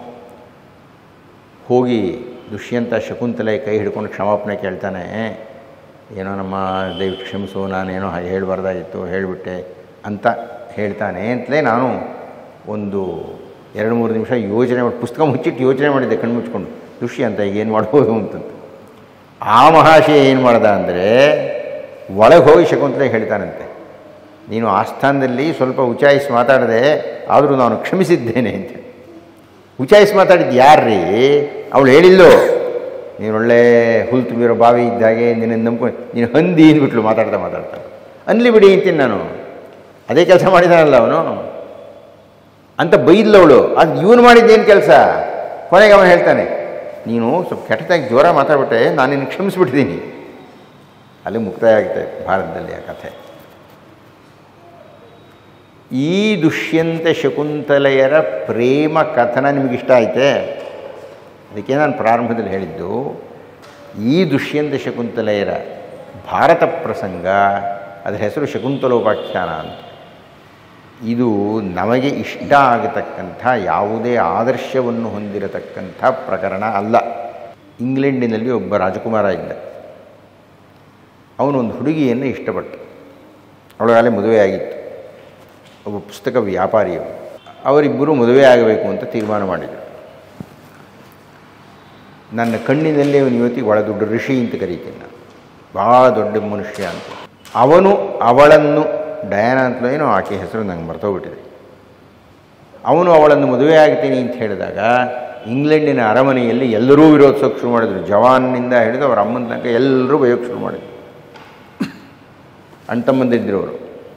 ಹೋಗಿ ದುಷ್ಯಂತ ಶಕುಂತಲೆ ಕೈ ಹಿಡ್ಕೊಂಡು ಕ್ಷಮಾಪಣೆ ಕೇಳ್ತಾನೆ ಏನೋ ನಮ್ಮ ದಯವಿಟ್ಟು ಕ್ಷಮಿಸು ನಾನೇನೋ ಹಾಗೆ ಹೇಳಬಾರ್ದಾಗಿತ್ತು ಹೇಳಿಬಿಟ್ಟೆ ಅಂತ ಹೇಳ್ತಾನೆ ಅಂತಲೇ ನಾನು ಒಂದು ಎರಡು ಮೂರು ನಿಮಿಷ ಯೋಚನೆ ಮಾಡಿ ಪುಸ್ತಕ ಮುಚ್ಚಿಟ್ಟು ಯೋಚನೆ ಮಾಡಿದ್ದೆ ಕಣ್ಣು ಮುಚ್ಕೊಂಡು ದುಷ್ಯಂತ ಈಗ ಏನು ಮಾಡ್ಬೋದು ಅಂತಂತ ಆ ಮಹಾಶಯ ಏನು ಮಾಡ್ದ ಅಂದರೆ ಒಳಗೆ ಹೋಗಿ ಶಕುಂತಲೆ ಹೇಳ್ತಾನಂತೆ ನೀನು ಆಸ್ಥಾನದಲ್ಲಿ ಸ್ವಲ್ಪ ಉಚಾಯಿಸಿ ಮಾತಾಡದೆ ಆದರೂ ನಾನು ಕ್ಷಮಿಸಿದ್ದೇನೆ ಅಂತ ಉಚಾಯಿಸಿ ಮಾತಾಡಿದ್ದು ಯಾರ್ರೀ ಅವಳು ಹೇಳಿಲ್ಲೋ ನೀನು ಒಳ್ಳೆ ಹುಲ್ ತುಂಬಿರೋ ಬಾವಿ ಇದ್ದಾಗೆ ನಿನ್ನ ನಂಬ್ಕೊಂಡು ನೀನು ಹಂದಿ ಅಂದ್ಬಿಟ್ಲು ಮಾತಾಡ್ತಾ ಮಾತಾಡ್ತಾ ಅನ್ಲಿ ಬಿಡಿ ಅಂತೀನಿ ನಾನು ಅದೇ ಕೆಲಸ ಮಾಡಿದಾನಲ್ಲ ಅವನು ಅಂತ ಬೈದ್ಲವಳು ಅದು ಇವನು ಮಾಡಿದ್ದೇನು ಕೆಲಸ ಕೊನೆಗೆ ಅವನು ಹೇಳ್ತಾನೆ ನೀನು ಸ್ವಲ್ಪ ಕೆಟ್ಟದಾಗಿ ಜೋರ ಮಾತಾಡ್ಬಿಟ್ಟೆ ನಾನು ನಿನ್ನ ಕ್ಷಮಿಸ್ಬಿಟ್ಟಿದ್ದೀನಿ ಅಲ್ಲಿ ಮುಕ್ತಾಯ ಆಗುತ್ತೆ ಭಾರತದಲ್ಲಿ ಆ ಕಥೆ ಈ ದುಷ್ಯಂತ ಶಕುಂತಲೆಯರ ಪ್ರೇಮ ಕಥನ ನಿಮಗಿಷ್ಟ ಐತೆ ಅದಕ್ಕೆ ನಾನು ಪ್ರಾರಂಭದಲ್ಲಿ ಹೇಳಿದ್ದು ಈ ದುಷ್ಯಂತ ಶಕುಂತಲೆಯರ ಭಾರತ ಪ್ರಸಂಗ ಅದರ ಹೆಸರು ಶಕುಂತಲೋಪಾಖ್ಯಾನ ಅಂತ ಇದು ನಮಗೆ ಇಷ್ಟ ಆಗತಕ್ಕಂಥ ಯಾವುದೇ ಆದರ್ಶವನ್ನು ಹೊಂದಿರತಕ್ಕಂಥ ಪ್ರಕರಣ ಅಲ್ಲ ಇಂಗ್ಲೆಂಡಿನಲ್ಲಿ ಒಬ್ಬ ರಾಜಕುಮಾರ ಇದ್ದ ಅವನು ಒಂದು ಹುಡುಗಿಯನ್ನು ಇಷ್ಟಪಟ್ಟ ಅವಳಗಾಲೇ ಮದುವೆಯಾಗಿತ್ತು ಒಬ್ಬ ಪುಸ್ತಕ ವ್ಯಾಪಾರಿಯವರು ಅವರಿಬ್ಬರು ಮದುವೆ ಆಗಬೇಕು ಅಂತ ತೀರ್ಮಾನ ಮಾಡಿದರು ನನ್ನ ಕಣ್ಣಿನಲ್ಲಿ ಅವನು ಇವತ್ತಿಗೆ ಒಳ ದೊಡ್ಡ ಋಷಿ ಅಂತ ಕರೀತೀನಿ ನಾನು ಭಾಳ ದೊಡ್ಡ ಮನುಷ್ಯ ಅಂತ ಅವನು ಅವಳನ್ನು ಡಯಾನ ಅಂತಲೋ ಏನೋ ಆಕೆ ಹೆಸರು ನಂಗೆ ಮರ್ತೋಗ್ಬಿಟ್ಟಿದೆ ಅವನು ಅವಳನ್ನು ಮದುವೆ ಆಗ್ತೀನಿ ಅಂತ ಹೇಳಿದಾಗ ಇಂಗ್ಲೆಂಡಿನ ಅರಮನೆಯಲ್ಲಿ ಎಲ್ಲರೂ ವಿರೋಧಿಸೋಕೆ ಶುರು ಮಾಡಿದರು ಜವಾನ್ನಿಂದ ಹಿಡಿದು ಅವರ ಅಮ್ಮನ ತನಕ ಎಲ್ಲರೂ ಬಯೋಕ್ಕೆ ಶುರು ಮಾಡಿದರು ಅಣ್ತಮ್ಮಂದಿದ್ರು ಅವರು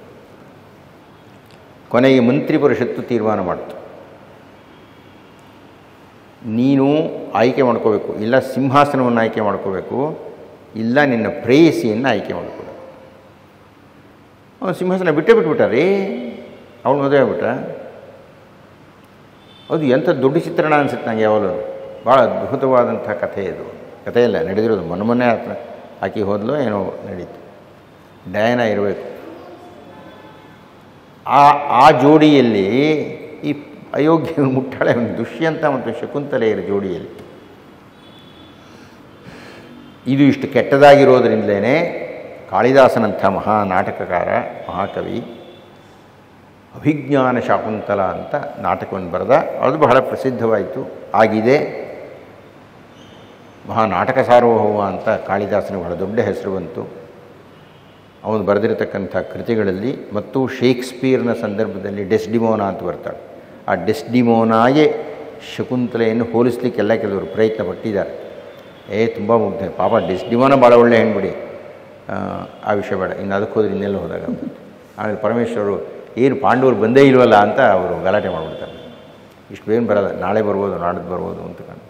ಕೊನೆಗೆ ಮಂತ್ರಿ ಪರಿಷತ್ತು ತೀರ್ಮಾನ ಮಾಡ್ತು ನೀನು ಆಯ್ಕೆ ಮಾಡ್ಕೋಬೇಕು ಇಲ್ಲ ಸಿಂಹಾಸನವನ್ನು ಆಯ್ಕೆ ಮಾಡ್ಕೋಬೇಕು ಇಲ್ಲ ನಿನ್ನ ಪ್ರೇಯಸಿಯನ್ನು ಆಯ್ಕೆ ಮಾಡ್ಕೋಬೇಕು ಅವನು ಸಿಂಹಾಸನ ಬಿಟ್ಟೇ ಬಿಟ್ಬಿಟ್ಟ ರೀ ಅವಳು ಮದುವೆ ಆಗ್ಬಿಟ್ಟ ಅದು ಎಂಥ ದೊಡ್ಡ ಚಿತ್ರಣ ಅನಿಸುತ್ತೆ ನನಗೆ ಯಾವಾಗಲೂ ಭಾಳ ಅದ್ಭುತವಾದಂಥ ಕಥೆ ಇದು ಕಥೆ ಇಲ್ಲ ನಡೆದಿರೋದು ಮೊನ್ನೆ ಮೊನ್ನೆ ಆತ ಆಕೆ ಹೋದ್ಲೋ ಏನೋ ನಡೀತು ಡಯಾನ ಇರಬೇಕು ಆ ಆ ಜೋಡಿಯಲ್ಲಿ ಈ ಅಯೋಗ್ಯ ಮುಟ್ಟಾಳೆ ಒಂದು ದುಷ್ಯಂತ ಮತ್ತು ಶಕುಂತಲೆಯರ ಜೋಡಿಯಲ್ಲಿ ಇದು ಇಷ್ಟು ಕೆಟ್ಟದಾಗಿರೋದ್ರಿಂದಲೇ ಕಾಳಿದಾಸನಂಥ ಮಹಾ ನಾಟಕಕಾರ ಮಹಾಕವಿ ಅಭಿಜ್ಞಾನ ಶಾಕುಂತಲ ಅಂತ ನಾಟಕವನ್ನು ಬರೆದ ಅದು ಬಹಳ ಪ್ರಸಿದ್ಧವಾಯಿತು ಆಗಿದೆ ಮಹಾ ನಾಟಕ ಸಾರ್ವಭೌಮ ಅಂತ ಕಾಳಿದಾಸನಿಗೆ ಬಹಳ ದೊಡ್ಡ ಹೆಸರು ಬಂತು ಅವನು ಬರೆದಿರತಕ್ಕಂಥ ಕೃತಿಗಳಲ್ಲಿ ಮತ್ತು ಶೇಕ್ಸ್ಪಿಯರ್ನ ಸಂದರ್ಭದಲ್ಲಿ ಡೆಸ್ಡಿಮೋನಾ ಅಂತ ಬರ್ತಾಳೆ ಆ ಡೆಸ್ಡಿಮೋನಾಗೆ ಶಕುಂತಲೆಯನ್ನು ಹೋಲಿಸ್ಲಿಕ್ಕೆಲ್ಲ ಕೆಲವರು ಪ್ರಯತ್ನ ಪಟ್ಟಿದ್ದಾರೆ ಏ ತುಂಬ ಮುಗ್ಧ ಪಾಪ ಡೆಸ್ಡಿಮೋನ ಭಾಳ ಒಳ್ಳೆ ಹೆಣ್ಬಿಡಿ ಆ ವಿಷಯ ಬೇಡ ಇನ್ನು ಅದಕ್ಕೆ ಹೋದ್ರೆ ಇನ್ನೆಲ್ಲ ಹೋದಾಗ ಆಮೇಲೆ ಪರಮೇಶ್ವರರು ಏನು ಪಾಂಡವರು ಬಂದೇ ಇಲ್ವಲ್ಲ ಅಂತ ಅವರು ಗಲಾಟೆ ಮಾಡಿಬಿಡ್ತಾರೆ ಇಷ್ಟು ಬೇಗ ಬರೋದ ನಾಳೆ ಬರ್ಬೋದು ನಾಡಿದ್ದು ಬರ್ಬೋದು ಅಂತ ಕಂಡು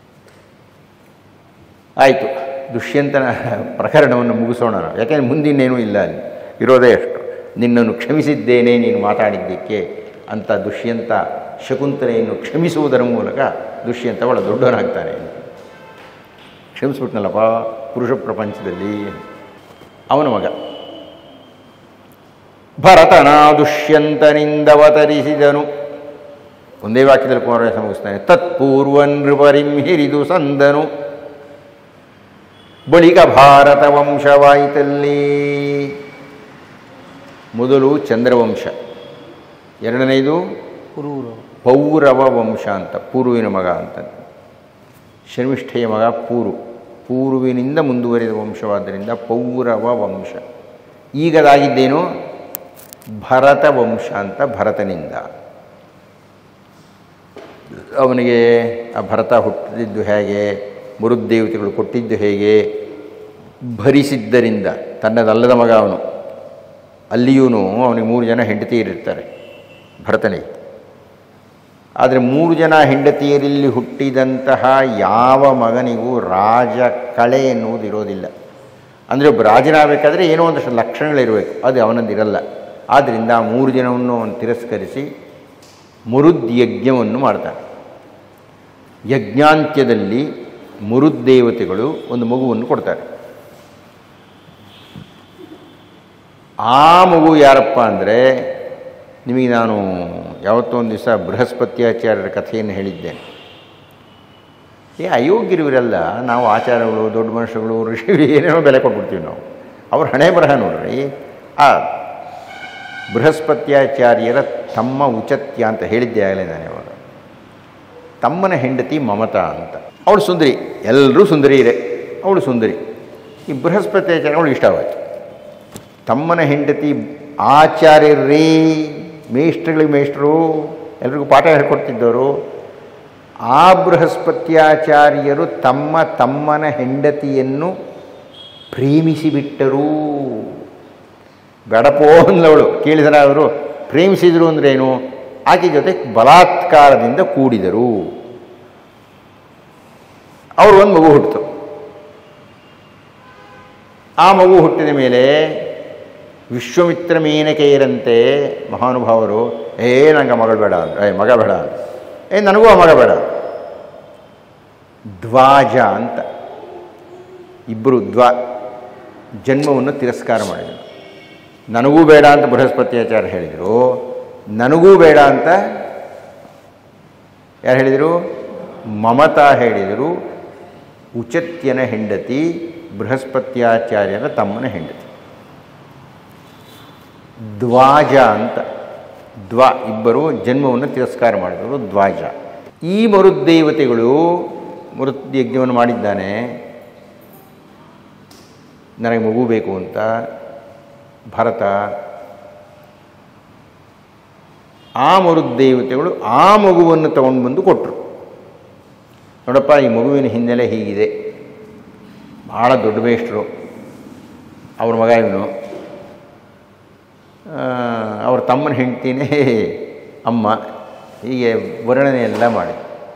ಆಯಿತು ದುಷ್ಯಂತನ ಪ್ರಕರಣವನ್ನು ಮುಗಿಸೋಣ ನಾವು ಯಾಕೆಂದರೆ ಮುಂದಿನೇನೂ ಇಲ್ಲ ಅಲ್ಲಿ ಇರೋದೇ ಅಷ್ಟು ನಿನ್ನನ್ನು ಕ್ಷಮಿಸಿದ್ದೇನೆ ನೀನು ಮಾತಾಡಿದ್ದಕ್ಕೆ ಅಂತ ದುಷ್ಯಂತ ಶಕುಂತಲೆಯನ್ನು ಕ್ಷಮಿಸುವುದರ ಮೂಲಕ ದುಷ್ಯಂತ ಒಳ ದೊಡ್ಡವನಾಗ್ತಾನೆ ಕ್ಷಮಿಸ್ಬಿಟ್ನಲ್ಲಪ್ಪ ಪುರುಷ ಪ್ರಪಂಚದಲ್ಲಿ ಅವನ ಮಗ ಭರತನ ದುಷ್ಯಂತನಿಂದವತರಿಸಿದನು ಒಂದೇ ವಾಕ್ಯದಲ್ಲಿ ಕುಮಾರವ್ಯಾಸ ಮುಗಿಸ್ತಾನೆ ತತ್ಪೂರ್ವನ್ ನೃಪರಿಂ ಹಿರಿದು ಸಂದನು ಬಳಿಕ ಭಾರತ ವಂಶವಾಯಿತಲ್ಲಿ ಮೊದಲು ಚಂದ್ರವಂಶ ಎರಡನೇದು ಕುರೂರು ಪೌರವ ವಂಶ ಅಂತ ಪೂರ್ವಿನ ಮಗ ಅಂತ ಶರ್ಮಿಷ್ಠೆಯ ಮಗ ಪೂರು ಪೂರ್ವಿನಿಂದ ಮುಂದುವರಿದ ವಂಶವಾದ್ದರಿಂದ ಪೌರವ ವಂಶ ಈಗದಾಗಿದ್ದೇನು ಭರತ ವಂಶ ಅಂತ ಭರತನಿಂದ ಅವನಿಗೆ ಆ ಭರತ ಹುಟ್ಟಿದ್ದು ಹೇಗೆ ಮರುದ್ದೇವತೆಗಳು ಕೊಟ್ಟಿದ್ದು ಹೇಗೆ ಭರಿಸಿದ್ದರಿಂದ ತನ್ನದಲ್ಲದ ಮಗ ಅವನು ಅಲ್ಲಿಯೂ ಅವನಿಗೆ ಮೂರು ಜನ ಹೆಂಡತಿಯರಿರ್ತಾರೆ ಭರತನಿಗೆ ಆದರೆ ಮೂರು ಜನ ಹೆಂಡತಿಯರಲ್ಲಿ ಹುಟ್ಟಿದಂತಹ ಯಾವ ಮಗನಿಗೂ ರಾಜ ಕಳೆ ಎನ್ನುವುದು ಇರೋದಿಲ್ಲ ಅಂದರೆ ಒಬ್ಬ ರಾಜನಾಗಬೇಕಾದ್ರೆ ಏನೋ ಒಂದಷ್ಟು ಲಕ್ಷಣಗಳಿರಬೇಕು ಅದು ಅವನದ್ದಿರಲ್ಲ ಆದ್ದರಿಂದ ಆ ಮೂರು ಜನವನ್ನು ಅವನು ತಿರಸ್ಕರಿಸಿ ಮುರುದ್ಯಜ್ಞವನ್ನು ಮಾಡ್ತಾನೆ ಯಜ್ಞಾಂತ್ಯದಲ್ಲಿ ಮುರುದ್ದೇವತೆಗಳು ಒಂದು ಮಗುವನ್ನು ಕೊಡ್ತಾರೆ ಆ ಮಗು ಯಾರಪ್ಪ ಅಂದರೆ ನಿಮಗೆ ನಾನು ಯಾವತ್ತೋ ಒಂದು ದಿವಸ ಬೃಹಸ್ಪತ್ಯಾಚಾರ್ಯರ ಕಥೆಯನ್ನು ಹೇಳಿದ್ದೇನೆ ಏ ಅಯೋಗ್ಯರು ಇವರೆಲ್ಲ ನಾವು ಆಚಾರಗಳು ದೊಡ್ಡ ಮನುಷ್ಯಗಳು ಋಷಿಗಳು ಏನೇನೋ ಬೆಲೆ ಕೊಟ್ಬಿಡ್ತೀವಿ ನಾವು ಅವ್ರ ಹಣೆ ಬರಹ ನೋಡ್ರಿ ಆ ಬೃಹಸ್ಪತ್ಯಾಚಾರ್ಯರ ತಮ್ಮ ಉಚತ್ಯ ಅಂತ ಹೇಳಿದ್ದೆ ಆಗಲೇ ನಾನು ಇವಾಗ ತಮ್ಮನ ಹೆಂಡತಿ ಮಮತಾ ಅಂತ ಅವಳು ಸುಂದರಿ ಎಲ್ಲರೂ ಸುಂದರಿಯರೇ ಅವಳು ಸುಂದರಿ ಈ ಬೃಹಸ್ಪತ್ಯಾಚಾರ್ಯ ಅವಳು ಇಷ್ಟವಾಯಿತು ತಮ್ಮನ ಹೆಂಡತಿ ಆಚಾರ್ಯರೇ ಮೇಷ್ಟ್ರುಗಳಿಗೆ ಮೇಷ್ಟ್ರು ಎಲ್ರಿಗೂ ಪಾಠ ಹೇಳ್ಕೊಡ್ತಿದ್ದವರು ಆ ಬೃಹಸ್ಪತ್ಯಾಚಾರ್ಯರು ತಮ್ಮ ತಮ್ಮನ ಹೆಂಡತಿಯನ್ನು ಪ್ರೇಮಿಸಿಬಿಟ್ಟರು ಬೇಡಪೋ ಅಂದವಳು ಕೇಳಿದರೆ ಅವರು ಪ್ರೇಮಿಸಿದರು ಅಂದ್ರೇನು ಆಕೆ ಜೊತೆ ಬಲಾತ್ಕಾರದಿಂದ ಕೂಡಿದರು ಅವರು ಒಂದು ಮಗು ಹುಟ್ಟಿತು ಆ ಮಗು ಹುಟ್ಟಿದ ಮೇಲೆ ವಿಶ್ವಮಿತ್ರ ಮೇನಕೆಯರಂತೆ ಮಹಾನುಭಾವರು ಏ ನಂಗೆ ಮಗಳು ಬೇಡ ಅಂದ್ರೆ ಏ ಮಗ ಬೇಡ ಅಂತ ಏ ನನಗೂ ಆ ಮಗ ಬೇಡ ದ್ವಾಜ ಅಂತ ಇಬ್ಬರು ದ್ವಾ ಜನ್ಮವನ್ನು ತಿರಸ್ಕಾರ ಮಾಡಿದರು ನನಗೂ ಬೇಡ ಅಂತ ಬೃಹಸ್ಪತ್ಯಾಚಾರ್ಯ ಹೇಳಿದರು ನನಗೂ ಬೇಡ ಅಂತ ಯಾರು ಹೇಳಿದರು ಮಮತಾ ಹೇಳಿದರು ಉಚತ್ಯನ ಹೆಂಡತಿ ಬೃಹಸ್ಪತ್ಯಾಚಾರ್ಯರ ತಮ್ಮನ ಹೆಂಡತಿ ದ್ವಾಜ ಅಂತ ದ್ವಾ ಇಬ್ಬರು ಜನ್ಮವನ್ನು ತಿರಸ್ಕಾರ ಮಾಡಿದರು ದ್ವಾಜ ಈ ಮರುದ್ದೇವತೆಗಳು ಮರುತ್ ಯಜ್ಞವನ್ನು ಮಾಡಿದ್ದಾನೆ ನನಗೆ ಮಗು ಬೇಕು ಅಂತ ಭರತ ಆ ಮರುದ್ದೇವತೆಗಳು ಆ ಮಗುವನ್ನು ತಗೊಂಡು ಬಂದು ಕೊಟ್ಟರು ನೋಡಪ್ಪ ಈ ಮಗುವಿನ ಹಿನ್ನೆಲೆ ಹೀಗಿದೆ ಭಾಳ ದೊಡ್ಡ ಮೇಷ್ಟ್ರು ಅವ್ರ ಮಗ ಇವನು ಅವ್ರ ತಮ್ಮನ ಹೆಂಡ್ತಿನೇ ಅಮ್ಮ ಹೀಗೆ ವರ್ಣನೆ ಎಲ್ಲ ಮಾಡಿ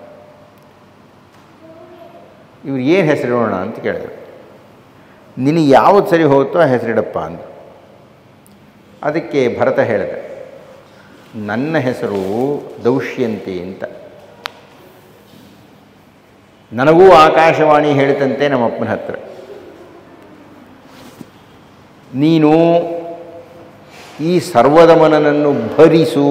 ಇವ್ರು ಏನು ಹೆಸರಿಡೋಣ ಅಂತ ಕೇಳಿದ್ರು ನಿನಗೆ ಯಾವುದು ಸರಿ ಹೋಗುತ್ತೋ ಆ ಹೆಸರಿಡಪ್ಪ ಅಂತ ಅದಕ್ಕೆ ಭರತ ಹೇಳಿದ ನನ್ನ ಹೆಸರು ದೌಷ್ಯಂತಿ ಅಂತ ನನಗೂ ಆಕಾಶವಾಣಿ ಹೇಳಿತಂತೆ ನಮ್ಮಪ್ಪನ ಹತ್ರ ನೀನು ಈ ಸರ್ವದಮನನನ್ನು ಭರಿಸು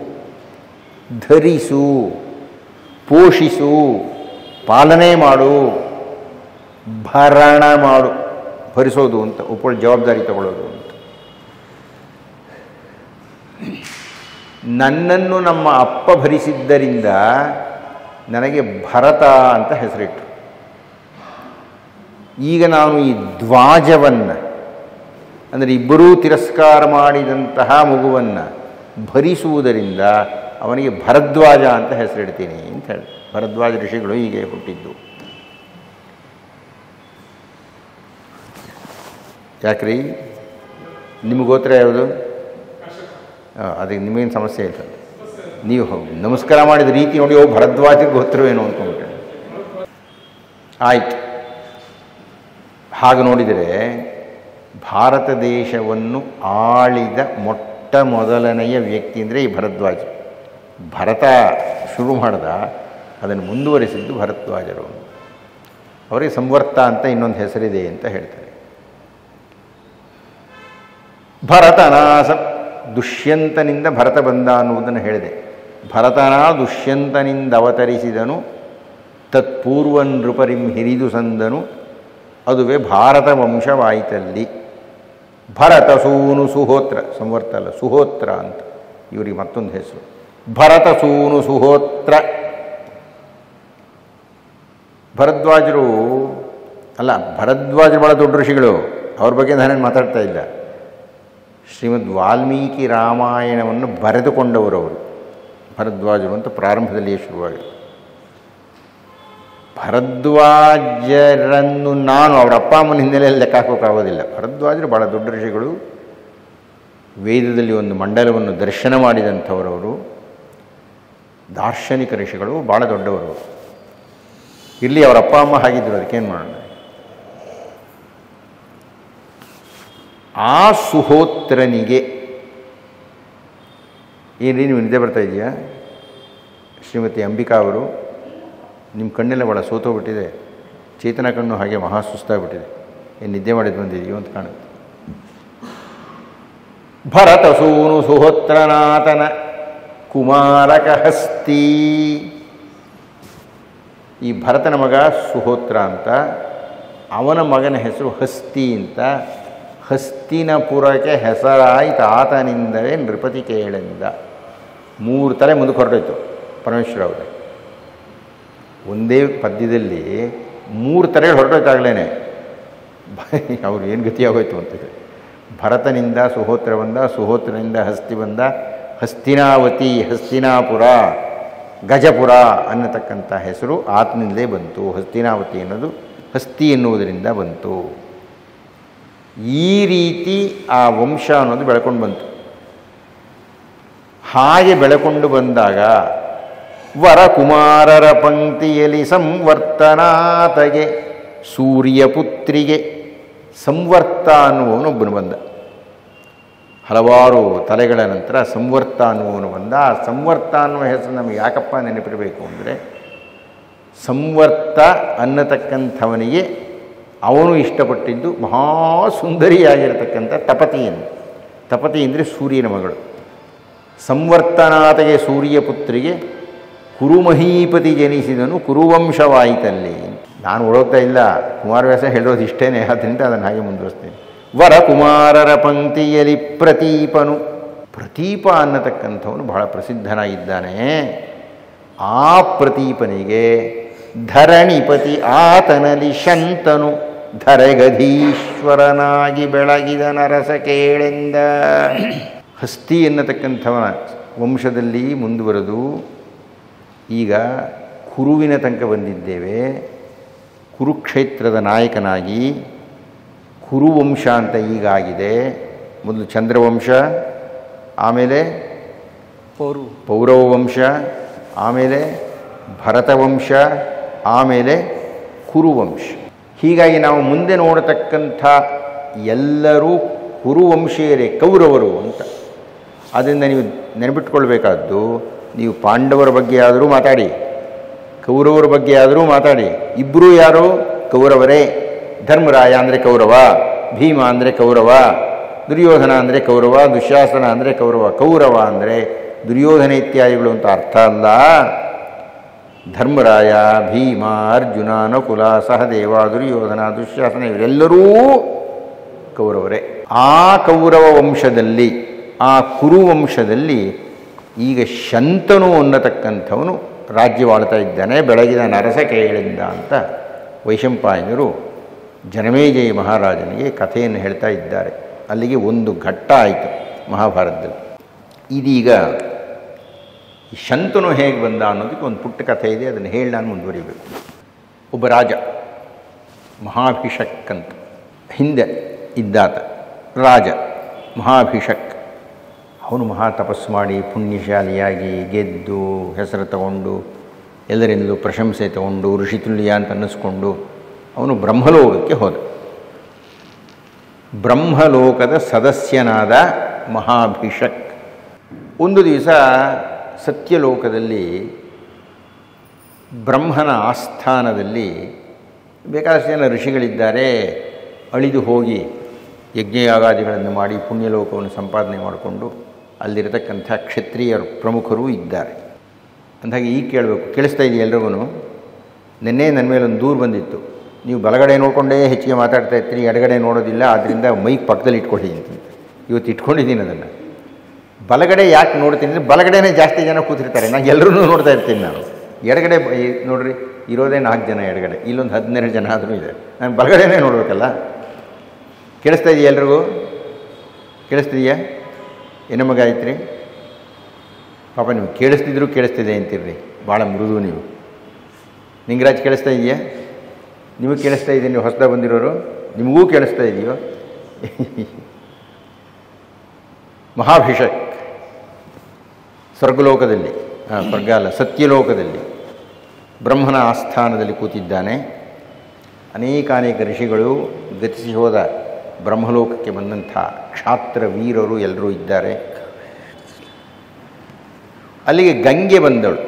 ಧರಿಸು ಪೋಷಿಸು ಪಾಲನೆ ಮಾಡು ಭರಣ ಮಾಡು ಭರಿಸೋದು ಅಂತ ಒಬ್ಬಳ ಜವಾಬ್ದಾರಿ ತಗೊಳ್ಳೋದು ಅಂತ ನನ್ನನ್ನು ನಮ್ಮ ಅಪ್ಪ ಭರಿಸಿದ್ದರಿಂದ ನನಗೆ ಭರತ ಅಂತ ಹೆಸರಿಟ್ಟರು ಈಗ ನಾನು ಈ ದ್ವಾಜವನ್ನು ಅಂದರೆ ಇಬ್ಬರೂ ತಿರಸ್ಕಾರ ಮಾಡಿದಂತಹ ಮಗುವನ್ನು ಭರಿಸುವುದರಿಂದ ಅವನಿಗೆ ಭರದ್ವಾಜ ಅಂತ ಹೆಸರಿಡ್ತೀನಿ ಅಂತ ಹೇಳಿ ಭರದ್ವಾಜ ಋಷಿಗಳು ಹೀಗೆ ಹುಟ್ಟಿದ್ದು ಯಾಕ್ರಿ ನಿಮ್ಮ ಗೋತ್ರ ಯಾವುದು ಹಾಂ ಅದಕ್ಕೆ ನಿಮಗೇನು ಸಮಸ್ಯೆ ಇಲ್ಲ ನೀವು ಹೋಗಿ ನಮಸ್ಕಾರ ಮಾಡಿದ ರೀತಿ ನೋಡಿ ಓ ಭರದ್ವಾಜ ಗೋತ್ರವೇನು ಅಂದ್ಕೊಂಡ್ಬಿಟ್ಟೆ ಆಯಿತು ಹಾಗೆ ನೋಡಿದರೆ ಭಾರತ ದೇಶವನ್ನು ಆಳಿದ ಮೊಟ್ಟ ಮೊದಲನೆಯ ವ್ಯಕ್ತಿ ಅಂದರೆ ಈ ಭರದ್ವಾಜ ಭರತ ಶುರು ಮಾಡ್ದ ಅದನ್ನು ಮುಂದುವರಿಸಿದ್ದು ಭರದ್ವಾಜರು ಅವರಿಗೆ ಸಂವರ್ತ ಅಂತ ಇನ್ನೊಂದು ಹೆಸರಿದೆ ಅಂತ ಹೇಳ್ತಾರೆ ಭರತನಾಸ ದುಷ್ಯಂತನಿಂದ ಭರತ ಬಂದ ಅನ್ನುವುದನ್ನು ಹೇಳಿದೆ ಭರತನ ದುಷ್ಯಂತನಿಂದ ಅವತರಿಸಿದನು ತತ್ಪೂರ್ವ ನೃಪರಿಂ ಹಿರಿದು ಸಂದನು ಅದುವೇ ಭಾರತ ವಂಶವಾಯಿತಲ್ಲಿ ಭರತ ಸೂನು ಸುಹೋತ್ರ ಸಂವರ್ತ ಅಲ್ಲ ಸುಹೋತ್ರ ಅಂತ ಇವರಿಗೆ ಮತ್ತೊಂದು ಹೆಸರು ಭರತ ಸೂನು ಸುಹೋತ್ರ ಭರದ್ವಾಜರು ಅಲ್ಲ ಭರದ್ವಾಜರು ಭಾಳ ದೊಡ್ಡ ಋಷಿಗಳು ಅವ್ರ ಬಗ್ಗೆ ನಾನೇನು ಮಾತಾಡ್ತಾ ಇಲ್ಲ ಶ್ರೀಮದ್ ವಾಲ್ಮೀಕಿ ರಾಮಾಯಣವನ್ನು ಬರೆದುಕೊಂಡವರು ಅವರು ಭರದ್ವಾಜರು ಅಂತ ಪ್ರಾರಂಭದಲ್ಲಿಯೇ ಶುರುವಾಗಿದೆ ಭರದ್ವಾಜರನ್ನು ನಾನು ಅವರ ಅಪ್ಪ ಅಮ್ಮನ ಹಿನ್ನೆಲೆಯಲ್ಲಿ ಲೆಕ್ಕ ಹಾಕೋಕ್ಕಾಗೋದಿಲ್ಲ ಭರದ್ವಾಜರು ಭಾಳ ದೊಡ್ಡ ಋಷಿಗಳು ವೇದದಲ್ಲಿ ಒಂದು ಮಂಡಲವನ್ನು ದರ್ಶನ ಮಾಡಿದಂಥವರವರು ದಾರ್ಶನಿಕ ಋಷಿಗಳು ಭಾಳ ದೊಡ್ಡವರು ಇಲ್ಲಿ ಅವರ ಅಪ್ಪ ಅಮ್ಮ ಹಾಗಿದ್ದರು ಅದಕ್ಕೇನು ಮಾಡೋಣ ಆ ಸುಹೋತ್ರನಿಗೆ ಏನ್ರಿ ನೀವು ನಿದ್ದೆ ಬರ್ತಾ ಇದೆಯಾ ಶ್ರೀಮತಿ ಅಂಬಿಕಾ ಅವರು ನಿಮ್ಮ ಕಣ್ಣೆಲ್ಲ ಭಾಳ ಸೋತೋಗ್ಬಿಟ್ಟಿದೆ ಚೇತನ ಕಣ್ಣು ಹಾಗೆ ಮಹಾ ಸುಸ್ತಾಗ್ಬಿಟ್ಟಿದೆ ಏನು ನಿದ್ದೆ ಮಾಡಿದ್ದು ಬಂದಿದೆಯೋ ಅಂತ ಕಾಣುತ್ತೆ ಭರತ ಸೂನು ಸುಹೋತ್ರನಾಥನ ಕುಮಾರಕ ಹಸ್ತಿ ಈ ಭರತನ ಮಗ ಸುಹೋತ್ರ ಅಂತ ಅವನ ಮಗನ ಹೆಸರು ಹಸ್ತಿ ಅಂತ ಹಸ್ತಿನಪುರಕ್ಕೆ ಹೆಸರಾಯ್ತು ಆತನಿಂದಲೇ ನೃಪತಿ ಕೇಳೆಂದ ಮೂರು ತಲೆ ಮುಂದಕ್ಕೆ ಹೊರಟೋಯ್ತು ಪರಮೇಶ್ವರ ಅವರೇ ಒಂದೇ ಪದ್ಯದಲ್ಲಿ ಮೂರು ತಲೆ ಹೊರಟೋಯ್ತಾಗಲೇ ಅವ್ರು ಏನು ಗತಿಯಾಗೋಯ್ತು ಅಂತಿದೆ ಭರತನಿಂದ ಸುಹೋತ್ರ ಬಂದ ಸುಹೋತ್ರನಿಂದ ಹಸ್ತಿ ಬಂದ ಹಸ್ತಿನಾವತಿ ಹಸ್ತಿನಾಪುರ ಗಜಪುರ ಅನ್ನತಕ್ಕಂಥ ಹೆಸರು ಆತನಿಂದಲೇ ಬಂತು ಹಸ್ತಿನಾವತಿ ಅನ್ನೋದು ಹಸ್ತಿ ಎನ್ನುವುದರಿಂದ ಬಂತು ಈ ರೀತಿ ಆ ವಂಶ ಅನ್ನೋದು ಬೆಳ್ಕೊಂಡು ಬಂತು ಹಾಗೆ ಬೆಳಕೊಂಡು ಬಂದಾಗ ವರಕುಮಾರರ ಪಂಕ್ತಿಯಲ್ಲಿ ಸಂವರ್ತನಾತಗೆ ಸೂರ್ಯಪುತ್ರಿಗೆ ಸಂವರ್ತ ಅನ್ನುವವನೊಬ್ಬನು ಬಂದ ಹಲವಾರು ತಲೆಗಳ ನಂತರ ಸಂವರ್ತ ಅನ್ನುವವನು ಬಂದ ಆ ಸಂವರ್ತ ಅನ್ನುವ ಹೆಸರು ನಮಗೆ ಯಾಕಪ್ಪ ನೆನಪಿರಬೇಕು ಅಂದರೆ ಸಂವರ್ತ ಅನ್ನತಕ್ಕಂಥವನಿಗೆ ಅವನು ಇಷ್ಟಪಟ್ಟಿದ್ದು ಮಹಾಸುಂದರಿಯಾಗಿರತಕ್ಕಂಥ ತಪತಿಯನ್ನು ತಪತಿ ಅಂದರೆ ಸೂರ್ಯನ ಮಗಳು ಸಂವರ್ತನಾತಗೆ ಸೂರ್ಯಪುತ್ರಿಗೆ ಕುರುಮಹೀಪತಿ ಜನಿಸಿದನು ಕುರುವಂಶವಾಯಿತಲ್ಲಿ ನಾನು ಓಡೋಗ್ತಾ ಇಲ್ಲ ಕುಮಾರವ್ಯಾಸ ಹೇಳೋದು ಇಷ್ಟೇನೆ ಆದ್ದರಿಂದ ಅದನ್ನು ಹಾಗೆ ಮುಂದುವರಿಸ್ತೇನೆ ವರ ಕುಮಾರರ ಪಂಕ್ತಿಯಲ್ಲಿ ಪ್ರತೀಪನು ಪ್ರತೀಪ ಅನ್ನತಕ್ಕಂಥವನು ಬಹಳ ಪ್ರಸಿದ್ಧನಾಗಿದ್ದಾನೆ ಆ ಪ್ರತೀಪನಿಗೆ ಧರಣಿಪತಿ ಆತನಲ್ಲಿ ಶಂತನು ಧರೆಗಧೀಶ್ವರನಾಗಿ ಬೆಳಗಿದ ನರಸ ಕೇಳೆಂದ ಹಸ್ತಿ ಎನ್ನತಕ್ಕಂಥವನ ವಂಶದಲ್ಲಿ ಮುಂದುವರೆದು ಈಗ ಕುರುವಿನ ತನಕ ಬಂದಿದ್ದೇವೆ ಕುರುಕ್ಷೇತ್ರದ ನಾಯಕನಾಗಿ ಕುರುವಂಶ ಅಂತ ಈಗಾಗಿದೆ ಮೊದಲು ಚಂದ್ರವಂಶ ಆಮೇಲೆ ಪೌರು ಪೌರವ ವಂಶ ಆಮೇಲೆ ಭರತವಂಶ ಆಮೇಲೆ ಕುರುವಂಶ ಹೀಗಾಗಿ ನಾವು ಮುಂದೆ ನೋಡತಕ್ಕಂಥ ಎಲ್ಲರೂ ಕುರುವಂಶೀಯರೇ ಕೌರವರು ಅಂತ ಅದರಿಂದ ನೀವು ನೆನಪಿಟ್ಕೊಳ್ಬೇಕಾದ್ದು ನೀವು ಪಾಂಡವರ ಬಗ್ಗೆ ಆದರೂ ಮಾತಾಡಿ ಕೌರವರ ಬಗ್ಗೆ ಆದರೂ ಮಾತಾಡಿ ಇಬ್ಬರೂ ಯಾರು ಕೌರವರೇ ಧರ್ಮರಾಯ ಅಂದರೆ ಕೌರವ ಭೀಮ ಅಂದರೆ ಕೌರವ ದುರ್ಯೋಧನ ಅಂದರೆ ಕೌರವ ದುಶ್ಯಾಸನ ಅಂದರೆ ಕೌರವ ಕೌರವ ಅಂದರೆ ದುರ್ಯೋಧನ ಇತ್ಯಾದಿಗಳು ಅಂತ ಅರ್ಥ ಅಲ್ಲ ಧರ್ಮರಾಯ ಭೀಮ ಅರ್ಜುನ ನಕುಲ ಸಹದೇವ ದುರ್ಯೋಧನ ದುಶ್ಯಾಸನ ಇವರೆಲ್ಲರೂ ಕೌರವರೇ ಆ ಕೌರವ ವಂಶದಲ್ಲಿ ಆ ಕುರು ವಂಶದಲ್ಲಿ ಈಗ ಶಂತನು ಅನ್ನತಕ್ಕಂಥವನು ರಾಜ್ಯವಾಳ್ತಾ ಇದ್ದಾನೆ ಬೆಳಗಿನ ನರಸ ಕೇಳಿಂದ ಅಂತ ವೈಶಂಪಾಯನರು ಜನಮೇಜಯ ಮಹಾರಾಜನಿಗೆ ಕಥೆಯನ್ನು ಹೇಳ್ತಾ ಇದ್ದಾರೆ ಅಲ್ಲಿಗೆ ಒಂದು ಘಟ್ಟ ಆಯಿತು ಮಹಾಭಾರತದಲ್ಲಿ ಇದೀಗ ಈ ಶಂತನು ಹೇಗೆ ಬಂದ ಅನ್ನೋದಕ್ಕೆ ಒಂದು ಪುಟ್ಟ ಕಥೆ ಇದೆ ಅದನ್ನು ಹೇಳಿ ನಾನು ಮುಂದುವರಿಬೇಕು ಒಬ್ಬ ರಾಜ ಮಹಾಭಿಷಕ್ ಅಂತ ಹಿಂದೆ ಇದ್ದಾತ ರಾಜ ಮಹಾಭಿಷಕ್ ಅವನು ಮಹಾ ತಪಸ್ಸು ಮಾಡಿ ಪುಣ್ಯಶಾಲಿಯಾಗಿ ಗೆದ್ದು ಹೆಸರು ತಗೊಂಡು ಎಲ್ಲರಿಂದಲೂ ಪ್ರಶಂಸೆ ತಗೊಂಡು ಋಷಿತುಲ್ಯ ಅಂತ ಅನ್ನಿಸ್ಕೊಂಡು ಅವನು ಬ್ರಹ್ಮಲೋಕಕ್ಕೆ ಹೋದ ಬ್ರಹ್ಮಲೋಕದ ಸದಸ್ಯನಾದ ಮಹಾಭಿಷಕ್ ಒಂದು ದಿವಸ ಸತ್ಯಲೋಕದಲ್ಲಿ ಬ್ರಹ್ಮನ ಆಸ್ಥಾನದಲ್ಲಿ ಬೇಕಾದಷ್ಟು ಜನ ಋಷಿಗಳಿದ್ದಾರೆ ಅಳಿದು ಹೋಗಿ ಯಜ್ಞಯಾಗಾದಿಗಳನ್ನು ಮಾಡಿ ಪುಣ್ಯಲೋಕವನ್ನು ಸಂಪಾದನೆ ಮಾಡಿಕೊಂಡು ಅಲ್ಲಿರತಕ್ಕಂಥ ಕ್ಷತ್ರಿಯರು ಪ್ರಮುಖರು ಇದ್ದಾರೆ ಅಂದಾಗೆ ಈಗ ಕೇಳಬೇಕು ಕೇಳಿಸ್ತಾ ಇದೆಯಾ ಎಲ್ರಿಗೂ ನಿನ್ನೆ ನನ್ನ ಮೇಲೆ ಒಂದು ದೂರು ಬಂದಿತ್ತು ನೀವು ಬಲಗಡೆ ನೋಡಿಕೊಂಡೇ ಹೆಚ್ಚಿಗೆ ಮಾತಾಡ್ತಾ ಇರ್ತೀರಿ ಎಡಗಡೆ ನೋಡೋದಿಲ್ಲ ಆದ್ದರಿಂದ ಮೈಕ್ ಪಕ್ಕದಲ್ಲಿ ಇಟ್ಕೊಂಡಿದ್ದೀನಿ ಅಂತ ಇವತ್ತು ಇಟ್ಕೊಂಡಿದ್ದೀನಿ ಅದನ್ನು ಬಲಗಡೆ ಯಾಕೆ ನೋಡ್ತೀನಿ ಅಂದರೆ ಬಲಗಡೆನೇ ಜಾಸ್ತಿ ಜನ ಕೂತಿರ್ತಾರೆ ನಾನು ಎಲ್ಲರೂ ನೋಡ್ತಾ ಇರ್ತೀನಿ ನಾನು ಎಡಗಡೆ ಬ- ಈ- ನೋಡ್ರಿ ಇರೋದೇ ನಾಲ್ಕು ಜನ ಎಡಗಡೆ ಇಲ್ಲೊಂದು ಹದಿನೆರಡು ಜನ ಆದರೂ ಇದೆ ನಾನು ಬಲಗಡೆನೇ ನೋಡಬೇಕಲ್ಲ ಕೇಳಿಸ್ತಾ ಇದೆಯಾ ಎಲ್ರಿಗೂ ಕೇಳಿಸ್ತಿದೆಯಾ ಏನಮ್ಮ ಗಾಯತ್ರಿ ಪಾಪ ನೀವು ಕೇಳಿಸ್ತಿದ್ರು ಕೇಳಿಸ್ತಿದೆ ಅಂತೀರ್ರಿ ಭಾಳ ಮೃದು ನೀವು ನಿಂಗರಾಜ್ ಕೇಳಿಸ್ತಾ ಇದೆಯಾ ನಿಮಗೆ ಕೇಳಿಸ್ತಾ ಇದೆ ನೀವು ಹೊಸದಾಗ ಬಂದಿರೋರು ನಿಮಗೂ ಕೇಳಿಸ್ತಾ ಇದೆಯೋ ಮಹಾಭಿಷಕ್ ಸ್ವರ್ಗಲೋಕದಲ್ಲಿ ಆ, ಸ್ವರ್ಗ ಅಲ್ಲ ಸತ್ಯಲೋಕದಲ್ಲಿ ಬ್ರಹ್ಮನ ಆಸ್ಥಾನದಲ್ಲಿ ಕೂತಿದ್ದಾನೆ ಅನೇಕ ಅನೇಕ ಋಷಿಗಳು ಗತಿಸಿ ಹೋದ ಬ್ರಹ್ಮಲೋಕಕ್ಕೆ ಬಂದಂಥ ಕ್ಷಾತ್ರ ವೀರರು ಎಲ್ಲರೂ ಇದ್ದಾರೆ ಅಲ್ಲಿಗೆ ಗಂಗೆ ಬಂದಳು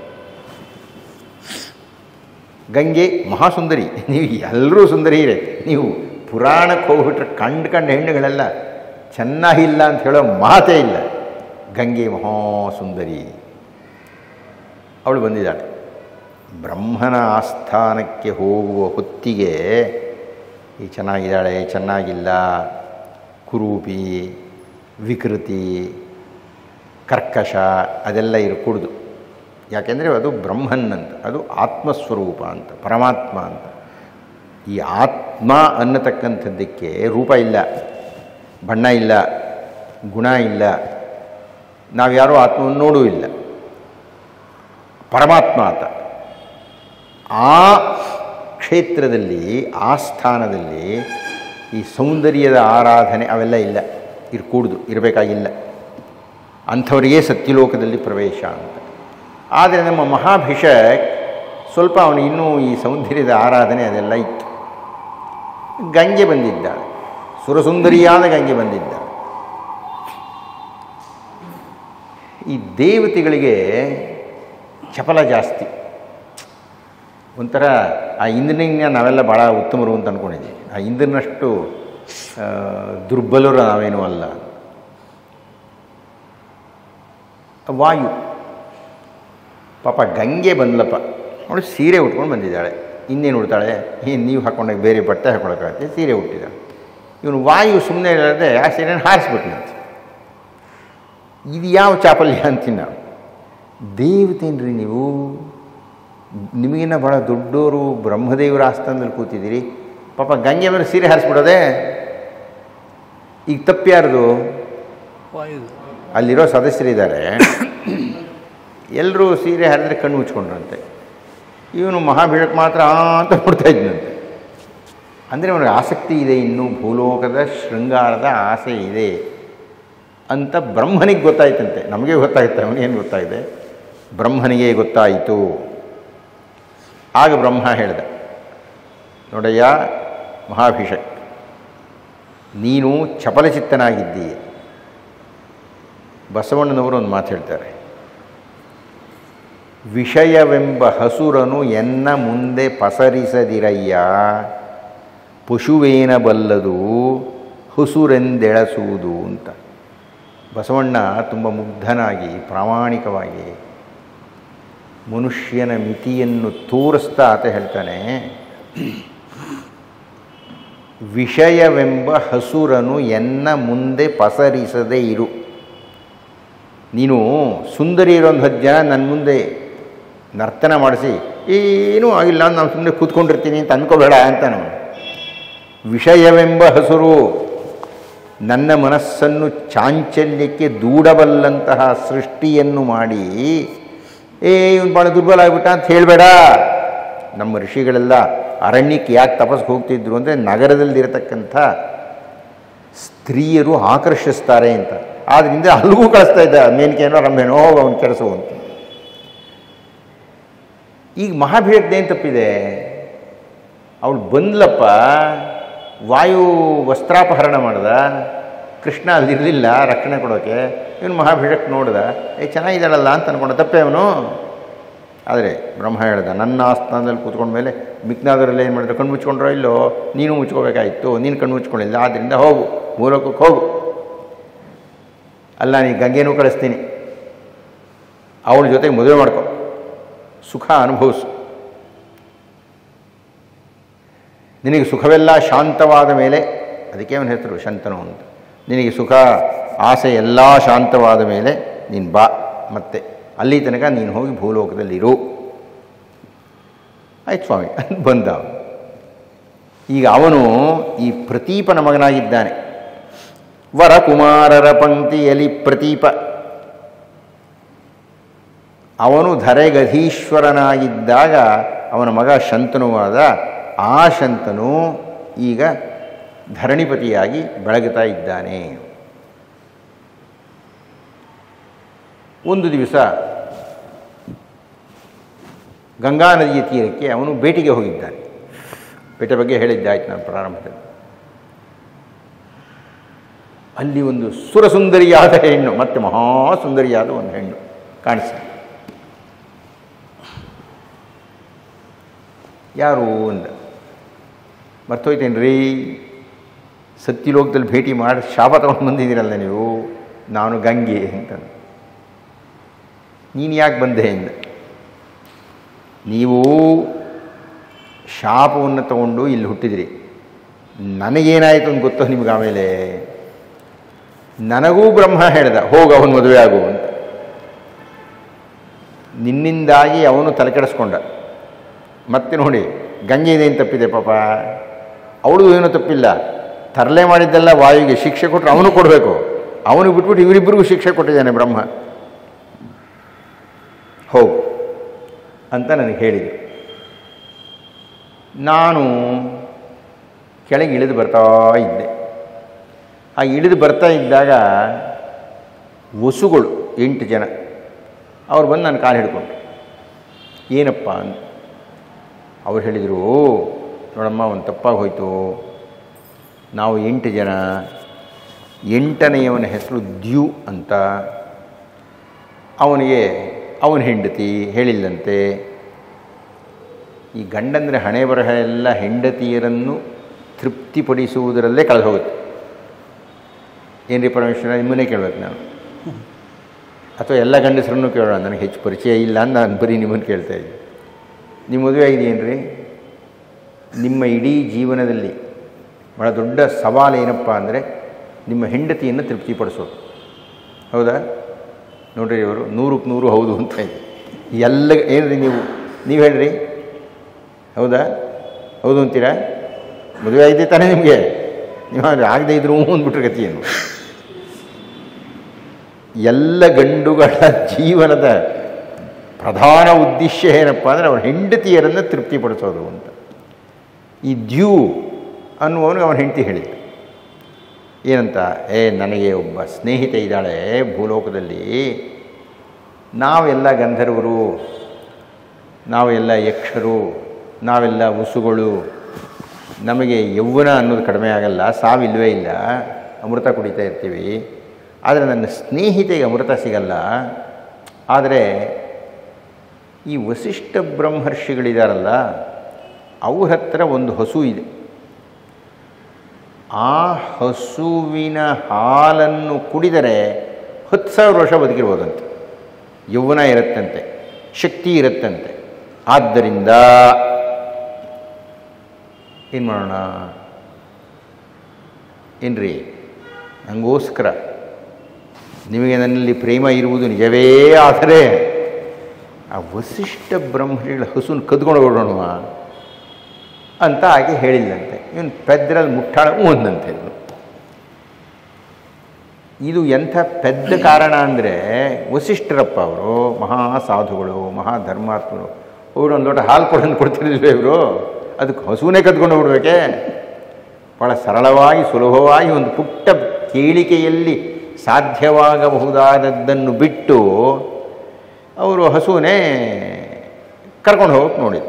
ಗಂಗೆ ಮಹಾಸುಂದರಿ ನೀವು ಎಲ್ಲರೂ ಸುಂದರಿಯರೇ ನೀವು ಪುರಾಣಕ್ಕೆ ಹೋಗ್ಬಿಟ್ರೆ ಕಂಡು ಕಂಡ ಹೆಣ್ಣುಗಳೆಲ್ಲ ಚೆನ್ನಾಗಿಲ್ಲ ಅಂತ ಹೇಳೋ ಮಾತೇ ಇಲ್ಲ ಗಂಗೆ ಮಹಾಸುಂದರಿ ಅವಳು ಬಂದಿದ್ದಾಳೆ ಬ್ರಹ್ಮನ ಆಸ್ಥಾನಕ್ಕೆ ಹೋಗುವ ಹೊತ್ತಿಗೆ ಈ ಚೆನ್ನಾಗಿದ್ದಾಳೆ ಚೆನ್ನಾಗಿಲ್ಲ ಕುರೂಪಿ ವಿಕೃತಿ ಕರ್ಕಶ ಅದೆಲ್ಲ ಇರಕೂಡ್ದು ಯಾಕೆಂದರೆ ಅದು ಬ್ರಹ್ಮನ್ ಅಂತ ಅದು ಆತ್ಮಸ್ವರೂಪ ಅಂತ ಪರಮಾತ್ಮ ಅಂತ ಈ ಆತ್ಮ ಅನ್ನತಕ್ಕಂಥದ್ದಕ್ಕೆ ರೂಪ ಇಲ್ಲ ಬಣ್ಣ ಇಲ್ಲ ಗುಣ ಇಲ್ಲ ನಾವ್ಯಾರೂ ಆತ್ಮವನ್ನು ನೋಡೂ ಇಲ್ಲ ಪರಮಾತ್ಮ ಅಂತ ಆ ಕ್ಷೇತ್ರದಲ್ಲಿ ಆ ಸ್ಥಾನದಲ್ಲಿ ಈ ಸೌಂದರ್ಯದ ಆರಾಧನೆ ಅವೆಲ್ಲ ಇಲ್ಲ ಇರ್ಕೂಡ್ದು ಇರಬೇಕಾಗಿಲ್ಲ ಅಂಥವರಿಗೆ ಸತ್ಯಲೋಕದಲ್ಲಿ ಪ್ರವೇಶ ಅಂತ ಆದರೆ ನಮ್ಮ ಮಹಾಭಿಷಕ್ ಸ್ವಲ್ಪ ಅವನು ಇನ್ನೂ ಈ ಸೌಂದರ್ಯದ ಆರಾಧನೆ ಅದೆಲ್ಲ ಇತ್ತು ಗಂಗೆ ಬಂದಿದ್ದಾಳೆ ಸುರಸುಂದರಿಯಾದ ಗಂಗೆ ಬಂದಿದ್ದಾಳೆ ಈ ದೇವತೆಗಳಿಗೆ ಚಪಲ ಜಾಸ್ತಿ ಒಂಥರ ಆ ಇಂದ್ರನಿಗೆ ನಾವೆಲ್ಲ ಭಾಳ ಉತ್ತಮರು ಅಂತ ಅಂದ್ಕೊಂಡಿದ್ದೀವಿ ಆ ಇಂದ್ರನಷ್ಟು ಆ, ದುರ್ಬಲರು ನಾವೇನೂ ಅಲ್ಲ ವಾಯು ಪಾಪ ಗಂಗೆ ಬಂದ್ಲಪ್ಪ ಅವಳು ಸೀರೆ ಉಟ್ಕೊಂಡು ಬಂದಿದ್ದಾಳೆ ಇನ್ನೇನು ಉಡ್ತಾಳೆ ಏನು ನೀವು ಹಾಕೊಂಡಾಗ ಬೇರೆ ಬಟ್ಟೆ ಹಾಕೊಳಕ್ಕಾಗತ್ತೆ ಸೀರೆ ಉಟ್ಟಿದ್ದಾಳೆ ಇವನು ವಾಯು ಸುಮ್ಮನೆ ಇಲ್ಲದೆ ಆ ಸೀರೆನ ಹಾರಿಸ್ಬಿಟ್ನಂತೆ ಇದು ಯಾವ ಚಾಪಲ್ಯ ಅಂತೀನಿ ನಾವು ದೇವತೇನ್ರಿ ನೀವು ನಿಮಗಿನ್ನ ಭಾಳ ದೊಡ್ಡವರು ಬ್ರಹ್ಮದೇವರ ಆಸ್ಥಾನದಲ್ಲಿ ಕೂತಿದ್ದೀರಿ ಪಾಪ ಗಂಗೆ ಮೇಲೆ ಸೀರೆ ಹಾರಿಸ್ಬಿಡೋದೆ ಈಗ ತಪ್ಪ್ಯಾರ್ದು ಅಲ್ಲಿರೋ ಸದಸ್ಯರಿದ್ದಾರೆ ಎಲ್ಲರೂ ಸೀರೆ ಹರಿದ್ರೆ ಕಣ್ಣು ಮುಚ್ಕೊಂಡ್ರಂತೆ ಇವನು ಮಹಾಭಿಷಕ್ ಮಾತ್ರ ಆ ಅಂತ ನೋಡ್ತಾ ಇದ್ನಂತೆ ಅಂದರೆ ಅವನಿಗೆ ಆಸಕ್ತಿ ಇದೆ ಇನ್ನೂ ಭೂಲೋಕದ ಶೃಂಗಾರದ ಆಸೆ ಇದೆ ಅಂತ ಬ್ರಹ್ಮನಿಗೆ ಗೊತ್ತಾಯ್ತಂತೆ ನಮಗೆ ಗೊತ್ತಾಯ್ತು ಅವನಿಗೇನು ಗೊತ್ತಾಗಿದೆ ಬ್ರಹ್ಮನಿಗೆ ಗೊತ್ತಾಯಿತು ಆಗ ಬ್ರಹ್ಮ ಹೇಳ್ದ ನೋಡಯ್ಯ ಮಹಾಭಿಷಕ್ ನೀನು ಚಪಲಚಿತ್ತನಾಗಿದ್ದೀಯ ಬಸವಣ್ಣನವರು ಒಂದು ಮಾತು ಹೇಳ್ತಾರೆ ವಿಷಯವೆಂಬ ಹಸುರನು ಎನ್ನ ಮುಂದೆ ಪಸರಿಸದಿರಯ್ಯ ಪಶುವೇನ ಬಲ್ಲದು ಹುಸುರೆಂದೆಳಸುವುದು ಅಂತ ಬಸವಣ್ಣ ತುಂಬ ಮುಗ್ಧನಾಗಿ ಪ್ರಾಮಾಣಿಕವಾಗಿ ಮನುಷ್ಯನ ಮಿತಿಯನ್ನು ತೋರಿಸ್ತಾ ಆತ ಹೇಳ್ತಾನೆ ವಿಷಯವೆಂಬ ಹಸುರನು ಎನ್ನ ಮುಂದೆ ಪಸರಿಸದೇ ಇರು ನೀನು ಸುಂದರಿ ಇರೋಂಥ ಹತ್ತು ಜನ ನನ್ನ ಮುಂದೆ ನರ್ತನ ಮಾಡಿಸಿ ಏನೂ ಆಗಿಲ್ಲ ನಾನು ಸುಮ್ಮನೆ ಕೂತ್ಕೊಂಡಿರ್ತೀನಿ ಅಂತ ಅನ್ಕೋಬೇಡ ಅಂತ ನಾವು ವಿಷಯವೆಂಬ ಹಸುರು ನನ್ನ ಮನಸ್ಸನ್ನು ಚಾಂಚಲ್ಯಕ್ಕೆ ದೂಡಬಲ್ಲಂತಹ ಸೃಷ್ಟಿಯನ್ನು ಮಾಡಿ ಏ ಇವನು ಭಾಳ ದುರ್ಬಲ ಆಗ್ಬಿಟ್ಟ ಅಂತ ಹೇಳಬೇಡ ನಮ್ಮ ಋಷಿಗಳೆಲ್ಲ ಅರಣ್ಯಕ್ಕೆ ಯಾಕೆ ತಪಸ್ಗೆ ಹೋಗ್ತಿದ್ರು ಅಂದರೆ ನಗರದಲ್ಲಿರತಕ್ಕಂಥ ಸ್ತ್ರೀಯರು ಆಕರ್ಷಿಸ್ತಾರೆ ಅಂತ ಆದ್ದರಿಂದ ಅಲ್ಲಿಗೂ ಕಳಿಸ್ತಾ ಇದ್ದ ಮೇನ್ಕೇನೋ ರಂಭೇನೋ ಹೋಗಿ ಅವನು ಕೆಡಿಸು ಅಂತ ಈಗ ಮಹಾಭೀರದ್ದೇನು ತಪ್ಪಿದೆ ಅವಳು ಬಂದ್ಲಪ್ಪ ವಾಯು ವಸ್ತ್ರಾಪಹರಣ ಮಾಡ್ದ ಕೃಷ್ಣ ಅಲ್ಲಿರಲಿಲ್ಲ ರಕ್ಷಣೆ ಕೊಡೋಕ್ಕೆ ಇವನು ಮಹಾಭೀರಕ್ ನೋಡ್ದ ಏ ಚೆನ್ನಾಗಿದ್ದಾಳಲ್ಲ ಅಂತ ಅನ್ಕೊಂಡ ತಪ್ಪೇ ಅವನು ಆದರೆ ಬ್ರಹ್ಮ ಹೇಳ್ದ ನನ್ನ ಆಸ್ಥಾನದಲ್ಲಿ ಕೂತ್ಕೊಂಡ ಮೇಲೆ ಮಿಕ್ನಾದವರೆಲ್ಲ ಏನು ಮಾಡಿದ್ರು ಕಣ್ಣು ಮುಚ್ಕೊಂಡ್ರೋ ಇಲ್ಲೋ ನೀನು ಮುಚ್ಕೋಬೇಕಾಯಿತು ನೀನು ಕಣ್ಣು ಮುಚ್ಕೊಂಡಿಲ್ಲ ಆದ್ದರಿಂದ ಹೋಗು ಮೂಲಕಕ್ಕೆ ಹೋಗು ಅಲ್ಲ ನೀ ಗಂಗೆನೂ ಕಳಿಸ್ತೀನಿ ಅವಳ ಜೊತೆಗೆ ಮದುವೆ ಮಾಡ್ಕೊ ಸುಖ ಅನುಭವಿಸು ನಿನಗೆ ಸುಖವೆಲ್ಲ ಶಾಂತವಾದ ಮೇಲೆ ಅದಕ್ಕೆ ಅವನ ಹೆಸರು ಶಂತನು ಅಂತ ನಿನಗೆ ಸುಖ ಆಸೆ ಎಲ್ಲ ಶಾಂತವಾದ ಮೇಲೆ ನೀನು ಬಾ ಮತ್ತೆ ಅಲ್ಲಿ ತನಕ ನೀನು ಹೋಗಿ ಭೂಲೋಕದಲ್ಲಿರು ಆಯ್ತು ಸ್ವಾಮಿ ಅಂತ ಬಂದ ಅವನು ಈಗ ಅವನು ಈ ಪ್ರತೀಪನ ಮಗನಾಗಿದ್ದಾನೆ ವರಕುಮಾರರ ಪಂಕ್ತಿಯಲ್ಲಿ ಪ್ರತೀಪ ಅವನು ಧರೆಗಧೀಶ್ವರನಾಗಿದ್ದಾಗ ಅವನ ಮಗ ಶಂತನುವಾದ ಆ ಶಂತನು ಈಗ ಧರಣಿಪತಿಯಾಗಿ ಬೆಳಗುತ್ತಾ ಇದ್ದಾನೆ ಒಂದು ದಿವಸ ಗಂಗಾ ನದಿಯ ತೀರಕ್ಕೆ ಅವನು ಭೇಟಿಗೆ ಹೋಗಿದ್ದಾನೆ ಭೇಟೆ ಬಗ್ಗೆ ಹೇಳಿದ್ದಾಯ್ತು ನಾನು ಪ್ರಾರಂಭದಲ್ಲಿ ಅಲ್ಲಿ ಒಂದು ಸುರಸುಂದರಿಯಾದ ಹೆಣ್ಣು ಮತ್ತು ಮಹಾಸುಂದರಿಯಾದ ಒಂದು ಹೆಣ್ಣು ಕಾಣಿಸ್ತು ಯಾರು ಅಂದ ಮರ್ತೋಯ್ತೇನ್ರಿ ಸತ್ಯಲೋಕದಲ್ಲಿ ಭೇಟಿ ಮಾಡಿ ಶಾಪ ತಗೊಂಡು ಬಂದಿದ್ದೀರಲ್ಲ ನೀವು ನಾನು ಗಂಗೆ ಅಂತ ನೀನು ಯಾಕೆ ಬಂದೆ ಎಂದ ನೀವು ಶಾಪವನ್ನು ತಗೊಂಡು ಇಲ್ಲಿ ಹುಟ್ಟಿದಿರಿ ನನಗೇನಾಯಿತು ಅಂತ ಗೊತ್ತೋ ನಿಮ್ಗೆ ಆಮೇಲೆ ನನಗೂ ಬ್ರಹ್ಮ ಹೇಳ್ದ ಹೋಗು ಅವನು ಮದುವೆ ಆಗು ಅಂತ ನಿನ್ನಿಂದಾಗಿ ಅವನು ತಲೆ ಕೆಡಿಸ್ಕೊಂಡ ಮತ್ತೆ ನೋಡಿ ಗಂಗೆ ಇದೇನು ತಪ್ಪಿದೆ ಪಾಪ ಅವಳದು ಏನೂ ತಪ್ಪಿಲ್ಲ ತರಲೆ ಮಾಡಿದ್ದೆಲ್ಲ ವಾಯುಗೆ ಶಿಕ್ಷೆ ಕೊಟ್ಟರೆ ಅವನು ಕೊಡಬೇಕು ಅವನು ಬಿಟ್ಬಿಟ್ಟು ಇವರಿಬ್ಬರಿಗೂ ಶಿಕ್ಷೆ ಕೊಟ್ಟಿದ್ದಾನೆ ಬ್ರಹ್ಮ ಹೋಗು ಅಂತ ನನಗೆ ಹೇಳಿದರು ನಾನು ಕೆಳಗೆ ಇಳಿದು ಬರ್ತಾ ಇದ್ದೆ ಆ ಇಳಿದು ಬರ್ತಾ ಇದ್ದಾಗ ವಸುಗಳು ಎಂಟು ಜನ ಅವ್ರು ಬಂದು ನನ್ನ ಕಾಲು ಹಿಡ್ಕೊಂಡ್ರು ಏನಪ್ಪ ಅಂತ ಅವ್ರು ಹೇಳಿದರು ನೋಡಮ್ಮ ಒಂದು ತಪ್ಪಾಗಿ ಹೋಯಿತು ನಾವು ಎಂಟು ಜನ ಎಂಟನೆಯವನ ಹೆಸರು ದ್ಯು ಅಂತ ಅವನಿಗೆ ಅವನ ಹೆಂಡತಿ ಹೇಳಿಲ್ಲಂತೆ ಈ ಗಂಡಂದರೆ ಹಣೆ ಬರಹ ಎಲ್ಲ ಹೆಂಡತಿಯರನ್ನು ತೃಪ್ತಿಪಡಿಸುವುದರಲ್ಲೇ ಕಳೆದು ಹೋಗುತ್ತೆ ಏನ್ರಿ ಪರಮೇಶ್ವರ ನಿಮ್ಮನ್ನೇ ಕೇಳಬೇಕು ನಾನು ಅಥವಾ ಎಲ್ಲ ಗಂಡಸರನ್ನು ಕೇಳೋಣ ನನಗೆ ಹೆಚ್ಚು ಪರಿಚಯ ಇಲ್ಲ ಅಂತ ನಾನು ಬರೀ ನಿಮ್ಮನ್ನು ಕೇಳ್ತಾ ಇದ್ದೆ ನಿಮ್ಮ ಮದುವೆ ಆಗಿದೆಯೇನ್ರಿ ನಿಮ್ಮ ಇಡೀ ಜೀವನದಲ್ಲಿ ಭಾಳ ದೊಡ್ಡ ಸವಾಲು ಏನಪ್ಪ ಅಂದರೆ ನಿಮ್ಮ ಹೆಂಡತಿಯನ್ನು ತೃಪ್ತಿಪಡಿಸೋದು ಹೌದಾ ನೋಡ್ರಿ ಇವರು ನೂರಕ್ಕೆ ನೂರು ಹೌದು ಅಂತ ಇದೆ ಎಲ್ಲ ಏನ್ರಿ ನೀವು ನೀವು ಹೇಳ್ರಿ ಹೌದಾ ಹೌದು ಅಂತೀರಾ ಮದುವೆ ಆಗಿದೆ ತಾನೇ ನಿಮಗೆ ನೀವು ಆಗದೆ ಇದ್ರು ಅಂದ್ಬಿಟ್ರೆ ಗತಿಯೇನು ಎಲ್ಲ ಗಂಡುಗಳ ಜೀವನದ ಪ್ರಧಾನ ಉದ್ದೇಶ ಏನಪ್ಪ ಅಂದರೆ ಅವನ ಹೆಂಡತಿಯರನ್ನು ತೃಪ್ತಿಪಡಿಸೋದು ಅಂತ ಈ ದ್ಯೂ ಅನ್ನುವವನಿಗೆ ಅವನ ಹೆಂಡತಿ ಹೇಳಿದ ಏನಂತ ಏ ನನಗೆ ಒಬ್ಬ ಸ್ನೇಹಿತೆ ಇದ್ದಾಳೆ ಭೂಲೋಕದಲ್ಲಿ ನಾವೆಲ್ಲ ಗಂಧರ್ವರು ನಾವೆಲ್ಲ ಯಕ್ಷರು ನಾವೆಲ್ಲ ಉಸುಗಳು ನಮಗೆ ಯೌವನ ಅನ್ನೋದು ಕಡಿಮೆ ಆಗಲ್ಲ ಸಾವಿಲ್ವೇ ಇಲ್ಲ ಅಮೃತ ಕುಡಿತಾ ಇರ್ತೀವಿ ಆದರೆ ನನ್ನ ಸ್ನೇಹಿತೆಗೆ ಅಮೃತ ಸಿಗಲ್ಲ ಆದರೆ ಈ ವಸಿಷ್ಠ ಬ್ರಹ್ಮರ್ಷಿಗಳಿದಾರಲ್ಲ ಅವ್ರ ಹತ್ರ ಒಂದು ಹಸು ಇದೆ ಆ ಹಸುವಿನ ಹಾಲನ್ನು ಕುಡಿದರೆ ಹತ್ತು ಸಾವಿರ ವರ್ಷ ಬದುಕಿರ್ಬೋದಂತೆ ಯೌವನ ಇರುತ್ತಂತೆ ಶಕ್ತಿ ಇರುತ್ತಂತೆ ಆದ್ದರಿಂದ ಏನು ಮಾಡೋಣ ಏನ್ರಿ ನನಗೋಸ್ಕರ ನಿಮಗೆ ನನ್ನಲ್ಲಿ ಪ್ರೇಮ ಇರುವುದು ನಿಜವೇ ಆದರೆ ಆ ವಸಿಷ್ಠ ಬ್ರಹ್ಮಗಳ ಹಸುನ ಕದ್ಕೊಂಡು ಹೊರಡೋಣ ಅಂತ ಆಕೆ ಹೇಳಿಲ್ಲಂತೆ ಇವನು ಪೆದ್ರಲ್ಲಿ ಮುಟ್ಟಾಳ ಒಂದಂತೆ ಇದು ಇದು ಎಂಥ ಪೆದ್ದ ಕಾರಣ ಅಂದರೆ ವಸಿಷ್ಠರಪ್ಪ ಅವರು ಮಹಾ ಸಾಧುಗಳು ಮಹಾ ಧರ್ಮಾತ್ಮರು ಅವರು ಒಂದು ಲೋಟ ಹಾಲು ಕೊಡೋದು ಕೊಡ್ತಿರ್ಲಿಲ್ವೇ ಇವರು ಅದಕ್ಕೆ ಹಸುವನ್ನೇ ಕದ್ಕೊಂಡು ಹೋಗ್ಬೇಕೆ ಭಾಳ ಸರಳವಾಗಿ ಸುಲಭವಾಗಿ ಒಂದು ಪುಟ್ಟ ಕೇಳಿಕೆಯಲ್ಲಿ ಸಾಧ್ಯವಾಗಬಹುದಾದದ್ದನ್ನು ಬಿಟ್ಟು ಅವರು ಹಸುವನ್ನೇ ಕರ್ಕೊಂಡು ಹೋಗಕ್ಕೆ ನೋಡಿದ್ರು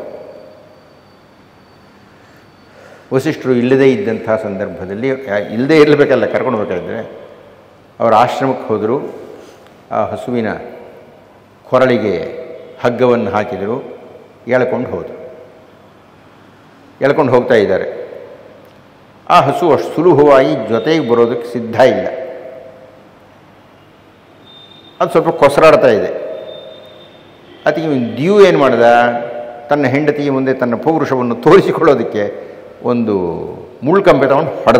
ವಸಿಷ್ಠರು ಇಲ್ಲದೇ ಇದ್ದಂಥ ಸಂದರ್ಭದಲ್ಲಿ ಇಲ್ಲದೇ ಇರಬೇಕಲ್ಲ ಕರ್ಕೊಂಡು ಹೋಗ್ಬೇಕಾದ್ರೆ ಅವರ ಆಶ್ರಮಕ್ಕೆ ಹೋದರು ಆ ಹಸುವಿನ ಕೊರಳಿಗೆ ಹಗ್ಗವನ್ನು ಹಾಕಿದರು ಎಳ್ಕೊಂಡು ಹೋದರು ಎಳ್ಕೊಂಡು ಹೋಗ್ತಾ ಇದ್ದಾರೆ ಆ ಹಸು ಅಷ್ಟು ಸುಲಭವಾಗಿ ಜೊತೆಗೆ ಬರೋದಕ್ಕೆ ಸಿದ್ಧ ಇಲ್ಲ ಅದು ಸ್ವಲ್ಪ ಕೊಸರಾಡ್ತಾ ಇದೆ ಅದಕ್ಕೆ ಇವನು ದ್ಯೂ ಏನು ಮಾಡ್ದ ತನ್ನ ಹೆಂಡತಿಯ ಮುಂದೆ ತನ್ನ ಪೌರುಷವನ್ನು ತೋರಿಸಿಕೊಳ್ಳೋದಕ್ಕೆ ಒಂದು ಮುಳ್ಕಂಬೆ ತಗೊಂಡು ಹೊಡೆದ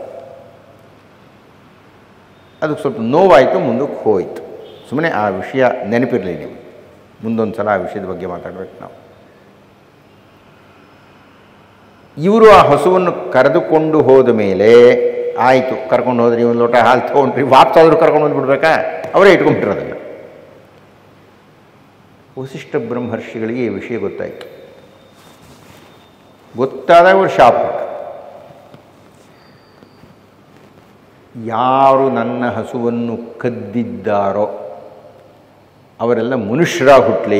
ಅದಕ್ಕೆ ಸ್ವಲ್ಪ ನೋವಾಯಿತು ಮುಂದಕ್ಕೆ ಹೋಯಿತು ಸುಮ್ಮನೆ ಆ ವಿಷಯ ನೆನಪಿರಲಿ ನೀವು ಮುಂದೊಂದು ಸಲ ಆ ವಿಷಯದ ಬಗ್ಗೆ ಮಾತಾಡಬೇಕು ನಾವು ಇವರು ಆ ಹಸುವನ್ನು ಕರೆದುಕೊಂಡು ಹೋದ ಮೇಲೆ ಆಯಿತು ಕರ್ಕೊಂಡು ಹೋದ್ರಿ ಒಂದು ಲೋಟ ಹಾಲು ತೊಗೊಂಡ್ರಿ ವಾಪಸ್ಸಾದರೂ ಕರ್ಕೊಂಡು ಬಂದುಬಿಡ್ಬೇಕಾ ಅವರೇ ಇಟ್ಕೊಂಡ್ಬಿಟ್ಟಿರೋದಲ್ಲ ವಸಿಷ್ಠ ಬ್ರಹ್ಮರ್ಷಿಗಳಿಗೆ ಈ ವಿಷಯ ಗೊತ್ತಾಯಿತು ಗೊತ್ತಾದಾಗ ಅವರು ಶಾಪ್ ಯಾರು ನನ್ನ ಹಸುವನ್ನು ಕದ್ದಿದ್ದಾರೋ ಅವರೆಲ್ಲ ಮನುಷ್ಯರಾಗಿ ಹುಟ್ಟಲಿ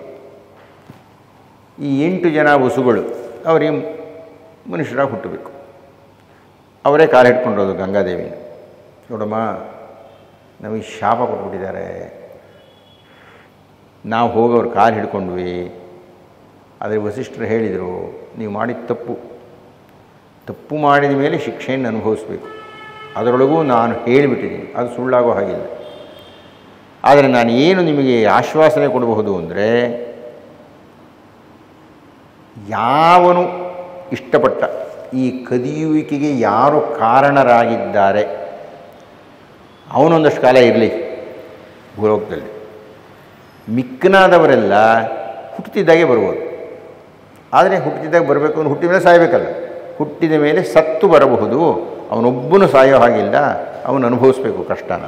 ಈ ಎಂಟು ಜನ ವಸುಗಳು ಅವರಿಗೆ ಮನುಷ್ಯರಾಗಿ ಹುಟ್ಟಬೇಕು ಅವರೇ ಕಾಲು ಹಿಡ್ಕೊಂಡೋದು ಗಂಗಾದೇವಿ ನೋಡಮ್ಮ ನಮಗೆ ಶಾಪ ಕೊಟ್ಬಿಟ್ಟಿದ್ದಾರೆ ನಾವು ಹೋಗಿ ಅವ್ರ ಕಾಲು ಹಿಡ್ಕೊಂಡ್ವಿ ಆದರೆ ವಸಿಷ್ಠರು ಹೇಳಿದರು ನೀವು ಮಾಡಿದ ತಪ್ಪು ತಪ್ಪು ಮಾಡಿದ ಮೇಲೆ ಶಿಕ್ಷೆಯನ್ನು ಅನುಭವಿಸ್ಬೇಕು ಅದರೊಳಗೂ ನಾನು ಹೇಳಿಬಿಟ್ಟಿದ್ದೀನಿ ಅದು ಸುಳ್ಳಾಗೋ ಹಾಗಿಲ್ಲ ಆದರೆ ನಾನು ಏನು ನಿಮಗೆ ಆಶ್ವಾಸನೆ ಕೊಡಬಹುದು ಅಂದರೆ ಯಾವನು ಇಷ್ಟಪಟ್ಟ ಈ ಕದಿಯುವಿಕೆಗೆ ಯಾರು ಕಾರಣರಾಗಿದ್ದಾರೆ ಅವನೊಂದಷ್ಟು ಕಾಲ ಇರಲಿ ಭೂಲೋಕದಲ್ಲಿ ಮಿಕ್ಕನಾದವರೆಲ್ಲ ಹುಟ್ಟಿದಾಗೆ ಬರ್ಬೋದು ಆದರೆ ಹುಟ್ಟಿದಾಗ ಬರಬೇಕು ಅಂದ್ರೆ ಹುಟ್ಟಿದ ಮೇಲೆ ಸಾಯಬೇಕಲ್ಲ ಹುಟ್ಟಿದ ಮೇಲೆ ಸತ್ತು ಬರಬಹುದು ಅವನೊಬ್ಬನು ಸಾಯೋ ಹಾಗಿಲ್ಲ ಅವನು ಅನುಭವಿಸ್ಬೇಕು ಕಷ್ಟನ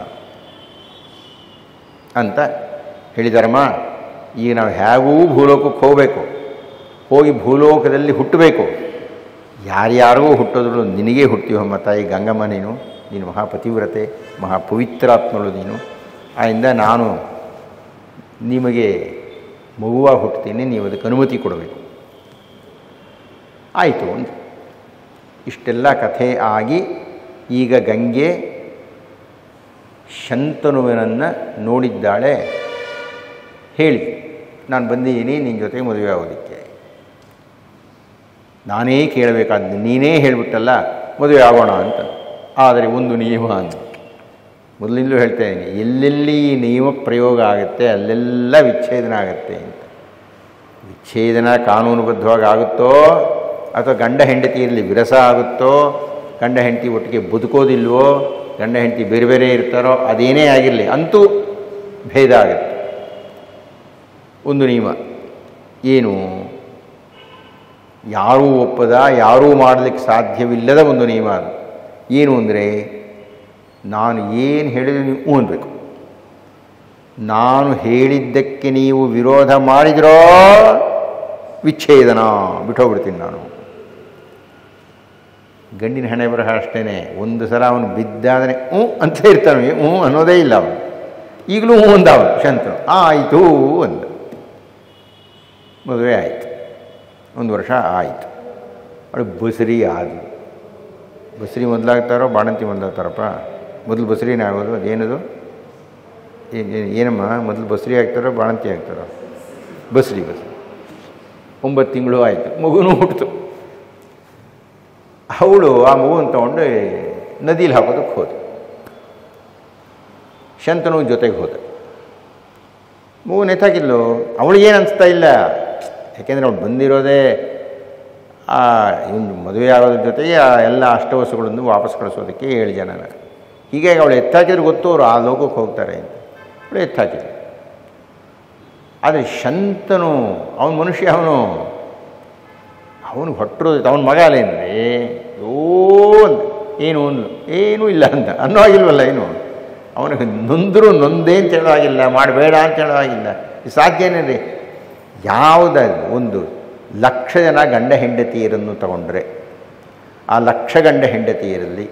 ಅಂತ ಹೇಳಿದಾರಮ್ಮ ಈಗ ನಾವು ಹೇಗೂ ಭೂಲೋಕಕ್ಕೆ ಹೋಗಬೇಕು ಹೋಗಿ ಭೂಲೋಕದಲ್ಲಿ ಹುಟ್ಟಬೇಕು ಯಾರ್ಯಾರಿಗೂ ಹುಟ್ಟಿದ್ರು ನಿನಗೇ ಹುಟ್ತೀವಮ್ಮ ತಾಯಿ ಗಂಗಮ್ಮ ನೀನು ನೀನು ಮಹಾಪತಿವ್ರತೆ ಮಹಾಪವಿತ್ರಾತ್ಮಳು ನೀನು ಆದ್ದರಿಂದ ನಾನು ನಿಮಗೆ ಮಗುವಾಗಿ ಹುಟ್ಟುತ್ತೀನಿ ನೀವು ಅದಕ್ಕೆ ಅನುಮತಿ ಕೊಡಬೇಕು ಆಯಿತು ಅಂತ ಇಷ್ಟೆಲ್ಲ ಕಥೆ ಆಗಿ ಈಗ ಗಂಗೆ ಶಂತನುವಿನನ್ನು ನೋಡಿದ್ದಾಳೆ ಹೇಳಿ ನಾನು ಬಂದಿದ್ದೀನಿ ನಿನ್ನ ಜೊತೆಗೆ ಮದುವೆ ಆಗೋದಕ್ಕೆ ನಾನೇ ಕೇಳಬೇಕಾದ್ದು ನೀನೇ ಹೇಳಿಬಿಟ್ಟಲ್ಲ ಮದುವೆ ಆಗೋಣ ಅಂತ ಆದರೆ ಒಂದು ನಿಯಮ ಅಂತ ಮೊದಲಿಂದಲೂ ಹೇಳ್ತಾ ಇದ್ದೀನಿ ಎಲ್ಲೆಲ್ಲಿ ಈ ನಿಯಮ ಪ್ರಯೋಗ ಆಗುತ್ತೆ ಅಲ್ಲೆಲ್ಲ ವಿಚ್ಛೇದನ ಆಗುತ್ತೆ ಅಂತ ವಿಚ್ಛೇದನ ಕಾನೂನುಬದ್ಧವಾಗಿ ಆಗುತ್ತೋ ಅಥವಾ ಗಂಡ ಹೆಂಡತಿಯಲ್ಲಿ ವಿರಸ ಆಗುತ್ತೋ ಗಂಡ ಹೆಂಡತಿ ಒಟ್ಟಿಗೆ ಬದುಕೋದಿಲ್ವೋ ಗಂಡ ಹೆಂಡತಿ ಬೇರೆ ಬೇರೆ ಇರ್ತಾರೋ ಅದೇನೇ ಆಗಿರಲಿ ಅಂತೂ ಭೇದ ಆಗುತ್ತೆ ಒಂದು ನಿಯಮ ಏನು ಯಾರೂ ಒಪ್ಪದ ಯಾರೂ ಮಾಡಲಿಕ್ಕೆ ಸಾಧ್ಯವಿಲ್ಲದ ಒಂದು ನಿಯಮ ಅದು ಏನು ಅಂದರೆ ನಾನು ಏನು ಹೇಳಿದ್ರೆ ನೀವು ಹ್ಞೂ ಅನ್ಬೇಕು ನಾನು ಹೇಳಿದ್ದಕ್ಕೆ ನೀವು ವಿರೋಧ ಮಾಡಿದ್ರೋ ವಿಚ್ಛೇದನ ಬಿಟ್ಟೋಗ್ಬಿಡ್ತೀನಿ ನಾನು ಗಂಡಿನ ಹಣೆ ಬರಹ ಅಷ್ಟೇ ಒಂದು ಸಲ ಅವನು ಬಿದ್ದಾದರೆ ಹ್ಞೂ ಅಂತ ಇರ್ತಾನೆ ಹ್ಞೂ ಅನ್ನೋದೇ ಇಲ್ಲ ಅವನು ಈಗಲೂ ಹ್ಞೂ ಅಂದ ಅವನು ಶಂತನು ಆಯಿತು ಅಂದ ಮದುವೆ ಆಯಿತು ಒಂದು ವರ್ಷ ಆಯಿತು ಅವಳು ಬಸರಿ ಆದಳು ಬಸರಿ ಮೊದಲಾಗ್ತಾರೋ ಬಾಣಂತಿ ಮೊದಲಾಗ್ತಾರಪ್ಪ ಮೊದಲು ಬಸರಿನೇ ಆಗೋದು ಅದೇನದು ಏ- ಏ- ಏನಮ್ಮ ಮೊದಲು ಬಸರಿ ಆಗ್ತಾರೋ ಬಾಣಂತಿ ಆಗ್ತಾರೋ ಬಸರಿ ಬಸರಿ ಒಂಬತ್ತು ತಿಂಗಳು ಆಯಿತು ಮಗುನೂ ಹುಟ್ಟಿತು ಅವಳು ಆ ಮಗುವನ್ನು ತೊಗೊಂಡು ನದೀಲಿ ಹಾಕೋದಕ್ಕೆ ಹೋದ ಶಂತನು ಜೊತೆಗೆ ಹೋದ ಮಗು ನೆತ್ತಾಕಿದ್ಲು ಅವಳಿಗೇನು ಅನಿಸ್ತಾ ಇಲ್ಲ ಯಾಕೆಂದರೆ ಅವಳು ಬಂದಿರೋದೇ ಆ ಇವನು ಮದುವೆ ಆಗೋದ್ರ ಜೊತೆಗೆ ಆ ಎಲ್ಲ ಅಷ್ಟವಸುಗಳನ್ನು ವಾಪಸ್ ಕಳಿಸೋದಕ್ಕೆ ಏಳು ಜನನ ಹೀಗಾಗಿ ಅವಳು ಎತ್ತಾಕಿದ್ರೆ ಗೊತ್ತು ಅವರು ಆ ಲೋಕಕ್ಕೆ ಹೋಗ್ತಾರೆ ಅಂತ ಅವಳು ಎತ್ತಾಕಿದ್ರು ಆದರೆ ಶಂತನು ಅವನ ಮನುಷ್ಯ ಅವನು ಅವನು ಹೊಟ್ಟರು ಅವನ ಮಗ ಅಲ್ಲೇನ್ರಿ ಓ ಅಂದ ಏನು ಅಂದ್ಲು ಏನೂ ಇಲ್ಲ ಅಂತ ಅನ್ನೋ ಆಗಿಲ್ವಲ್ಲ ಏನು ಅವನಿಗೆ ನೊಂದರು ನೊಂದೇ ಅಂತ ಹೇಳೋ ಆಗಿಲ್ಲ ಮಾಡಬೇಡ ಅಂತ ಹೇಳೋ ಆಗಿಲ್ಲ ಇದು ಸಾಧ್ಯನೇ ರೀ ಯಾವುದ ಒಂದು ಲಕ್ಷ ಜನ ಗಂಡ ಹೆಂಡತಿಯರನ್ನು ತಗೊಂಡ್ರೆ ಆ ಲಕ್ಷ ಗಂಡ ಹೆಂಡತಿಯರಲ್ಲಿ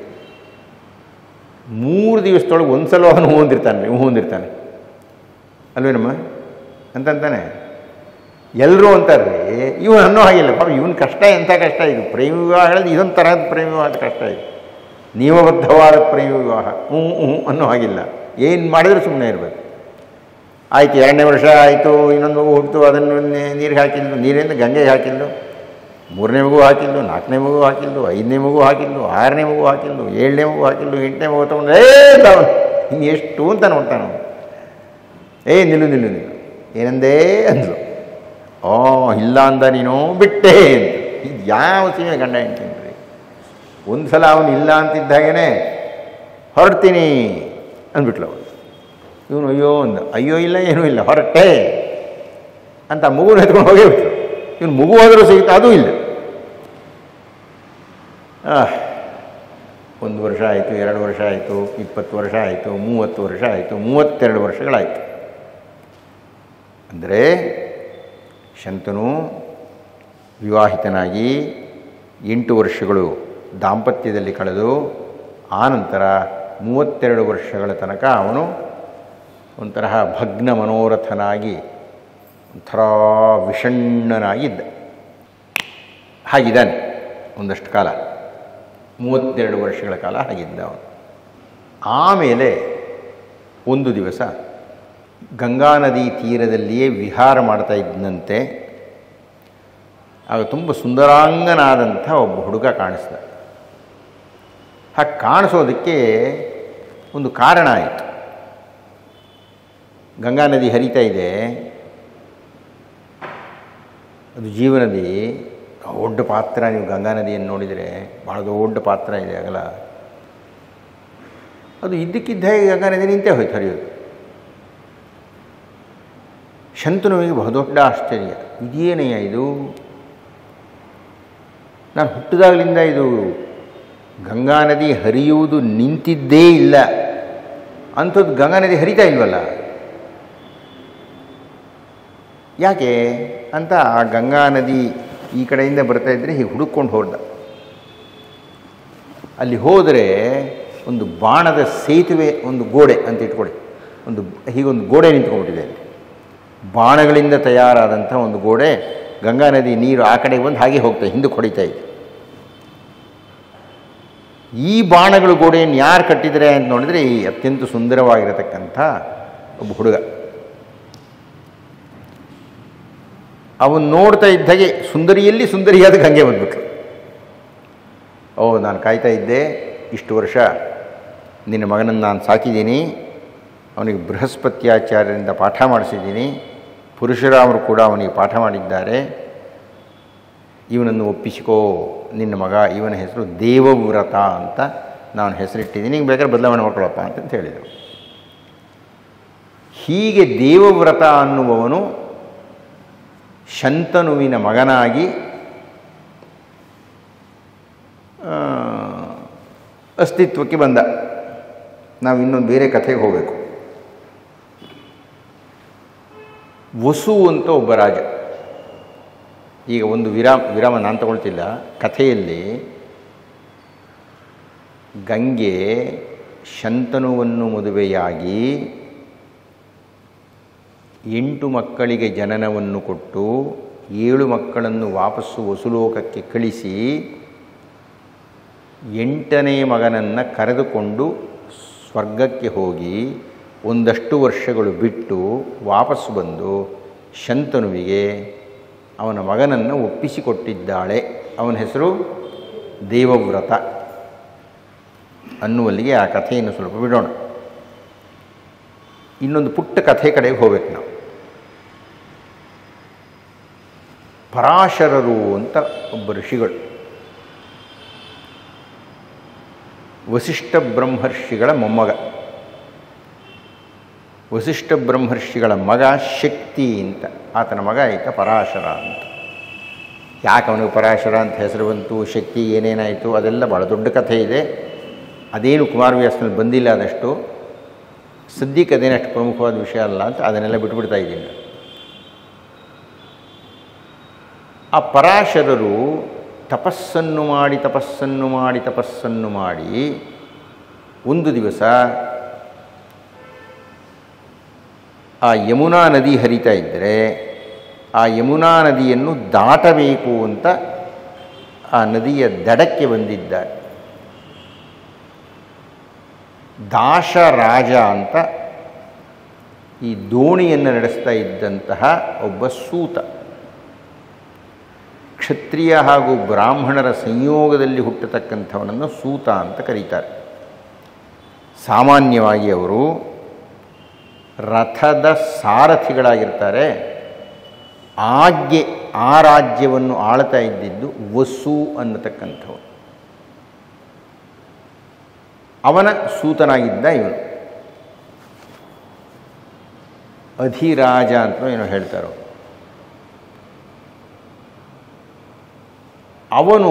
ಮೂರು ದಿವಸದೊಳಗೆ ಒಂದು ಸಲ ಅವನು ಹೊಂದಿರ್ತಾನೆ ರೀ ಹೊಂದಿರ್ತಾನೆ ಅಲ್ವೇನಮ್ಮ ಅಂತಂತಾನೆ ಎಲ್ಲರೂ ಅಂತಾರೆ ಇವನು ಅನ್ನೋ ಹಾಗಿಲ್ಲ ಪಾಪ ಇವನ ಕಷ್ಟ ಎಂಥ ಕಷ್ಟ ಇದು ಪ್ರೇಮ ವಿವಾಹ ಹೇಳಿದ್ರೆ ಇದೊಂದು ತರಹದ ಪ್ರೇಮ ವಿವಾಹದ ಕಷ್ಟ ಇದು ನಿಯಮಬದ್ಧವಾದ ಪ್ರೇಮ ವಿವಾಹ ಹ್ಞೂ ಹ್ಞೂ ಅನ್ನೋ ಹಾಗಿಲ್ಲ ಏನು ಮಾಡಿದ್ರು ಸುಮ್ಮನೆ ಇರಬೇಕು ಆಯಿತು ಎರಡನೇ ವರ್ಷ ಆಯಿತು ಇನ್ನೊಂದು ಮಗು ಹುಟ್ಟಿತು ಅದನ್ನು ನೀರಿಗೆ ಹಾಕಿದ್ದು ನೀರಿಂದ ಗಂಗೆಗೆ ಹಾಕಿದ್ದು ಮೂರನೇ ಮಗು ಹಾಕಿದ್ದು ನಾಲ್ಕನೇ ಮಗು ಹಾಕಿದ್ದು ಐದನೇ ಮಗು ಹಾಕಿದ್ದು ಆರನೇ ಮಗು ಹಾಕಿದ್ದು ಏಳನೇ ಮಗು ಹಾಕಿದ್ದು ಎಂಟನೇ ಮಗು ತೊಗೊಂಡು ಏ ಅವನು ಹಿಂಗೆ ಎಷ್ಟು ಅಂತ ನೋಡ್ತಾನೆ ಅವನು ಏ ನಿಲ್ಲು ನಿಲ್ಲು ನಿಲ್ಲು ಏನಂದೇ ಅಂದ್ಲು ಓ ಇಲ್ಲ ಅಂದ ನೀನು ಬಿಟ್ಟೆ ಅಂತ ಇದು ಯಾವ ಸೀಮೆ ಗಂಡ ಹೆಂಡ್ತೀನಿ ರೀ ಒಂದು ಸಲ ಅವನು ಇಲ್ಲ ಅಂತಿದ್ದಾಗೇ ಹೊರಡ್ತೀನಿ ಅಂದ್ಬಿಟ್ಲು ಅವನು ಇವನು ಅಯ್ಯೋ ಅಂದ ಅಯ್ಯೋ ಇಲ್ಲ ಏನೂ ಇಲ್ಲ ಹೊರಟೆ ಅಂತ ಮಗುನ ಎತ್ಕೊಂಡು ಹೋಗೇ ಬಿಟ್ರು ಇವನು ಮಗು ಹೋದರೂ ಸಿಗುತ್ತೆ ಅದೂ ಇಲ್ಲ ಆಹ್, ಒಂದು ವರ್ಷ ಆಯಿತು ಎರಡು ವರ್ಷ ಆಯಿತು ಇಪ್ಪತ್ತು ವರ್ಷ ಆಯಿತು ಮೂವತ್ತು ವರ್ಷ ಆಯಿತು ಮೂವತ್ತೆರಡು ವರ್ಷಗಳಾಯಿತು ಅಂದರೆ ಶಂತನು ವಿವಾಹಿತನಾಗಿ ಎಂಟು ವರ್ಷಗಳು ದಾಂಪತ್ಯದಲ್ಲಿ ಕಳೆದು ಆನಂತರ ಮೂವತ್ತೆರಡು ವರ್ಷಗಳ ತನಕ ಅವನು ಒಂಥರಹ ಭಗ್ನ ಮನೋರಥನಾಗಿ ಒಂಥರ ವಿಷಣ್ಣನಾಗಿದ್ದ ಹಾಗಿದ್ದಾನೆ ಒಂದಷ್ಟು ಕಾಲ ಮೂವತ್ತೆರಡು ವರ್ಷಗಳ ಕಾಲ ಹಾಗಿದ್ದ ಅವನು ಆಮೇಲೆ ಒಂದು ದಿವಸ ಗಂಗಾ ನದಿ ತೀರದಲ್ಲಿಯೇ ವಿಹಾರ ಮಾಡ್ತಾ ಇದ್ದಂತೆ ಆಗ ತುಂಬ ಸುಂದರಾಂಗನಾದಂಥ ಒಬ್ಬ ಹುಡುಗ ಕಾಣಿಸ್ದ ಹಾಗೆ ಕಾಣಿಸೋದಕ್ಕೆ ಒಂದು ಕಾರಣ ಆಯಿತು ಗಂಗಾ ನದಿ ಹರಿತಾ ಇದೆ ಅದು ಜೀವನದಿ ದೊಡ್ಡ ಪಾತ್ರ ನೀವು ಗಂಗಾ ನದಿಯನ್ನು ನೋಡಿದರೆ ಭಾಳ ದೊಡ್ಡ ಪಾತ್ರ ಇದೆ ಅಗಲ ಅದು ಇದ್ದಕ್ಕಿದ್ದ ಹಾಗೆ ಗಂಗಾ ನದಿ ನಿಂತೇ ಹೋಯ್ತು ಹರಿಯೋದು ಶಂತನುವಿಗೆ ಬಹುದೊಡ್ಡ ಆಶ್ಚರ್ಯ ಇದೇನಯ್ಯ ಇದು ನಾನು ಹುಟ್ಟಿದಾಗಲಿಂದ ಇದು ಗಂಗಾ ನದಿ ಹರಿಯುವುದು ನಿಂತಿದ್ದೇ ಇಲ್ಲ ಅಂಥದ್ದು ಗಂಗಾ ನದಿ ಹರಿತಾ ಇಲ್ವಲ್ಲ ಯಾಕೆ ಅಂತ ಆ ಗಂಗಾ ನದಿ ಈ ಕಡೆಯಿಂದ ಬರ್ತಾ ಇದ್ದರೆ ಹೀಗೆ ಹುಡುಕೊಂಡು ಹೋದ ಅಲ್ಲಿ ಹೋದರೆ ಒಂದು ಬಾಣದ ಸೇತುವೆ ಒಂದು ಗೋಡೆ ಅಂತ ಇಟ್ಕೊಳ್ಳಿ ಒಂದು ಹೀಗೊಂದು ಗೋಡೆ ನಿಂತ್ಕೊಂಡ್ಬಿಟ್ಟಿದೆ ಅಲ್ಲಿ ಬಾಣಗಳಿಂದ ತಯಾರಾದಂಥ ಒಂದು ಗೋಡೆ ಗಂಗಾ ನದಿ ನೀರು ಆ ಕಡೆ ಬಂದು ಹಾಗೆ ಹೋಗ್ತಾ ಹಿಂದಕ್ಕೆ ಹೊಡಿತಾ ಇದೆ ಈ ಬಾಣಗಳು ಗೋಡೆಯನ್ನು ಯಾರು ಕಟ್ಟಿದರೆ ಅಂತ ನೋಡಿದರೆ ಈ ಅತ್ಯಂತ ಸುಂದರವಾಗಿರತಕ್ಕಂಥ ಒಬ್ಬ ಹುಡುಗ ಅವನು ನೋಡ್ತಾ ಇದ್ದಾಗೆ ಸುಂದರಿಯಲ್ಲಿ ಸುಂದರಿಯಾದ ಗಂಗೆ ಬಂದ್ಬಿಟ್ರು ಓ ನಾನು ಕಾಯ್ತಾ ಇದ್ದೆ ಇಷ್ಟು ವರ್ಷ ನಿನ್ನ ಮಗನನ್ನು ನಾನು ಸಾಕಿದ್ದೀನಿ ಅವನಿಗೆ ಬೃಹಸ್ಪತ್ಯಾಚಾರ್ಯರಿಂದ ಪಾಠ ಮಾಡಿಸಿದ್ದೀನಿ ಪರಶುರಾಮರು ಕೂಡ ಅವನಿಗೆ ಪಾಠ ಮಾಡಿದ್ದಾರೆ ಇವನನ್ನು ಒಪ್ಪಿಸಿಕೋ ನಿನ್ನ ಮಗ ಇವನ ಹೆಸರು ದೇವವ್ರತ ಅಂತ ನಾನು ಹೆಸರಿಟ್ಟಿದ್ದೀನಿ ಹಿಂಗೆ ಬೇಕಾದ್ರೆ ಬದಲಾವಣೆ ಮಾಡ್ಕೊಳ್ಳಪ್ಪ ಅಂತ ಹೇಳಿದರು ಹೀಗೆ ದೇವವ್ರತ ಅನ್ನುವವನು ಶಂತನುವಿನ ಮಗನಾಗಿ ಆ, ಅಸ್ತಿತ್ವಕ್ಕೆ ಬಂದ ನಾವು ಇನ್ನೊಂದು ಬೇರೆ ಕಥೆಗೆ ಹೋಗಬೇಕು ವಸು ಅಂತ ಒಬ್ಬ ರಾಜ ಈಗ ಒಂದು ವಿರಾಮ ವಿರಾಮ ನಾನು ತಗೊಳ್ತಿಲ್ಲ ಕಥೆಯಲ್ಲಿ ಗಂಗೆ ಶಂತನುವನ್ನು ಮದುವೆಯಾಗಿ ಎಂಟು ಮಕ್ಕಳಿಗೆ ಜನನವನ್ನು ಕೊಟ್ಟು ಏಳು ಮಕ್ಕಳನ್ನು ವಾಪಸ್ಸು ವಸುಲೋಕಕ್ಕೆ ಕಳಿಸಿ ಎಂಟನೇ ಮಗನನ್ನು ಕರೆದುಕೊಂಡು ಸ್ವರ್ಗಕ್ಕೆ ಹೋಗಿ ಒಂದಷ್ಟು ವರ್ಷಗಳು ಬಿಟ್ಟು ವಾಪಸ್ಸು ಬಂದು ಶಂತನುವಿಗೆ ಅವನ ಮಗನನ್ನು ಒಪ್ಪಿಸಿಕೊಟ್ಟಿದ್ದಾಳೆ ಅವನ ಹೆಸರು ದೇವವ್ರತ ಅನ್ನುವಲ್ಲಿಗೆ ಆ ಕಥೆಯನ್ನು ಸ್ವಲ್ಪ ಬಿಡೋಣ ಇನ್ನೊಂದು ಪುಟ್ಟ ಕಥೆ ಕಡೆಗೆ ಹೋಗ್ಬೇಕು ನಾವು ಪರಾಶರರು ಅಂತ ಒಬ್ಬ ಋಷಿಗಳು ವಸಿಷ್ಠ ಬ್ರಹ್ಮರ್ಷಿಗಳ ಮೊಮ್ಮಗ ವಸಿಷ್ಠ ಬ್ರಹ್ಮರ್ಷಿಗಳ ಮಗ ಶಕ್ತಿ ಅಂತ ಆತನ ಮಗ ಆಯಿತ ಪರಾಶರ ಅಂತ ಯಾಕೆ ಅವನಿಗೆ ಪರಾಶರ ಅಂತ ಹೆಸರು ಬಂತು ಶಕ್ತಿ ಏನೇನಾಯಿತು ಅದೆಲ್ಲ ಭಾಳ ದೊಡ್ಡ ಕಥೆ ಇದೆ ಅದೇನು ಕುಮಾರವ್ಯಾಸನಲ್ಲಿ ಬಂದಿಲ್ಲ ಅದಷ್ಟು ಸದ್ಯಕ್ಕೆ ಅದೇನು ಅಷ್ಟು ಪ್ರಮುಖವಾದ ವಿಷಯ ಅಲ್ಲ ಅಂತ ಅದನ್ನೆಲ್ಲ ಬಿಟ್ಬಿಡ್ತಾ ಇದ್ದೀನಿ ಆ ಪರಾಶರರು ತಪಸ್ಸನ್ನು ಮಾಡಿ ತಪಸ್ಸನ್ನು ಮಾಡಿ ತಪಸ್ಸನ್ನು ಮಾಡಿ ಒಂದು ದಿವಸ ಆ ಯಮುನಾ ನದಿ ಹರಿತಾ ಇದ್ದರೆ ಆ ಯಮುನಾ ನದಿಯನ್ನು ದಾಟಬೇಕು ಅಂತ ಆ ನದಿಯ ದಡಕ್ಕೆ ಬಂದಿದ್ದಾರೆ ದಾಶರಾಜ ಅಂತ ಈ ದೋಣಿಯನ್ನು ನಡೆಸ್ತಾ ಇದ್ದಂತಹ ಒಬ್ಬ ಸೂತ ಕ್ಷತ್ರಿಯ ಹಾಗೂ ಬ್ರಾಹ್ಮಣರ ಸಂಯೋಗದಲ್ಲಿ ಹುಟ್ಟತಕ್ಕಂಥವನನ್ನು ಸೂತ ಅಂತ ಕರೀತಾರೆ ಸಾಮಾನ್ಯವಾಗಿ ಅವರು ರಥದ ಸಾರಥಿಗಳಾಗಿರ್ತಾರೆ ಆಜ್ಞೆ ಆ ರಾಜ್ಯವನ್ನು ಆಳ್ತಾ ಇದ್ದಿದ್ದು ವಸು ಅನ್ನತಕ್ಕಂಥವನು ಅವನ ಸೂತನಾಗಿದ್ದ ಇವನು ಅಧಿರಾಜ ಅಂತ ಏನೋ ಹೇಳ್ತಾರೋ ಅವನು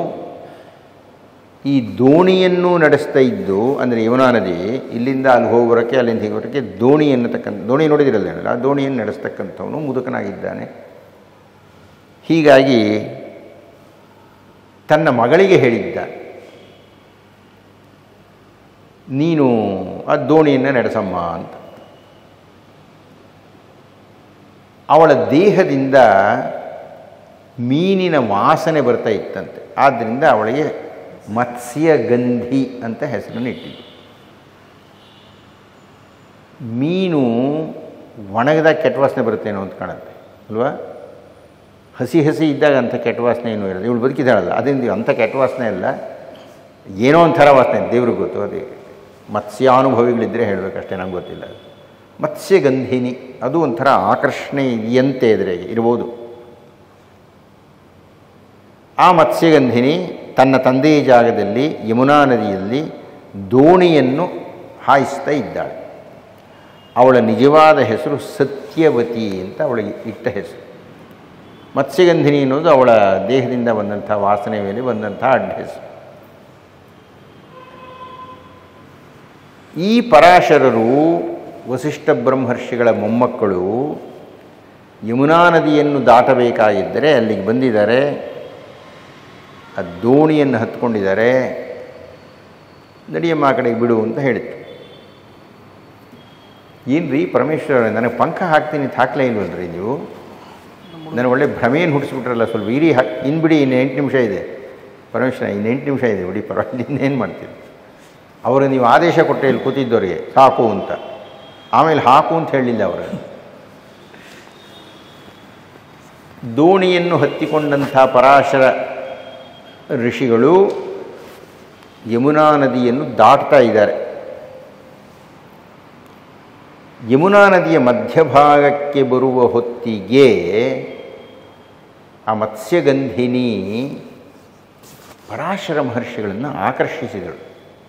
ಈ ದೋಣಿಯನ್ನು ನಡೆಸ್ತಾ ಇದ್ದು ಅಂದರೆ ಯಮುನಾ ನದಿ ಇಲ್ಲಿಂದ ಅಲ್ಲಿ ಹೋಗೋರಕ್ಕೆ ಅಲ್ಲಿಂದ ಹೀಗೆ ಬರೋಕ್ಕೆ ದೋಣಿ ಎನ್ನತಕ್ಕಂಥ ದೋಣಿ ನೋಡಿದಿರಲ್ಲ ಆ ದೋಣಿಯನ್ನು ನಡೆಸ್ತಕ್ಕಂಥವನು ಮುದುಕನಾಗಿದ್ದಾನೆ ಹೀಗಾಗಿ ತನ್ನ ಮಗಳಿಗೆ ಹೇಳಿದ್ದ ನೀನು ಆ ದೋಣಿಯನ್ನು ನಡೆಸಮ್ಮ ಅಂತ ಅವಳ ದೇಹದಿಂದ ಮೀನಿನ ವಾಸನೆ ಬರ್ತಾ ಇತ್ತಂತೆ ಆದ್ದರಿಂದ ಅವಳಿಗೆ ಮತ್ಸ್ಯಗಂಧಿ ಅಂತ ಹೆಸರನ್ನು ಇಟ್ಟಿದ್ದು ಮೀನು ಒಣಗಿದಾಗ ಕೆಟ್ಟ ವಾಸನೆ ಬರುತ್ತೇನೋ ಅಂತ ಕಾಣುತ್ತೆ ಅಲ್ವಾ ಹಸಿ ಹಸಿ ಇದ್ದಾಗ ಅಂಥ ಕೆಟ್ಟ ವಾಸನೆ ಏನೂ ಇರೋದು ಇವಳು ಬದುಕಿದ್ದಾಳಲ್ಲ ಅದರಿಂದ ಅಂಥ ಕೆಟ್ಟ ವಾಸನೆ ಅಲ್ಲ ಏನೋ ಒಂಥರ ವಾಸನೆ ದೇವ್ರಿಗೆ ಗೊತ್ತು ಅದೇ ಮತ್ಸ್ಯಾನುಭವಿಗಳಿದ್ದರೆ ಹೇಳಬೇಕಷ್ಟೇ ನಂಗೆ ಗೊತ್ತಿಲ್ಲ ಮತ್ಸ್ಯಗಂಧಿನಿ ಅದು ಒಂಥರ ಆಕರ್ಷಣೆ ಇದೆಯಂತೆ ಎದುರಿಗೆ ಇರ್ಬೋದು ಆ ಮತ್ಸ್ಯಗಂಧಿನಿ ತನ್ನ ತಂದೆಯ ಜಾಗದಲ್ಲಿ ಯಮುನಾ ನದಿಯಲ್ಲಿ ದೋಣಿಯನ್ನು ಹಾಯಿಸ್ತಾ ಇದ್ದಾಳೆ ಅವಳ ನಿಜವಾದ ಹೆಸರು ಸತ್ಯವತಿ ಅಂತ ಅವಳಿಗೆ ಇಟ್ಟ ಹೆಸರು ಮತ್ಸ್ಯಗಂಧಿನಿ ಅನ್ನೋದು ಅವಳ ದೇಹದಿಂದ ಬಂದಂಥ ವಾಸನೆ ಮೇಲೆ ಬಂದಂಥ ಅಡ್ಡ ಹೆಸರು ಈ ಪರಾಶರರು ವಸಿಷ್ಠ ಬ್ರಹ್ಮರ್ಷಿಗಳ ಮೊಮ್ಮಕ್ಕಳು ಯಮುನಾ ನದಿಯನ್ನು ದಾಟಬೇಕಾಗಿದ್ದರೆ ಅಲ್ಲಿಗೆ ಬಂದಿದ್ದಾರೆ ಆ ದೋಣಿಯನ್ನು ಹತ್ಕೊಂಡಿದ್ದಾರೆ ನಡಿಯಮ್ಮ ಆ ಕಡೆಗೆ ಬಿಡು ಅಂತ ಹೇಳಿತ್ತು ಏನು ರೀ ಪರಮೇಶ್ವರ ನನಗೆ ಪಂಖ ಹಾಕ್ತೀನಿ ಅಂತ ಹಾಕ್ಲೇ ಇಲ್ವಲ್ರಿ ನೀವು ನನಗೆ ಒಳ್ಳೆ ಭ್ರಮೆಯನ್ನು ಹುಟ್ಟಿಸ್ಬಿಟ್ರಲ್ಲ ಸ್ವಲ್ಪ ಇರಿ ಹಾ ಇನ್ನು ಬಿಡಿ ಇನ್ನು ಎಂಟು ನಿಮಿಷ ಇದೆ ಪರಮೇಶ್ವರ ಇನ್ನು ಎಂಟು ನಿಮಿಷ ಇದೆ ಬಿಡಿ ಪರವಾಗಿಲ್ಲ ಇನ್ನೇನು ಮಾಡ್ತೀವಿ ಅವರು ನೀವು ಆದೇಶ ಕೊಟ್ಟೆ ಇಲ್ಲಿ ಕೂತಿದ್ದವರಿಗೆ ಸಾಕು ಅಂತ ಆಮೇಲೆ ಹಾಕು ಅಂತ ಹೇಳಲಿಲ್ಲ ಅವರು ದೋಣಿಯನ್ನು ಹತ್ತಿಕೊಂಡಂಥ ಪರಾಶರ ಋಷಿಗಳು ಯಮುನಾ ನದಿಯನ್ನು ದಾಟ್ತಾ ಇದ್ದಾರೆ ಯಮುನಾ ನದಿಯ ಮಧ್ಯಭಾಗಕ್ಕೆ ಬರುವ ಹೊತ್ತಿಗೆ ಆ ಮತ್ಸ್ಯಗಂಧಿನಿ ಪರಾಶರ ಮಹರ್ಷಿಗಳನ್ನು ಆಕರ್ಷಿಸಿದಳು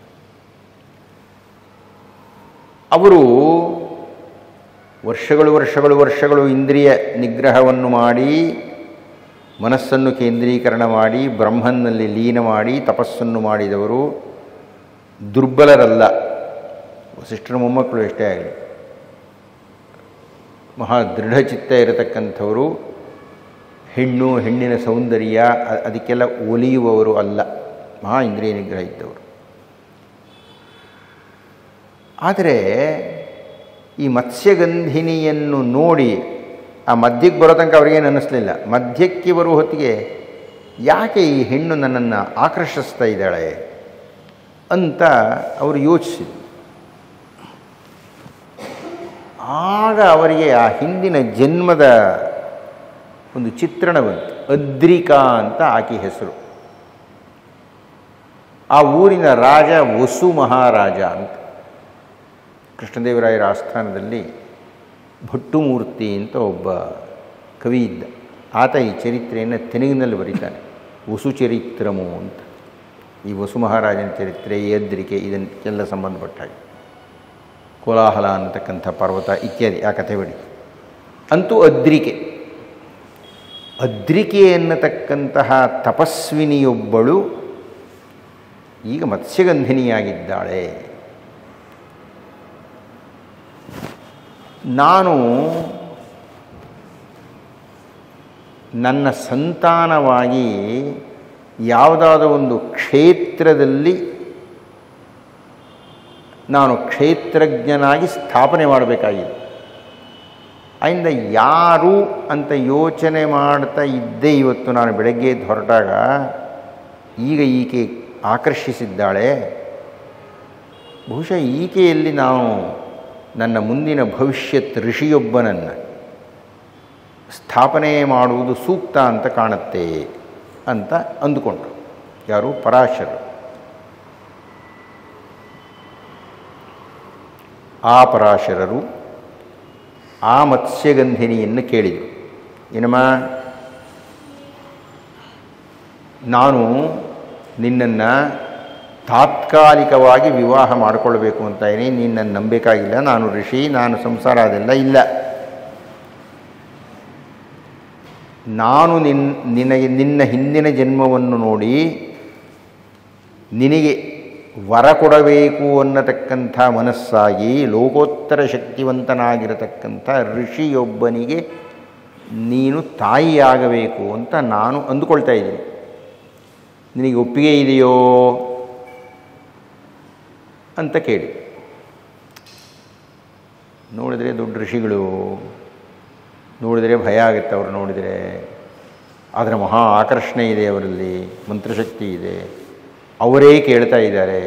ಅವರು ವರ್ಷಗಳು ವರ್ಷಗಳು ವರ್ಷಗಳು ಇಂದ್ರಿಯ ನಿಗ್ರಹವನ್ನು ಮಾಡಿ ಮನಸ್ಸನ್ನು ಕೇಂದ್ರೀಕರಣ ಮಾಡಿ ಬ್ರಹ್ಮನ್ನಲ್ಲಿ ಲೀನ ಮಾಡಿ ತಪಸ್ಸನ್ನು ಮಾಡಿದವರು ದುರ್ಬಲರಲ್ಲ ವಸಿಷ್ಠರ ಮೊಮ್ಮಕ್ಕಳು ಎಷ್ಟೇ ಆಗಲಿ ಮಹಾ ದೃಢಚಿತ್ತ ಇರತಕ್ಕಂಥವರು ಹೆಣ್ಣು ಹೆಣ್ಣಿನ ಸೌಂದರ್ಯ ಅ- ಅದಕ್ಕೆಲ್ಲ ಒಲಿಯುವವರು ಅಲ್ಲ ಮಹಾ ಇಂದ್ರಿಯ ನಿಗ್ರಹ ಇದ್ದವರು ಆದರೆ ಈ ಮತ್ಸ್ಯಗಂಧಿನಿಯನ್ನು ನೋಡಿ ಆ ಮಧ್ಯಕ್ಕೆ ಬರೋ ತನಕ ಅವ್ರಿಗೇನು ಅನ್ನಿಸ್ಲಿಲ್ಲ ಮಧ್ಯಕ್ಕೆ ಬರುವ ಹೊತ್ತಿಗೆ ಯಾಕೆ ಈ ಹೆಣ್ಣು ನನ್ನನ್ನು ಆಕರ್ಷಿಸ್ತಾ ಇದ್ದಾಳೆ ಅಂತ ಅವರು ಯೋಚಿಸಿದರು ಆಗ ಅವರಿಗೆ ಆ ಹಿಂದಿನ ಜನ್ಮದ ಒಂದು ಚಿತ್ರಣ ಬಂತು ಅದ್ರಿಕಾ ಅಂತ ಆಕೆ ಹೆಸರು ಆ ಊರಿನ ರಾಜ ವಸು ಮಹಾರಾಜ ಅಂತ ಕೃಷ್ಣದೇವರಾಯರ ಆಸ್ಥಾನದಲ್ಲಿ ಭಟ್ಟುಮೂರ್ತಿ ಅಂತ ಒಬ್ಬ ಕವಿ ಇದ್ದ ಆತ ಈ ಚರಿತ್ರೆಯನ್ನು ತೆಲುಗಿನಲ್ಲಿ ಬರೀತಾನೆ ವಸು ಚರಿತ್ರಮು ಅಂತ ಈ ವಸು ಮಹಾರಾಜನ ಚರಿತ್ರೆ ಈ ಅದ್ರಿಕೆ ಇದಕ್ಕೆಲ್ಲ ಸಂಬಂಧಪಟ್ಟ ಹಾಗೆ ಕೋಲಾಹಲ ಅನ್ನತಕ್ಕಂಥ ಪರ್ವತ ಇತ್ಯಾದಿ ಆ ಕಥೆ ಬಿಡಿ ಅಂತೂ ಅದ್ರಿಕೆ ಅದ್ರಿಕೆ ಎನ್ನತಕ್ಕಂತಹ ತಪಸ್ವಿನಿಯೊಬ್ಬಳು ಈಗ ಮತ್ಸ್ಯಗಂಧಿನಿಯಾಗಿದ್ದಾಳೆ ನಾನು ನನ್ನ ಸಂತಾನವಾಗಿ ಯಾವುದಾದ ಒಂದು ಕ್ಷೇತ್ರದಲ್ಲಿ ನಾನು ಕ್ಷೇತ್ರಜ್ಞನಾಗಿ ಸ್ಥಾಪನೆ ಮಾಡಬೇಕಾಗಿದೆ ಆದ್ದರಿಂದ ಯಾರು ಅಂತ ಯೋಚನೆ ಮಾಡ್ತಾ ಇದ್ದೇ ಇವತ್ತು ನಾನು ಬೆಳಗ್ಗೆ ಎದ್ದು ಹೊರಟಾಗ ಈಗ ಈಕೆ ಆಕರ್ಷಿಸಿದ್ದಾಳೆ ಬಹುಶಃ ಈಕೆಯಲ್ಲಿ ನಾವು ನನ್ನ ಮುಂದಿನ ಭವಿಷ್ಯತ್ ಋಷಿಯೊಬ್ಬನನ್ನು ಸ್ಥಾಪನೆ ಮಾಡುವುದು ಸೂಕ್ತ ಅಂತ ಕಾಣುತ್ತೆ ಅಂತ ಅಂದುಕೊಂಡ್ರು ಯಾರು ಪರಾಶರು ಆ ಪರಾಶರರು ಆ ಮತ್ಸ್ಯಗಂಧಿನಿಯನ್ನು ಕೇಳಿದರು ಏನಮ್ಮ ನಾನು ನಿನ್ನನ್ನು ತಾತ್ಕಾಲಿಕವಾಗಿ ವಿವಾಹ ಮಾಡಿಕೊಳ್ಬೇಕು ಅಂತ ಇದ್ದೀನಿ ನೀನು ನನ್ನ ನಂಬೇಕಾಗಿಲ್ಲ ನಾನು ಋಷಿ ನಾನು ಸಂಸಾರ ಅದೆಲ್ಲ ಇಲ್ಲ ನಾನು ನಿನ್ ನಿನಗೆ ನಿನ್ನ ಹಿಂದಿನ ಜನ್ಮವನ್ನು ನೋಡಿ ನಿನಗೆ ವರ ಕೊಡಬೇಕು ಅನ್ನತಕ್ಕಂಥ ಮನಸ್ಸಾಗಿ ಲೋಕೋತ್ತರ ಶಕ್ತಿವಂತನಾಗಿರತಕ್ಕಂಥ ಋಷಿಯೊಬ್ಬನಿಗೆ ನೀನು ತಾಯಿಯಾಗಬೇಕು ಅಂತ ನಾನು ಅಂದುಕೊಳ್ತಾ ಇದ್ದೀನಿ ನಿನಗೆ ಒಪ್ಪಿಗೆ ಇದೆಯೋ ಅಂತ ಕೇಳಿ ನೋಡಿದರೆ ದೊಡ್ಡ ಋಷಿಗಳು ನೋಡಿದರೆ ಭಯ ಆಗುತ್ತೆ ಅವ್ರು ನೋಡಿದರೆ ಆದರೆ ಮಹಾ ಆಕರ್ಷಣೆ ಇದೆ ಅವರಲ್ಲಿ ಮಂತ್ರಶಕ್ತಿ ಇದೆ ಅವರೇ ಕೇಳ್ತಾ ಇದ್ದಾರೆ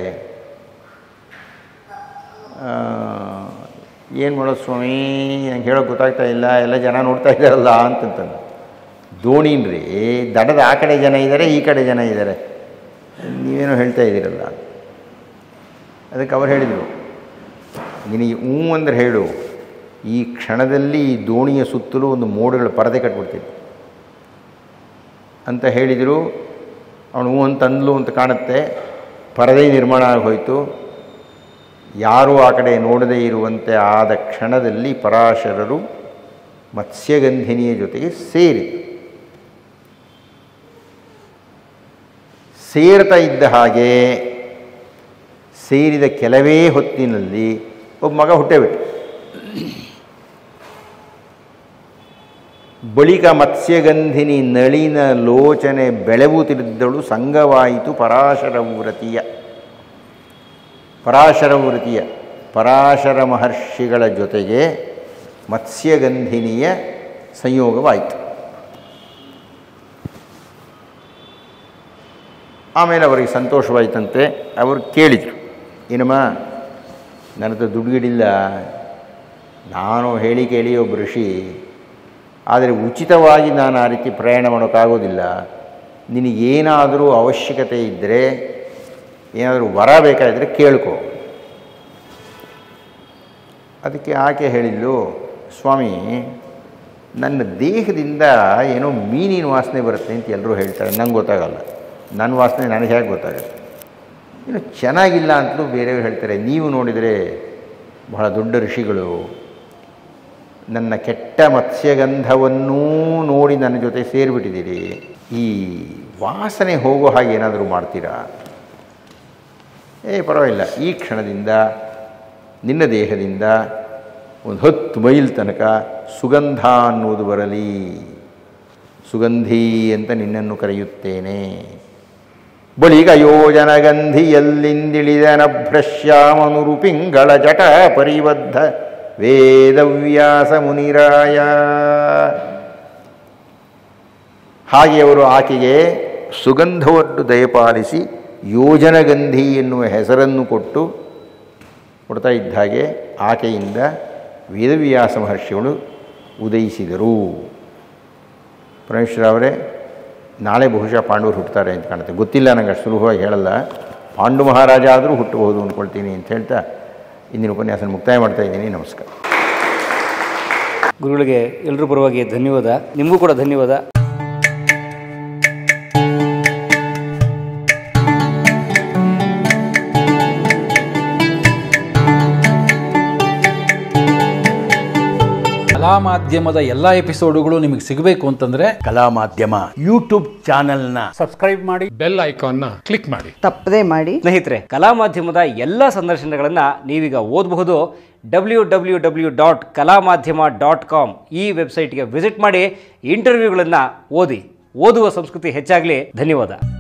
ಏನು ಮಾಡೋದು ಸ್ವಾಮಿ ನಂಗೆ ಹೇಳೋಕೆ ಗೊತ್ತಾಗ್ತಾ ಇಲ್ಲ ಎಲ್ಲ ಜನ ನೋಡ್ತಾ ಇದ್ದಾರಲ್ಲ ಅಂತಂತಂದು ದೋಣಿನ್ರಿ ದಡದ ಆ ಕಡೆ ಜನ ಇದ್ದಾರೆ ಈ ಕಡೆ ಜನ ಇದ್ದಾರೆ ನೀವೇನೋ ಹೇಳ್ತಾ ಇದ್ದೀರಲ್ಲ ಅದಕ್ಕೆ ಅವ್ರು ಹೇಳಿದರು ನಿನಗೆ ಹ್ಞೂ ಅಂದ್ರೆ ಹೇಳು ಈ ಕ್ಷಣದಲ್ಲಿ ಈ ದೋಣಿಯ ಸುತ್ತಲೂ ಒಂದು ಮೋಡಗಳ ಪರದೆ ಕಟ್ಬಿಡ್ತೀನಿ ಅಂತ ಹೇಳಿದರು ಅವನು ಹ್ಞೂ ಅಂತ ಅಂದ್ಲು ಅಂತ ಕಾಣುತ್ತೆ ಪರದೆ ನಿರ್ಮಾಣ ಆಗೋಯ್ತು ಯಾರೂ ಆ ಕಡೆ ನೋಡದೇ ಇರುವಂತೆ ಆದ ಕ್ಷಣದಲ್ಲಿ ಪರಾಶರರು ಮತ್ಸ್ಯಗಂಧಿನಿಯ ಜೊತೆಗೆ ಸೇರಿ ಸೇರ್ತಾ ಇದ್ದ ಹಾಗೆ ಸೇರಿದ ಕೆಲವೇ ಹೊತ್ತಿನಲ್ಲಿ ಒಬ್ಬ ಮಗ ಹುಟ್ಟೇ ಬಿಟ್ಟು ಬಳಿಕ ಮತ್ಸ್ಯಗಂಧಿನಿ ನಳಿನ ಲೋಚನೆ ಬೆಳೆವುತ್ತಿದ್ದಳು ಸಂಗವಾಯಿತು ಪರಾಶರ ವ್ರತಿಯ ಪರಾಶರ ವೃತಿಯ ಪರಾಶರ ಮಹರ್ಷಿಗಳ ಜೊತೆಗೆ ಮತ್ಸ್ಯಗಂಧಿನಿಯ ಸಂಯೋಗವಾಯಿತು ಆಮೇಲೆ ಅವರಿಗೆ ಸಂತೋಷವಾಯಿತಂತೆ ಅವರು ಕೇಳಿದರು ಏನಮ್ಮ ನನ್ನ ಹತ್ರ ದುಡ್ಡುಗಿಡಿಲ್ಲ ನಾನು ಹೇಳಿ ಕೇಳಿ ಒಬ್ಬ ಋಷಿ ಆದರೆ ಉಚಿತವಾಗಿ ನಾನು ಆ ರೀತಿ ಪ್ರಯಾಣ ಮಾಡೋಕ್ಕಾಗೋದಿಲ್ಲ ನಿನಗೇನಾದರೂ ಅವಶ್ಯಕತೆ ಇದ್ದರೆ ಏನಾದರೂ ವರ ಬೇಕಾದರೆ ಕೇಳ್ಕೊ ಅದಕ್ಕೆ ಆಕೆ ಹೇಳಿದ್ಲು ಸ್ವಾಮಿ ನನ್ನ ದೇಹದಿಂದ ಏನೋ ಮೀನಿನ ವಾಸನೆ ಬರುತ್ತೆ ಅಂತ ಎಲ್ಲರೂ ಹೇಳ್ತಾರೆ ನಂಗೆ ಗೊತ್ತಾಗಲ್ಲ ನನ್ನ ವಾಸನೆ ನನಗೆ ಹೇಗೆ ಗೊತ್ತಾಗುತ್ತೆ ಇನ್ನು ಚೆನ್ನಾಗಿಲ್ಲ ಅಂತಲೂ ಬೇರೆಯವರು ಹೇಳ್ತಾರೆ ನೀವು ನೋಡಿದರೆ ಬಹಳ ದೊಡ್ಡ ಋಷಿಗಳು ನನ್ನ ಕೆಟ್ಟ ಮತ್ಸ್ಯಗಂಧವನ್ನೂ ನೋಡಿ ನನ್ನ ಜೊತೆ ಸೇರಿಬಿಟ್ಟಿದ್ದೀರಿ ಈ ವಾಸನೆ ಹೋಗೋ ಹಾಗೆ ಏನಾದರೂ ಮಾಡ್ತೀರಾ ಏ ಪರವಾಗಿಲ್ಲ ಈ ಕ್ಷಣದಿಂದ ನಿನ್ನ ದೇಹದಿಂದ ಒಂದು ಹತ್ತು ಮೈಲ್ ತನಕ ಸುಗಂಧ ಅನ್ನುವುದು ಬರಲಿ ಸುಗಂಧಿ ಅಂತ ನಿನ್ನನ್ನು ಕರೆಯುತ್ತೇನೆ ಬಳಿಗ ಯೋಜನಗಂಧಿಯಲ್ಲಿಂದಿಳಿದನ ಭ್ರಶ್ಯಾಮನುರು ಪಿಂಗಳ ಜಟ ಪರಿಬದ್ಧ ವೇದವ್ಯಾಸ ಮುನಿರಾಯ ಹಾಗೆ ಅವರು ಆಕೆಗೆ ಸುಗಂಧವನ್ನು ದಯಪಾಲಿಸಿ ಯೋಜನಗಂಧಿ ಎನ್ನುವ ಹೆಸರನ್ನು ಕೊಟ್ಟು ಕೊಡ್ತಾ ಇದ್ದ ಹಾಗೆ ಆಕೆಯಿಂದ ವೇದವ್ಯಾಸ ಮಹರ್ಷಿಗಳು ಉದಯಿಸಿದರು ಪರಮೇಶ್ವರ ಅವರೇ ನಾಳೆ ಬಹುಶಃ ಪಾಂಡವರು ಹುಟ್ಟುತ್ತಾರೆ ಅಂತ ಕಾಣುತ್ತೆ ಗೊತ್ತಿಲ್ಲ ನನಗೆ ಅಷ್ಟು ಸುಲಭವಾಗಿ ಹೇಳಲ್ಲ ಪಾಂಡು ಮಹಾರಾಜ ಆದರೂ ಹುಟ್ಟಬಹುದು ಅಂದ್ಕೊಳ್ತೀನಿ ಅಂತ ಹೇಳ್ತಾ ಇಂದಿನ ಉಪನ್ಯಾಸ ಮುಕ್ತಾಯ ಮಾಡ್ತಾ ಇದ್ದೀನಿ ನಮಸ್ಕಾರ ಗುರುಗಳಿಗೆ ಎಲ್ಲರ ಪರವಾಗಿ ಧನ್ಯವಾದ ನಿಮಗೂ ಕೂಡ ಧನ್ಯವಾದ ಕಲಾ ಮಾಧ್ಯಮದ ಎಲ್ಲ ಎಪಿಸೋಡುಗಳು ನಿಮಗೆ ಸಿಗಬೇಕು ಅಂತಂದ್ರೆ ಕಲಾ ಮಾಧ್ಯಮ ಯೂಟ್ಯೂಬ್ ಚಾನೆಲ್ನ ಬೆಲ್ ಐಕಾನ್ನ ಕ್ಲಿಕ್ ಮಾಡಿ ತಪ್ಪದೇ ಮಾಡಿ ಸ್ನೇಹಿತರೆ ಕಲಾ ಮಾಧ್ಯಮದ ಎಲ್ಲ ಸಂದರ್ಶನಗಳನ್ನು ನೀವೀಗ ಓದಬಹುದು ಡಬ್ಲ್ಯೂ ಡಬ್ಲ್ಯೂ ಡಬ್ಲ್ಯೂ ಡಾಟ್ ಕಲಾ ಮಾಧ್ಯಮ ಡಾಟ್ ಕಾಮ್ ಈ ವೆಬ್ಸೈಟ್ಗೆ ವಿಸಿಟ್ ಮಾಡಿ ಇಂಟರ್ವ್ಯೂಗಳನ್ನು ಓದಿ ಓದುವ ಸಂಸ್ಕೃತಿ ಹೆಚ್ಚಾಗಲಿ ಧನ್ಯವಾದ